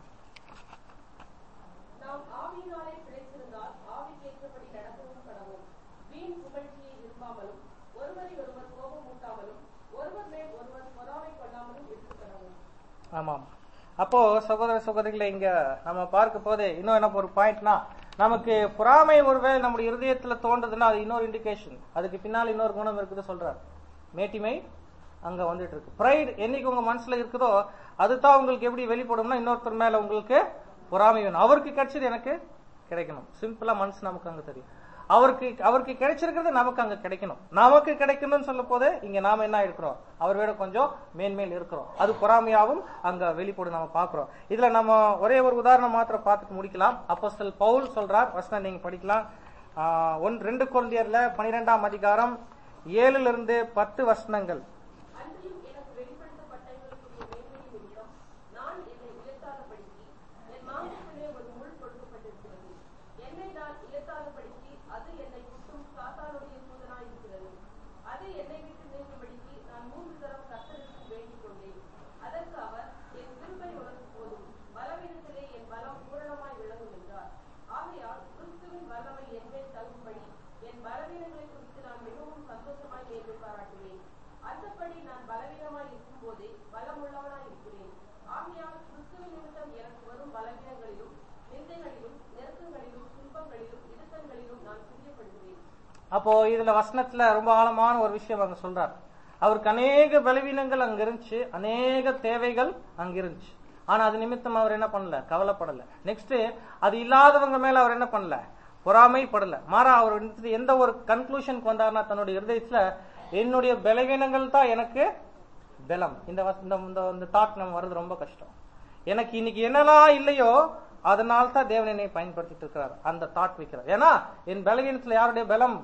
நாம் ஆவியினாலே பிழைத்திருந்தால் ஆவிக்கேற்றபடி நடக்கவும் கடவும் வீண் புகழ்ச்சியை விரும்பாமலும் ஒருவரை ஒருவர் கோபம் ஊட்டாமலும் ஒருவர் மேல் ஒருவர் பொறாமை கொள்ளாமலும் இருக்க கடவும் ஆமாம் அப்போ சகோதர சகோதரிகளை இங்க நம்ம பார்க்க போது இன்னும் என்ன ஒரு பாயிண்ட்னா நமக்கு பொறாமை ஒருவேளை நம்முடைய இருதயத்துல தோன்றதுன்னா அது இன்னொரு இண்டிகேஷன் அதுக்கு பின்னால் இன்னொரு குணம் இருக்குது சொல்றார் மேட்டிமை அங்க வந்துட்டு இருக்கு ப்ரைட் என்னைக்கு உங்க மனசுல இருக்குதோ அதுதான் உங்களுக்கு எப்படி வெளிப்படும்னா இன்னொருத்தர் மேல உங்களுக்கு பொறாமை வேணும் அவருக்கு கிடைச்சது எனக்கு கிடைக்கணும் சிம்பிளா மனசு நமக்கு அங்க தெரியும் அவருக்கு அவருக்கு கிடைச்சிருக்கிறது நமக்கு அங்க கிடைக்கணும் நமக்கு கிடைக்கணும்னு சொல்ல போது இங்க நாம என்ன இருக்கிறோம் அவர் விட கொஞ்சம் மேன்மேல் இருக்கிறோம் அது பொறாமையாவும் அங்க வெளிப்படும் நம்ம பாக்குறோம் இதுல நம்ம ஒரே ஒரு உதாரணம் மாத்திரம் பார்த்துட்டு முடிக்கலாம் அப்போஸ்தல் பவுல் சொல்றார் வசனம் நீங்க படிக்கலாம் ஆஹ் ஒன் ரெண்டு குழந்தையர்ல பனிரெண்டாம் அதிகாரம் ஏழுல இருந்து பத்து வசனங்கள் அன்றியும் எனக்கு வெளிப்படுத்தப்பட்டவர்களுக்குரிய மேன்மை நிமித்தம் நான் என்னை உயர்த்தாதபடிக்கு என் மாம்சத்திலே ஒரு முள் கொடுக்கப்பட்டிருக்கிறது என்னை நான் உயர்த்தாதபடிக்கு அது என்னை குட்டும் சாத்தானுடைய தூதனாய் இருக்கிறது அது என்னை விட்டு நீங்கும்படிக்கு நான் மூன்று தரம் கர்த்தருக்கு வேண்டிக் கொண்டேன் அதற்கு அவர் என் கிருபை உனக்கு போதும் பலவீனத்திலே என் பலம் பூரணமாய் விளங்கும் என்றார் ஆகையால் கிறிஸ்துவின் வல்லமை என் மேல் தங்கும்படி என் பலவீனங்களை குறித்து நான் மிகவும் சந்தோஷமாய் மேன்மை பாராட்டுவேன் அந்தப்படி நான் பலவீனமாய் இருக்கும் போதே பலமுள்ளவனாய் இருக்கிறேன் ஆகையால் கிறிஸ்துவின் நிமித்தம் எனக்கு வரும் பலவீனங்களிலும் நிந்தைகளிலும் நெருக்கங்களிலும் துன்பங்களிலும் இடுக்கங்களிலும் நான் பிரியப்படுகிறேன் அப்போ இதுல வசனத்துல ரொம்ப ஆழமான ஒரு விஷயம் அங்க சொல்றார் அவருக்கு அநேக பலவீனங்கள் அங்க இருந்துச்சு அநேக தேவைகள் அங்க இருந்துச்சு ஆனா அது நிமித்தம் அவர் என்ன பண்ணல கவலைப்படல நெக்ஸ்ட் அது இல்லாதவங்க மேல அவர் என்ன பண்ணல பொறாமைப்படல மாறா அவர் வந்துட்டு எந்த ஒரு கன்க்ளூஷனுக்கு வந்தார்னா தன்னுடைய இருதயத்துல என்னுடைய பலவீனங்கள் தான் எனக்கு பலம் இந்த வச- இந்த இந்த- இந்த தாட் நம்ம வர்றது ரொம்ப கஷ்டம் எனக்கு இன்னைக்கு என்னெல்லாம் இல்லையோ அதனால தான் தேவன் என்னை பயன்படுத்திட்டு இருக்கிறார் அந்த தாட் வைக்கிறார் ஏன்னா என் பலவீனத்துல யாருடைய பலம்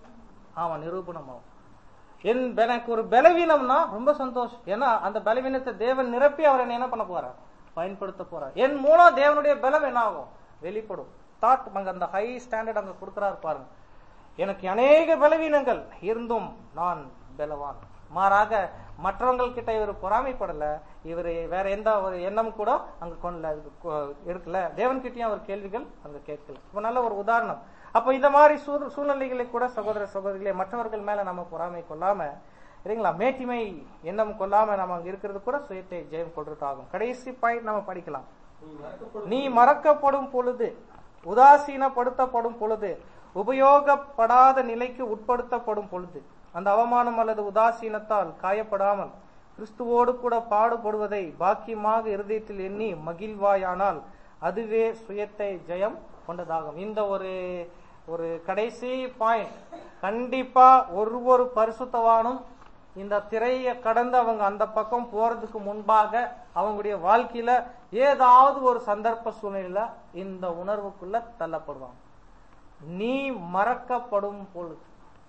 அவன் நிரூபணம் ஆகும் என் ப- எனக்கு ஒரு பலவீனம்னா ரொம்ப சந்தோஷம் ஏன்னா அந்த பலவீனத்தை தேவன் நிரப்பி அவர் என்ன என்ன பண்ண போறார் பயன்படுத்த போறார் என் மூலம் தேவனுடைய பலம் என்ன ஆகும் வெளிப்படும் தாட் அங்க அந்த ஹை ஸ்டாண்டர்ட் அங்க கொடுக்கிறார் பாருங்க எனக்கு அநேக பலவீனங்கள் இருந்தும் நான் பலவான் மாறாக மற்றவங்கள் கிட்ட இவர் பொறாமைப்படல இவர் வேற எந்த ஒரு எண்ணம் கூட அங்க கொண்டல இது கொ- எடுக்கல தேவன் கிட்டயும் அவர் கேள்விகள் அங்க கேட்கல இப்ப நல்ல ஒரு உதாரணம் அப்ப இந்த மாதிரி சூழ்- சூழ்நிலைகளை கூட சகோதர சகோதரிகளே மற்றவர்கள் மேல நம்ம பொறாமை கொள்ளாம சரிங்களா மேட்டிமை எண்ணம் கொள்ளாம நம்ம அங்க இருக்கிறது கூட சுயத்தை ஜெயம் கொள்றதாகும் கடைசி பாயிண்ட் நம்ம படிக்கலாம் நீ மறக்கப்படும் பொழுது உதாசீனப்படுத்தப்படும் பொழுது உபயோகப்படாத நிலைக்கு உட்படுத்தப்படும் பொழுது அந்த அவமானம் அல்லது உதாசீனத்தால் காயப்படாமல் கிறிஸ்துவோடு கூட பாடுபடுவதை பாக்கியமாக இருதயத்தில் எண்ணி மகிழ்வாயானால் அதுவே சுயத்தை ஜெயம் கொண்டதாகும் இந்த ஒரு ஒரு கடைசி பாயிண்ட் கண்டிப்பா ஒரு ஒரு பரிசுத்தவானும் இந்த திரையை கடந்து அவங்க அந்த பக்கம் போறதுக்கு முன்பாக அவங்களுடைய வாழ்க்கையில ஏதாவது ஒரு சந்தர்ப்ப சூழ்நிலையில இந்த உணர்வுக்குள்ள தள்ளப்படுவாங்க நீ மறக்கப்படும் பொழுது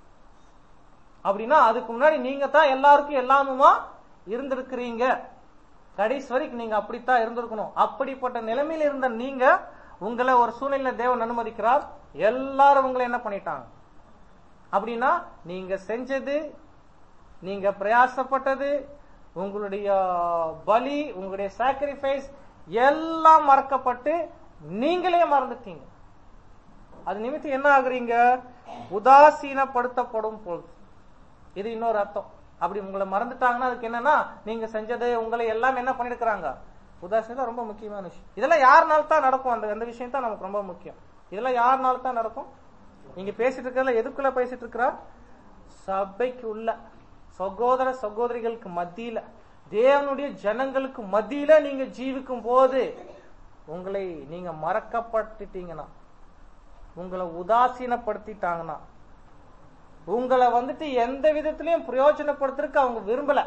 அப்படின்னா அதுக்கு முன்னாடி நீங்க தான் எல்லாருக்கும் எல்லாமுமா இருந்திருக்கிறீங்க கடைசி வரைக்கும் நீங்க அப்படித்தான் இருந்திருக்கணும் அப்படிப்பட்ட நிலைமையில இருந்த நீங்க உங்களை ஒரு சூழ்நிலை தேவன் அனுமதிக்கிறார் எல்லாரும் உங்களை என்ன பண்ணிட்டாங்க அப்படின்னா நீங்க செஞ்சது நீங்க பிரயாசப்பட்டது உங்களுடைய பலி உங்களுடைய சாக்ரிஃபைஸ் எல்லாம் மறக்கப்பட்டு நீங்களே மறந்துட்டீங்க அது நிமித்தம் என்ன ஆகுறீங்க உதாசீனப்படுத்தப்படும் பொழுது இது இன்னொரு அர்த்தம் அப்படி உங்களை மறந்துட்டாங்கன்னா அதுக்கு என்னன்னா நீங்க செஞ்சது உங்களை எல்லாம் என்ன பண்ணிருக்கிறாங்க உதாசீனம் ரொம்ப முக்கியமான விஷயம் இதெல்லாம் யாருனால தான் நடக்கும் அந்த அந்த விஷயம் தான் நமக்கு ரொம்ப முக்கியம் இதெல்லாம் யாருனால தான் நடக்கும் நீங்க பேசிட்டு இருக்கிறதுல எதுக்குள்ள பேசிட்டு இருக்கிறா சபைக்கு உள்ள சகோதர சகோதரிகளுக்கு மத்தியில தேவனுடைய ஜனங்களுக்கு மத்தியில நீங்க ஜீவிக்கும் போது உங்களை நீங்க மறக்கப்பட்டுட்டீங்கன்னா உங்களை உதாசீனப்படுத்திட்டாங்கன்னா உங்களை வந்துட்டு எந்த விதத்திலையும் பிரயோஜனப்படுத்துறதுக்கு அவங்க விரும்பல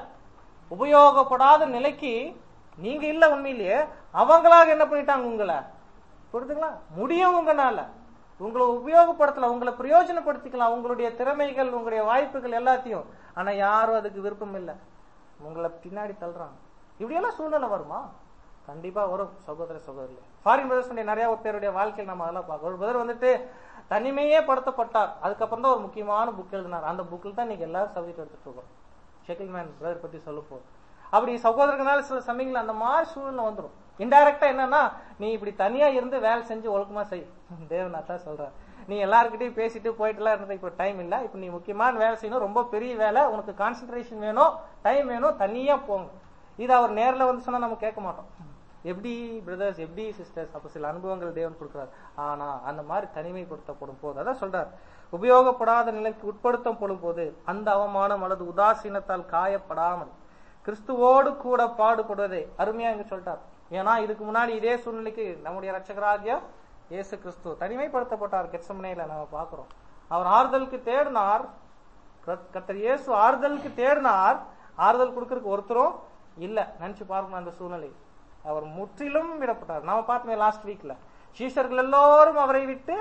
உபயோகப்படாத நிலைக்கு நீங்க இல்ல உண்மையிலேயே அவங்களாக என்ன பண்ணிட்டாங்க உங்களை புரிதுங்களா முடியும் உங்களால உங்களை உபயோகப்படுத்தலாம் உங்களை பிரயோஜனப்படுத்திக்கலாம் உங்களுடைய திறமைகள் உங்களுடைய வாய்ப்புகள் எல்லாத்தையும் ஆனா யாரும் அதுக்கு விருப்பம் இல்லை உங்களை பின்னாடி தள்ளுறாங்க இப்படியெல்லாம் சூழ்நிலை வருமா கண்டிப்பா வரும் சகோதர சகோதரி ஃபாரின் பிரதர்ஸ் நிறைய பேருடைய வாழ்க்கையில் நம்ம அதெல்லாம் பார்க்கணும் ஒரு பிரதர் வந்துட்டு தனிமையே படுத்தப்பட்டார் அதுக்கப்புறம் தான் ஒரு முக்கியமான புக் எழுதினார் அந்த புக்கில் தான் நீங்க எல்லாரும் சப்ஜெக்ட் எடுத்துட்டு இருக்கோம் ஷெக்கில்மேன் பிரதர் பத்தி சொல்ல போறோம் அப்படி சகோதரர்களால சில சமயங்கள் அந்த மாதிரி சூழ்நிலை வந்துடும் இன்டைரக்டா என்னன்னா நீ இப்படி தனியா இருந்து வேலை செஞ்சு ஒழுக்கமா செய் தேவன் அதான் சொல்றார் நீ எல்லாருக்கிட்டையும் பேசிட்டு போயிட்டுலாம் இருந்தது இப்போ டைம் இல்ல இப்போ நீ முக்கியமான வேலை செய்யணும் ரொம்ப பெரிய வேலை உனக்கு கான்சென்ட்ரேஷன் வேணும் டைம் வேணும் தனியா போங்க இது அவர் நேர்ல வந்து சொன்னா நம்ம கேட்க மாட்டோம் எப்படி பிரதர்ஸ் எப்படி சிஸ்டர்ஸ் அப்ப சில அனுபவங்கள் தேவன் கொடுக்கிறார் ஆனா அந்த மாதிரி தனிமைப்படுத்தப்படும் போது அதான் சொல்றார் உபயோகப்படாத நிலைக்கு உட்படுத்தப்படும் போது அந்த அவமானம் அல்லது உதாசீனத்தால் காயப்படாமல் கிறிஸ்துவோடு கூட பாடுபடுவதை அருமையா இங்க சொல்லிட்டார் ஏன்னா இதுக்கு முன்னாடி இதே சூழ்நிலைக்கு நம்முடைய ரட்சகராகிய இயேசு கிறிஸ்து தனிமைப்படுத்தப்பட்டார் கெட்சமனையில நம்ம பாக்குறோம் அவர் ஆறுதலுக்கு தேடினார் கத்- கர்த்தர் இயேசு ஆறுதலுக்கு தேடினார் ஆறுதல் கொடுக்கறதுக்கு ஒருத்தரும் இல்ல நினைச்சு பார்க்கணும் அந்த சூழ்நிலை அவர் முற்றிலும் விடப்பட்டார் நாம பார்த்தோமே லாஸ்ட் வீக்ல சீஷர்கள் எல்லாரும் அவரை விட்டு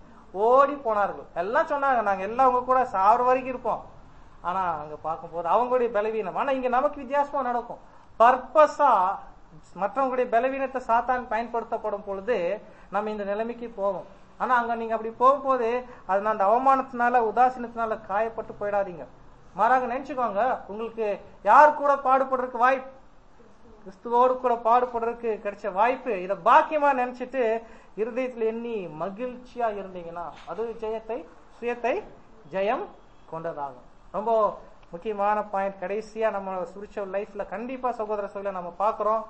ஓடி போனார்கள் எல்லாம் சொன்னாங்க நாங்க எல்லாம் உங்க கூட சாவர வரைக்கும் இருப்போம் ஆனா அங்க பார்க்கும்போது அவங்களுடைய பலவீனம் ஆனா இங்க நமக்கு வித்தியாசமா நடக்கும் பர்பஸா மற்றவங்களுடைய பலவீனத்தை சாத்தான் பயன்படுத்தப்படும் பொழுது நம்ம இந்த நிலைமைக்கு போவோம் ஆனா அங்க நீங்க அப்படி போகும்போது அது அந்த அவமானத்தினால உதாசீனத்தினால காயப்பட்டு போயிடாதீங்க மாறாக நினைச்சுக்கோங்க உங்களுக்கு யார் கூட பாடுபடுறதுக்கு வாய்ப்பு கிறிஸ்துவோடு கூட பாடுபடுறதுக்கு கிடைச்ச வாய்ப்பு இத பாக்கியமா நினைச்சிட்டு இருதயத்துல எண்ணி மகிழ்ச்சியா இருந்தீங்கன்னா அது ஜெயத்தை சுயத்தை ஜெயம் கொண்டதாகும் ரொம்ப முக்கியமான பாயிண்ட் கடைசியா நம்ம ஸ்பிரிச்சுவல் லைஃப்ல கண்டிப்பா சகோதர சொல்ல நம்ம பாக்குறோம்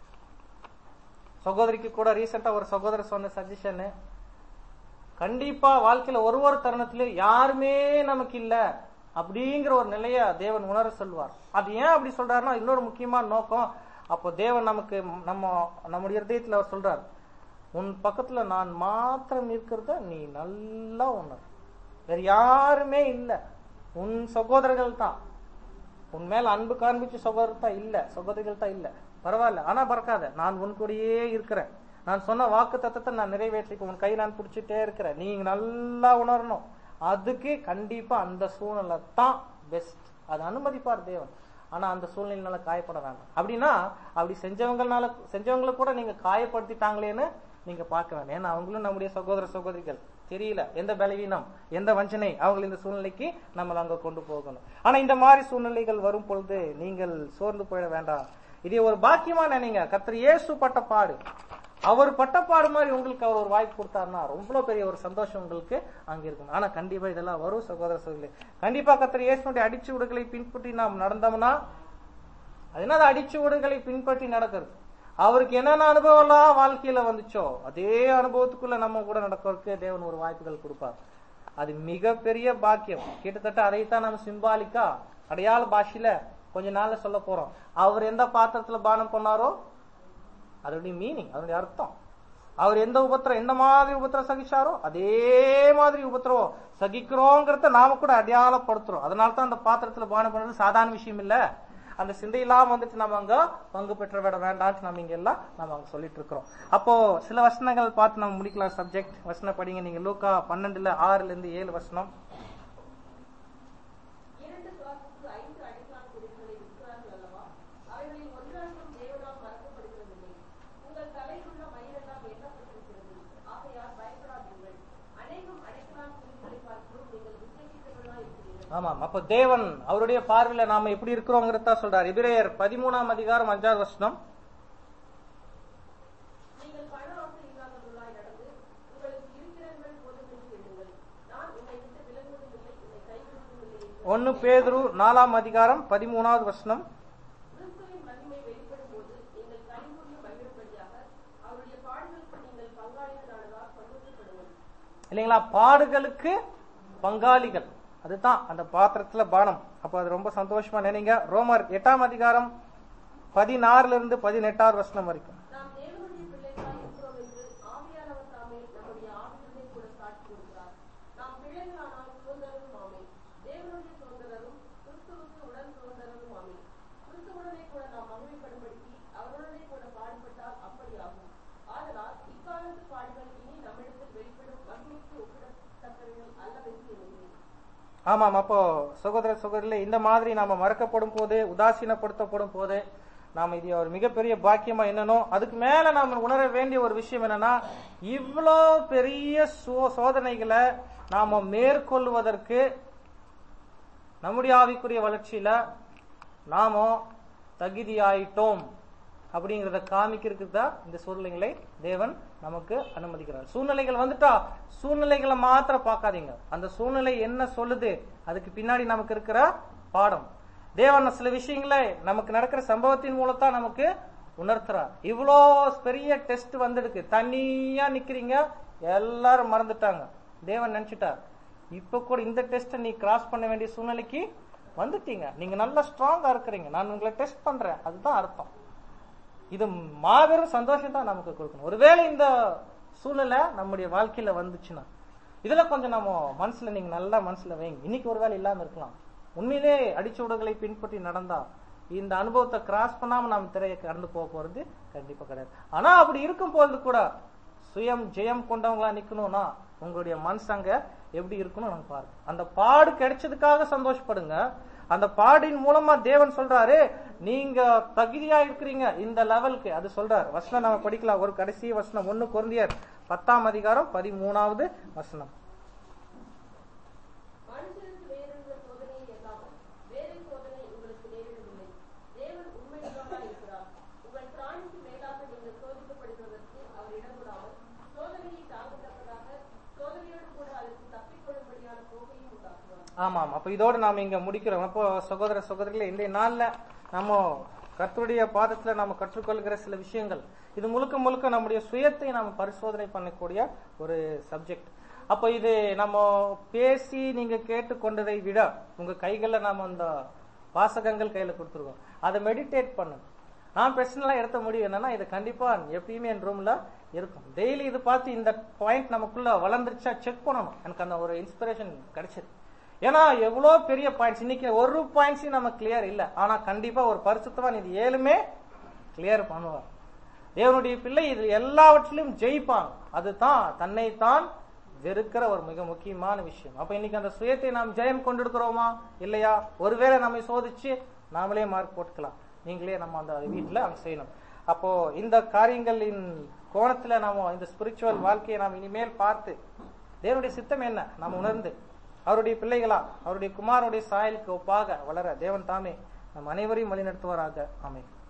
சகோதரிக்கு கூட ரீசெண்டா ஒரு சகோதரர் சொன்ன சஜஷன் கண்டிப்பா வாழ்க்கையில ஒரு ஒரு தருணத்திலும் யாருமே நமக்கு இல்ல அப்படிங்கிற ஒரு நிலைய தேவன் உணர சொல்வார் அது ஏன் அப்படி சொல்றாருன்னா இன்னொரு முக்கியமான நோக்கம் அப்போ தேவன் நமக்கு நம்ம நம்முடைய இருதயத்துல அவர் சொல்றார் உன் பக்கத்துல நான் மாத்திரம் இருக்கிறத நீ நல்லா உணர் வேற யாருமே இல்ல உன் சகோதரர்கள் தான் உன் மேல அன்பு காண்பிச்சு சகோதரர் தான் இல்ல சகோதரிகள் தான் இல்ல பரவாயில்ல ஆனா பறக்காத நான் உன் கூடயே இருக்கிறேன் நான் சொன்ன வாக்கு தத்தத்தை நான் நிறைவேற்றிக்க உன் கை நான் பிடிச்சிட்டே இருக்கிறேன் நீங்க நல்லா உணரணும் அதுக்கு கண்டிப்பா அந்த சூழ்நிலை தான் பெஸ்ட் அது அனுமதிப்பார் தேவன் ஆனா அந்த சூழ்நிலைனால காயப்பட வேண்டாம் அப்படின்னா அப்படி செஞ்சவங்கனால செஞ்சவங்களை கூட நீங்க காயப்படுத்திட்டாங்களேன்னு நீங்க பார்க்க வேண்டாம் ஏன்னா அவங்களும் நம்முடைய சகோதர சகோதரிகள் தெரியல எந்த பலவீனம் எந்த வஞ்சனை அவங்களை இந்த சூழ்நிலைக்கு நம்ம அங்க கொண்டு போகணும் ஆனா இந்த மாதிரி சூழ்நிலைகள் வரும் பொழுது நீங்கள் சோர்ந்து போயிட வேண்டாம் இதை ஒரு பாக்கியமா நினைங்க கர்த்தர் இயேசு பட்ட பாடு அவர் பட்டப்பாடு மாதிரி உங்களுக்கு அவர் ஒரு வாய்ப்பு கொடுத்தாருன்னா ரொம்ப பெரிய ஒரு சந்தோஷம் உங்களுக்கு அங்க இருக்கும் ஆனா கண்டிப்பா இதெல்லாம் வரும் சகோதர சகோதரி கண்டிப்பா கத்திர இயேசுனுடைய அடிச்சு விடுகளை பின்பற்றி நாம் நடந்தோம்னா அது என்ன அடிச்சு விடுகளை பின்பற்றி நடக்கிறது அவருக்கு என்னென்ன அனுபவம்லாம் வாழ்க்கையில வந்துச்சோ அதே அனுபவத்துக்குள்ள நம்ம கூட நடக்கிறதுக்கு தேவன் ஒரு வாய்ப்புகள் கொடுப்பார் அது மிகப்பெரிய பாக்கியம் கிட்டத்தட்ட அதைத்தான் நம்ம சிம்பாலிக்கா அடையாள பாஷையில கொஞ்ச நாள்ல சொல்ல போறோம் அவர் எந்த பாத்திரத்துல பானம் பண்ணாரோ அதனுடைய மீனிங் அதனுடைய அர்த்தம் அவர் எந்த உபத்திரம் எந்த மாதிரி உபத்திரம் சகிச்சாரோ அதே மாதிரி உபத்திரம் சகிக்கிறோங்கிறத நாம கூட அடையாளப்படுத்துறோம் அதனால தான் அந்த பாத்திரத்துல பானம் பண்றது சாதாரண விஷயம் இல்ல அந்த சிந்தையெல்லாம் வந்துட்டு நம்ம அங்க பங்கு பெற்ற விட வேண்டாம்னு நம்ம இங்க எல்லாம் நம்ம அங்க சொல்லிட்டு இருக்கிறோம் அப்போ சில வசனங்கள் பார்த்து நம்ம முடிக்கலாம் சப்ஜெக்ட் வசனம் படிங்க நீங்க லூக்கா பன்னெண்டுல ஆறுல இருந்து ஏழு வசனம் இரண்டு சுவாசத்துக்கு ஐந்து அடைக்கலான் குடிகளை விற்கிறார்கள் அல்லவா அவைகளில் ஒன்றாலும் தேவனால் மறக்கப்படுகிறதில்லை உங்கள் தலையில் உள்ள மயிரெல்லாம் எண்ணப்பட்டிருக்கிறது ஆகையால் பயப்படாதீர்கள் அநேகம் அடைக்கலான் குடிகளை பார்க்கிறோம் நீங்கள் விசேஷித்தவர்களாக இருக்கிறீர்கள் ஆமாம் அப்ப தேவன் அவருடைய பார்வையில நாம எப்படி இருக்கிறோங்கிறதா சொல்றார் எபிரேயர் பதிமூணாம் அதிகாரம் அஞ்சாவது வசனம் நீங்கள் பண ஆசை இல்லாதவர்களாய் நடந்து உங்களுக்கு இருக்கிறவர்கள் போதும் என்று எண்ணுங்கள் நான் உன்னை விட்டு விலகுவதும் இல்லை உன்னை கைவிடுவதும் இல்லை என்று ஒன்னு பேதுரு நாலாம் அதிகாரம் பதிமூணாவது வசனம் கிறிஸ்துவின் மகிமை வெளிப்படும் போது நீங்கள் கனிவுள்ள மகிழும்படியாக அவருடைய பாடுகளுக்கு நீங்கள் பங்காளிகளானதால் சந்தோஷப்படுவோம் இல்லைங்களா பாடுகளுக்கு பங்காளிகள் அதுதான் அந்த பாத்திரத்துல பானம் அப்ப அது ரொம்ப சந்தோஷமா நினைங்க ரோமர் எட்டாம் அதிகாரம் பதினாறுல இருந்து பதினெட்டாவது வசனம் வரைக்கும் நாம் தேவனுடைய பிள்ளைகளாய் இருக்கிறோம் என்று ஆவியானவர் தாமே நம்முடைய ஆவியுடனே கூட சாட்சி கொடுக்கிறார் நாம் பிள்ளைகளானால் சுதந்திரரும் ஆமே தேவனுடைய சுதந்திரரும் கிறிஸ்துவுக்கு உடன் சுதந்திரரும் ஆமே கிறிஸ்துவுடனே கூட நாம் மகிமைப்படும்படுத்தி அவருடனே கூட பாடுபட்டால் அப்படியாகும் ஆதலால் இக்காலத்து பாடுகள் இனி நம்மிடத்தில் வெளிப்படும் மகிமைக்கு ஒப்பிடத்தக்கவைகள் அல்லவென்று எண்ணுகிறேன் ஆமாம் அப்போ சகோதர சகோதரில இந்த மாதிரி நாம மறக்கப்படும் போது உதாசீனப்படுத்தப்படும் போது நாம இது ஒரு மிகப்பெரிய பாக்கியமா என்னனோ அதுக்கு மேல நாம உணர வேண்டிய ஒரு விஷயம் என்னன்னா இவ்வளோ பெரிய சோ- சோதனைகளை நாம மேற்கொள்வதற்கு நம்முடைய ஆவிக்குரிய வளர்ச்சியில நாம தகுதியாயிட்டோம் அப்படிங்கறத காமிக்கிறதுக்கு தான் இந்த சூழ்நிலைகளை தேவன் நமக்கு அனுமதிக்கிறார் சூழ்நிலைகள் வந்துட்டா சூழ்நிலைகளை மாத்திரம் பார்க்காதீங்க அந்த சூழ்நிலை என்ன சொல்லுது அதுக்கு பின்னாடி நமக்கு இருக்கிற பாடம் தேவன் சில விஷயங்களை நமக்கு நடக்கிற சம்பவத்தின் மூலத்தான் நமக்கு உணர்த்துறார் இவ்வளோ பெரிய டெஸ்ட் வந்துடுக்கு தனியா நிக்கிறீங்க எல்லாரும் மறந்துட்டாங்க தேவன் நினைச்சிட்டார் இப்ப கூட இந்த டெஸ்ட் நீ கிராஸ் பண்ண வேண்டிய சூழ்நிலைக்கு வந்துட்டீங்க நீங்க நல்லா ஸ்ட்ராங்கா இருக்கிறீங்க நான் உங்களை டெஸ்ட் பண்றேன் அதுதான் அர்த்தம் இது மாபெரும் சந்தோஷம் தான் நமக்கு கொடுக்கணும் ஒருவேளை இந்த சூழ்நிலை நம்முடைய வாழ்க்கையில வந்துச்சுன்னா இதுல கொஞ்சம் நம்ம மனசுல நீங்க நல்லா மனசுல வைங்க இன்னைக்கு ஒருவேளை இல்லாம இருக்கலாம் உண்மையிலே அடிச்சுவடுகளை பின்பற்றி நடந்தா இந்த அனுபவத்தை கிராஸ் பண்ணாம நாம் திரையை கடந்து போக போறது கண்டிப்பா கிடையாது ஆனா அப்படி இருக்கும் பொழுது கூட சுயம் ஜெயம் கொண்டவங்களா நிக்கணும்னா உங்களுடைய மனசு அங்க எப்படி இருக்கணும் நம்ம பாருங்க அந்த பாடு கிடைச்சதுக்காக சந்தோஷப்படுங்க அந்த பாடின் மூலமா தேவன் சொல்றாரு நீங்க தகுதியா இருக்கிறீங்க இந்த லெவலுக்கு அது சொல்றாரு வசனம் நம்ம படிக்கலாம் ஒரு கடைசி வசனம் ஒண்ணு குழந்தையர் பத்தாம் அதிகாரம் பதிமூணாவது வசனம் மனுஷனுக்கு நேரிடுகிற சோதனையை இல்லாமல் வேறே சோதனை உங்களுக்கு நேரிடவில்லை தேவன் உண்மையுள்ளவராய் இருக்கிறார் உங்கள் பிராணிக்கு மேலாக நீங்கள் சோதிக்கப்படுவதற்கு அவர் இடம் கொடாமல் சோதனையை தாங்கத்தக்கதாக சோதனையோடு கூட அதற்கு தப்பிக்கொள்ளும்படியான போக்கையும் உண்டாக்குவார் ஆமாம் அப்ப இதோட நாம இங்க முடிக்கிறோம் அப்போ சகோதர சகோதரிகளே இன்றைய நாள்ல நம்ம கர்த்தருடைய பாதத்துல நாம கற்றுக்கொள்கிற சில விஷயங்கள் இது முழுக்க முழுக்க நம்முடைய சுயத்தை நாம பரிசோதனை பண்ணக்கூடிய ஒரு சப்ஜெக்ட் அப்ப இது நம்ம பேசி நீங்க கேட்டுக்கொண்டதை விட உங்க கைகள்ல நாம அந்த வாசகங்கள் கையில கொடுத்துருக்கோம் அதை மெடிடேட் பண்ணுங்க நான் பர்சனலா எடுத்த முடிவு என்னன்னா இது கண்டிப்பா எப்பயுமே என் ரூம்ல இருக்கும் டெய்லி இது பார்த்து இந்த பாயிண்ட் நமக்குள்ள வளர்ந்துருச்சா செக் பண்ணணும் எனக்கு அந்த ஒரு இன்ஸ்பிரேஷன் கிடைச்சது ஏன்னா எவ்வளோ பெரிய பாயிண்ட்ஸ் இன்னைக்கு ஒரு பாயிண்ட்ஸையும் நம்ம கிளியர் இல்ல ஆனா கண்டிப்பா ஒரு பரிசுத்தவான் இது ஏழுமே கிளியர் பண்ணுவார் தேவனுடைய பிள்ளை இது எல்லாவற்றிலும் ஜெயிப்பாங்க அதுதான் தன்னைத்தான் வெறுக்கிற ஒரு மிக முக்கியமான விஷயம் அப்ப இன்னைக்கு அந்த சுயத்தை நாம் ஜெயம் கொண்டிருக்கிறோமா இல்லையா ஒருவேளை நம்மை சோதிச்சு நாமளே மார்க் போட்டுக்கலாம் நீங்களே நம்ம அந்த வீட்டுல அங்க செய்யணும் அப்போ இந்த காரியங்களின் கோணத்துல நாம இந்த ஸ்பிரிச்சுவல் வாழ்க்கையை நாம் இனிமேல் பார்த்து தேவனுடைய சித்தம் என்ன நாம் உணர்ந்து அவருடைய பிள்ளைகளா அவருடைய குமாரனுடைய சாயலுக்கு ஒப்பாக வளர தேவன் தாமே நம் அனைவரையும் வழிநடத்துவாராக ஆமென்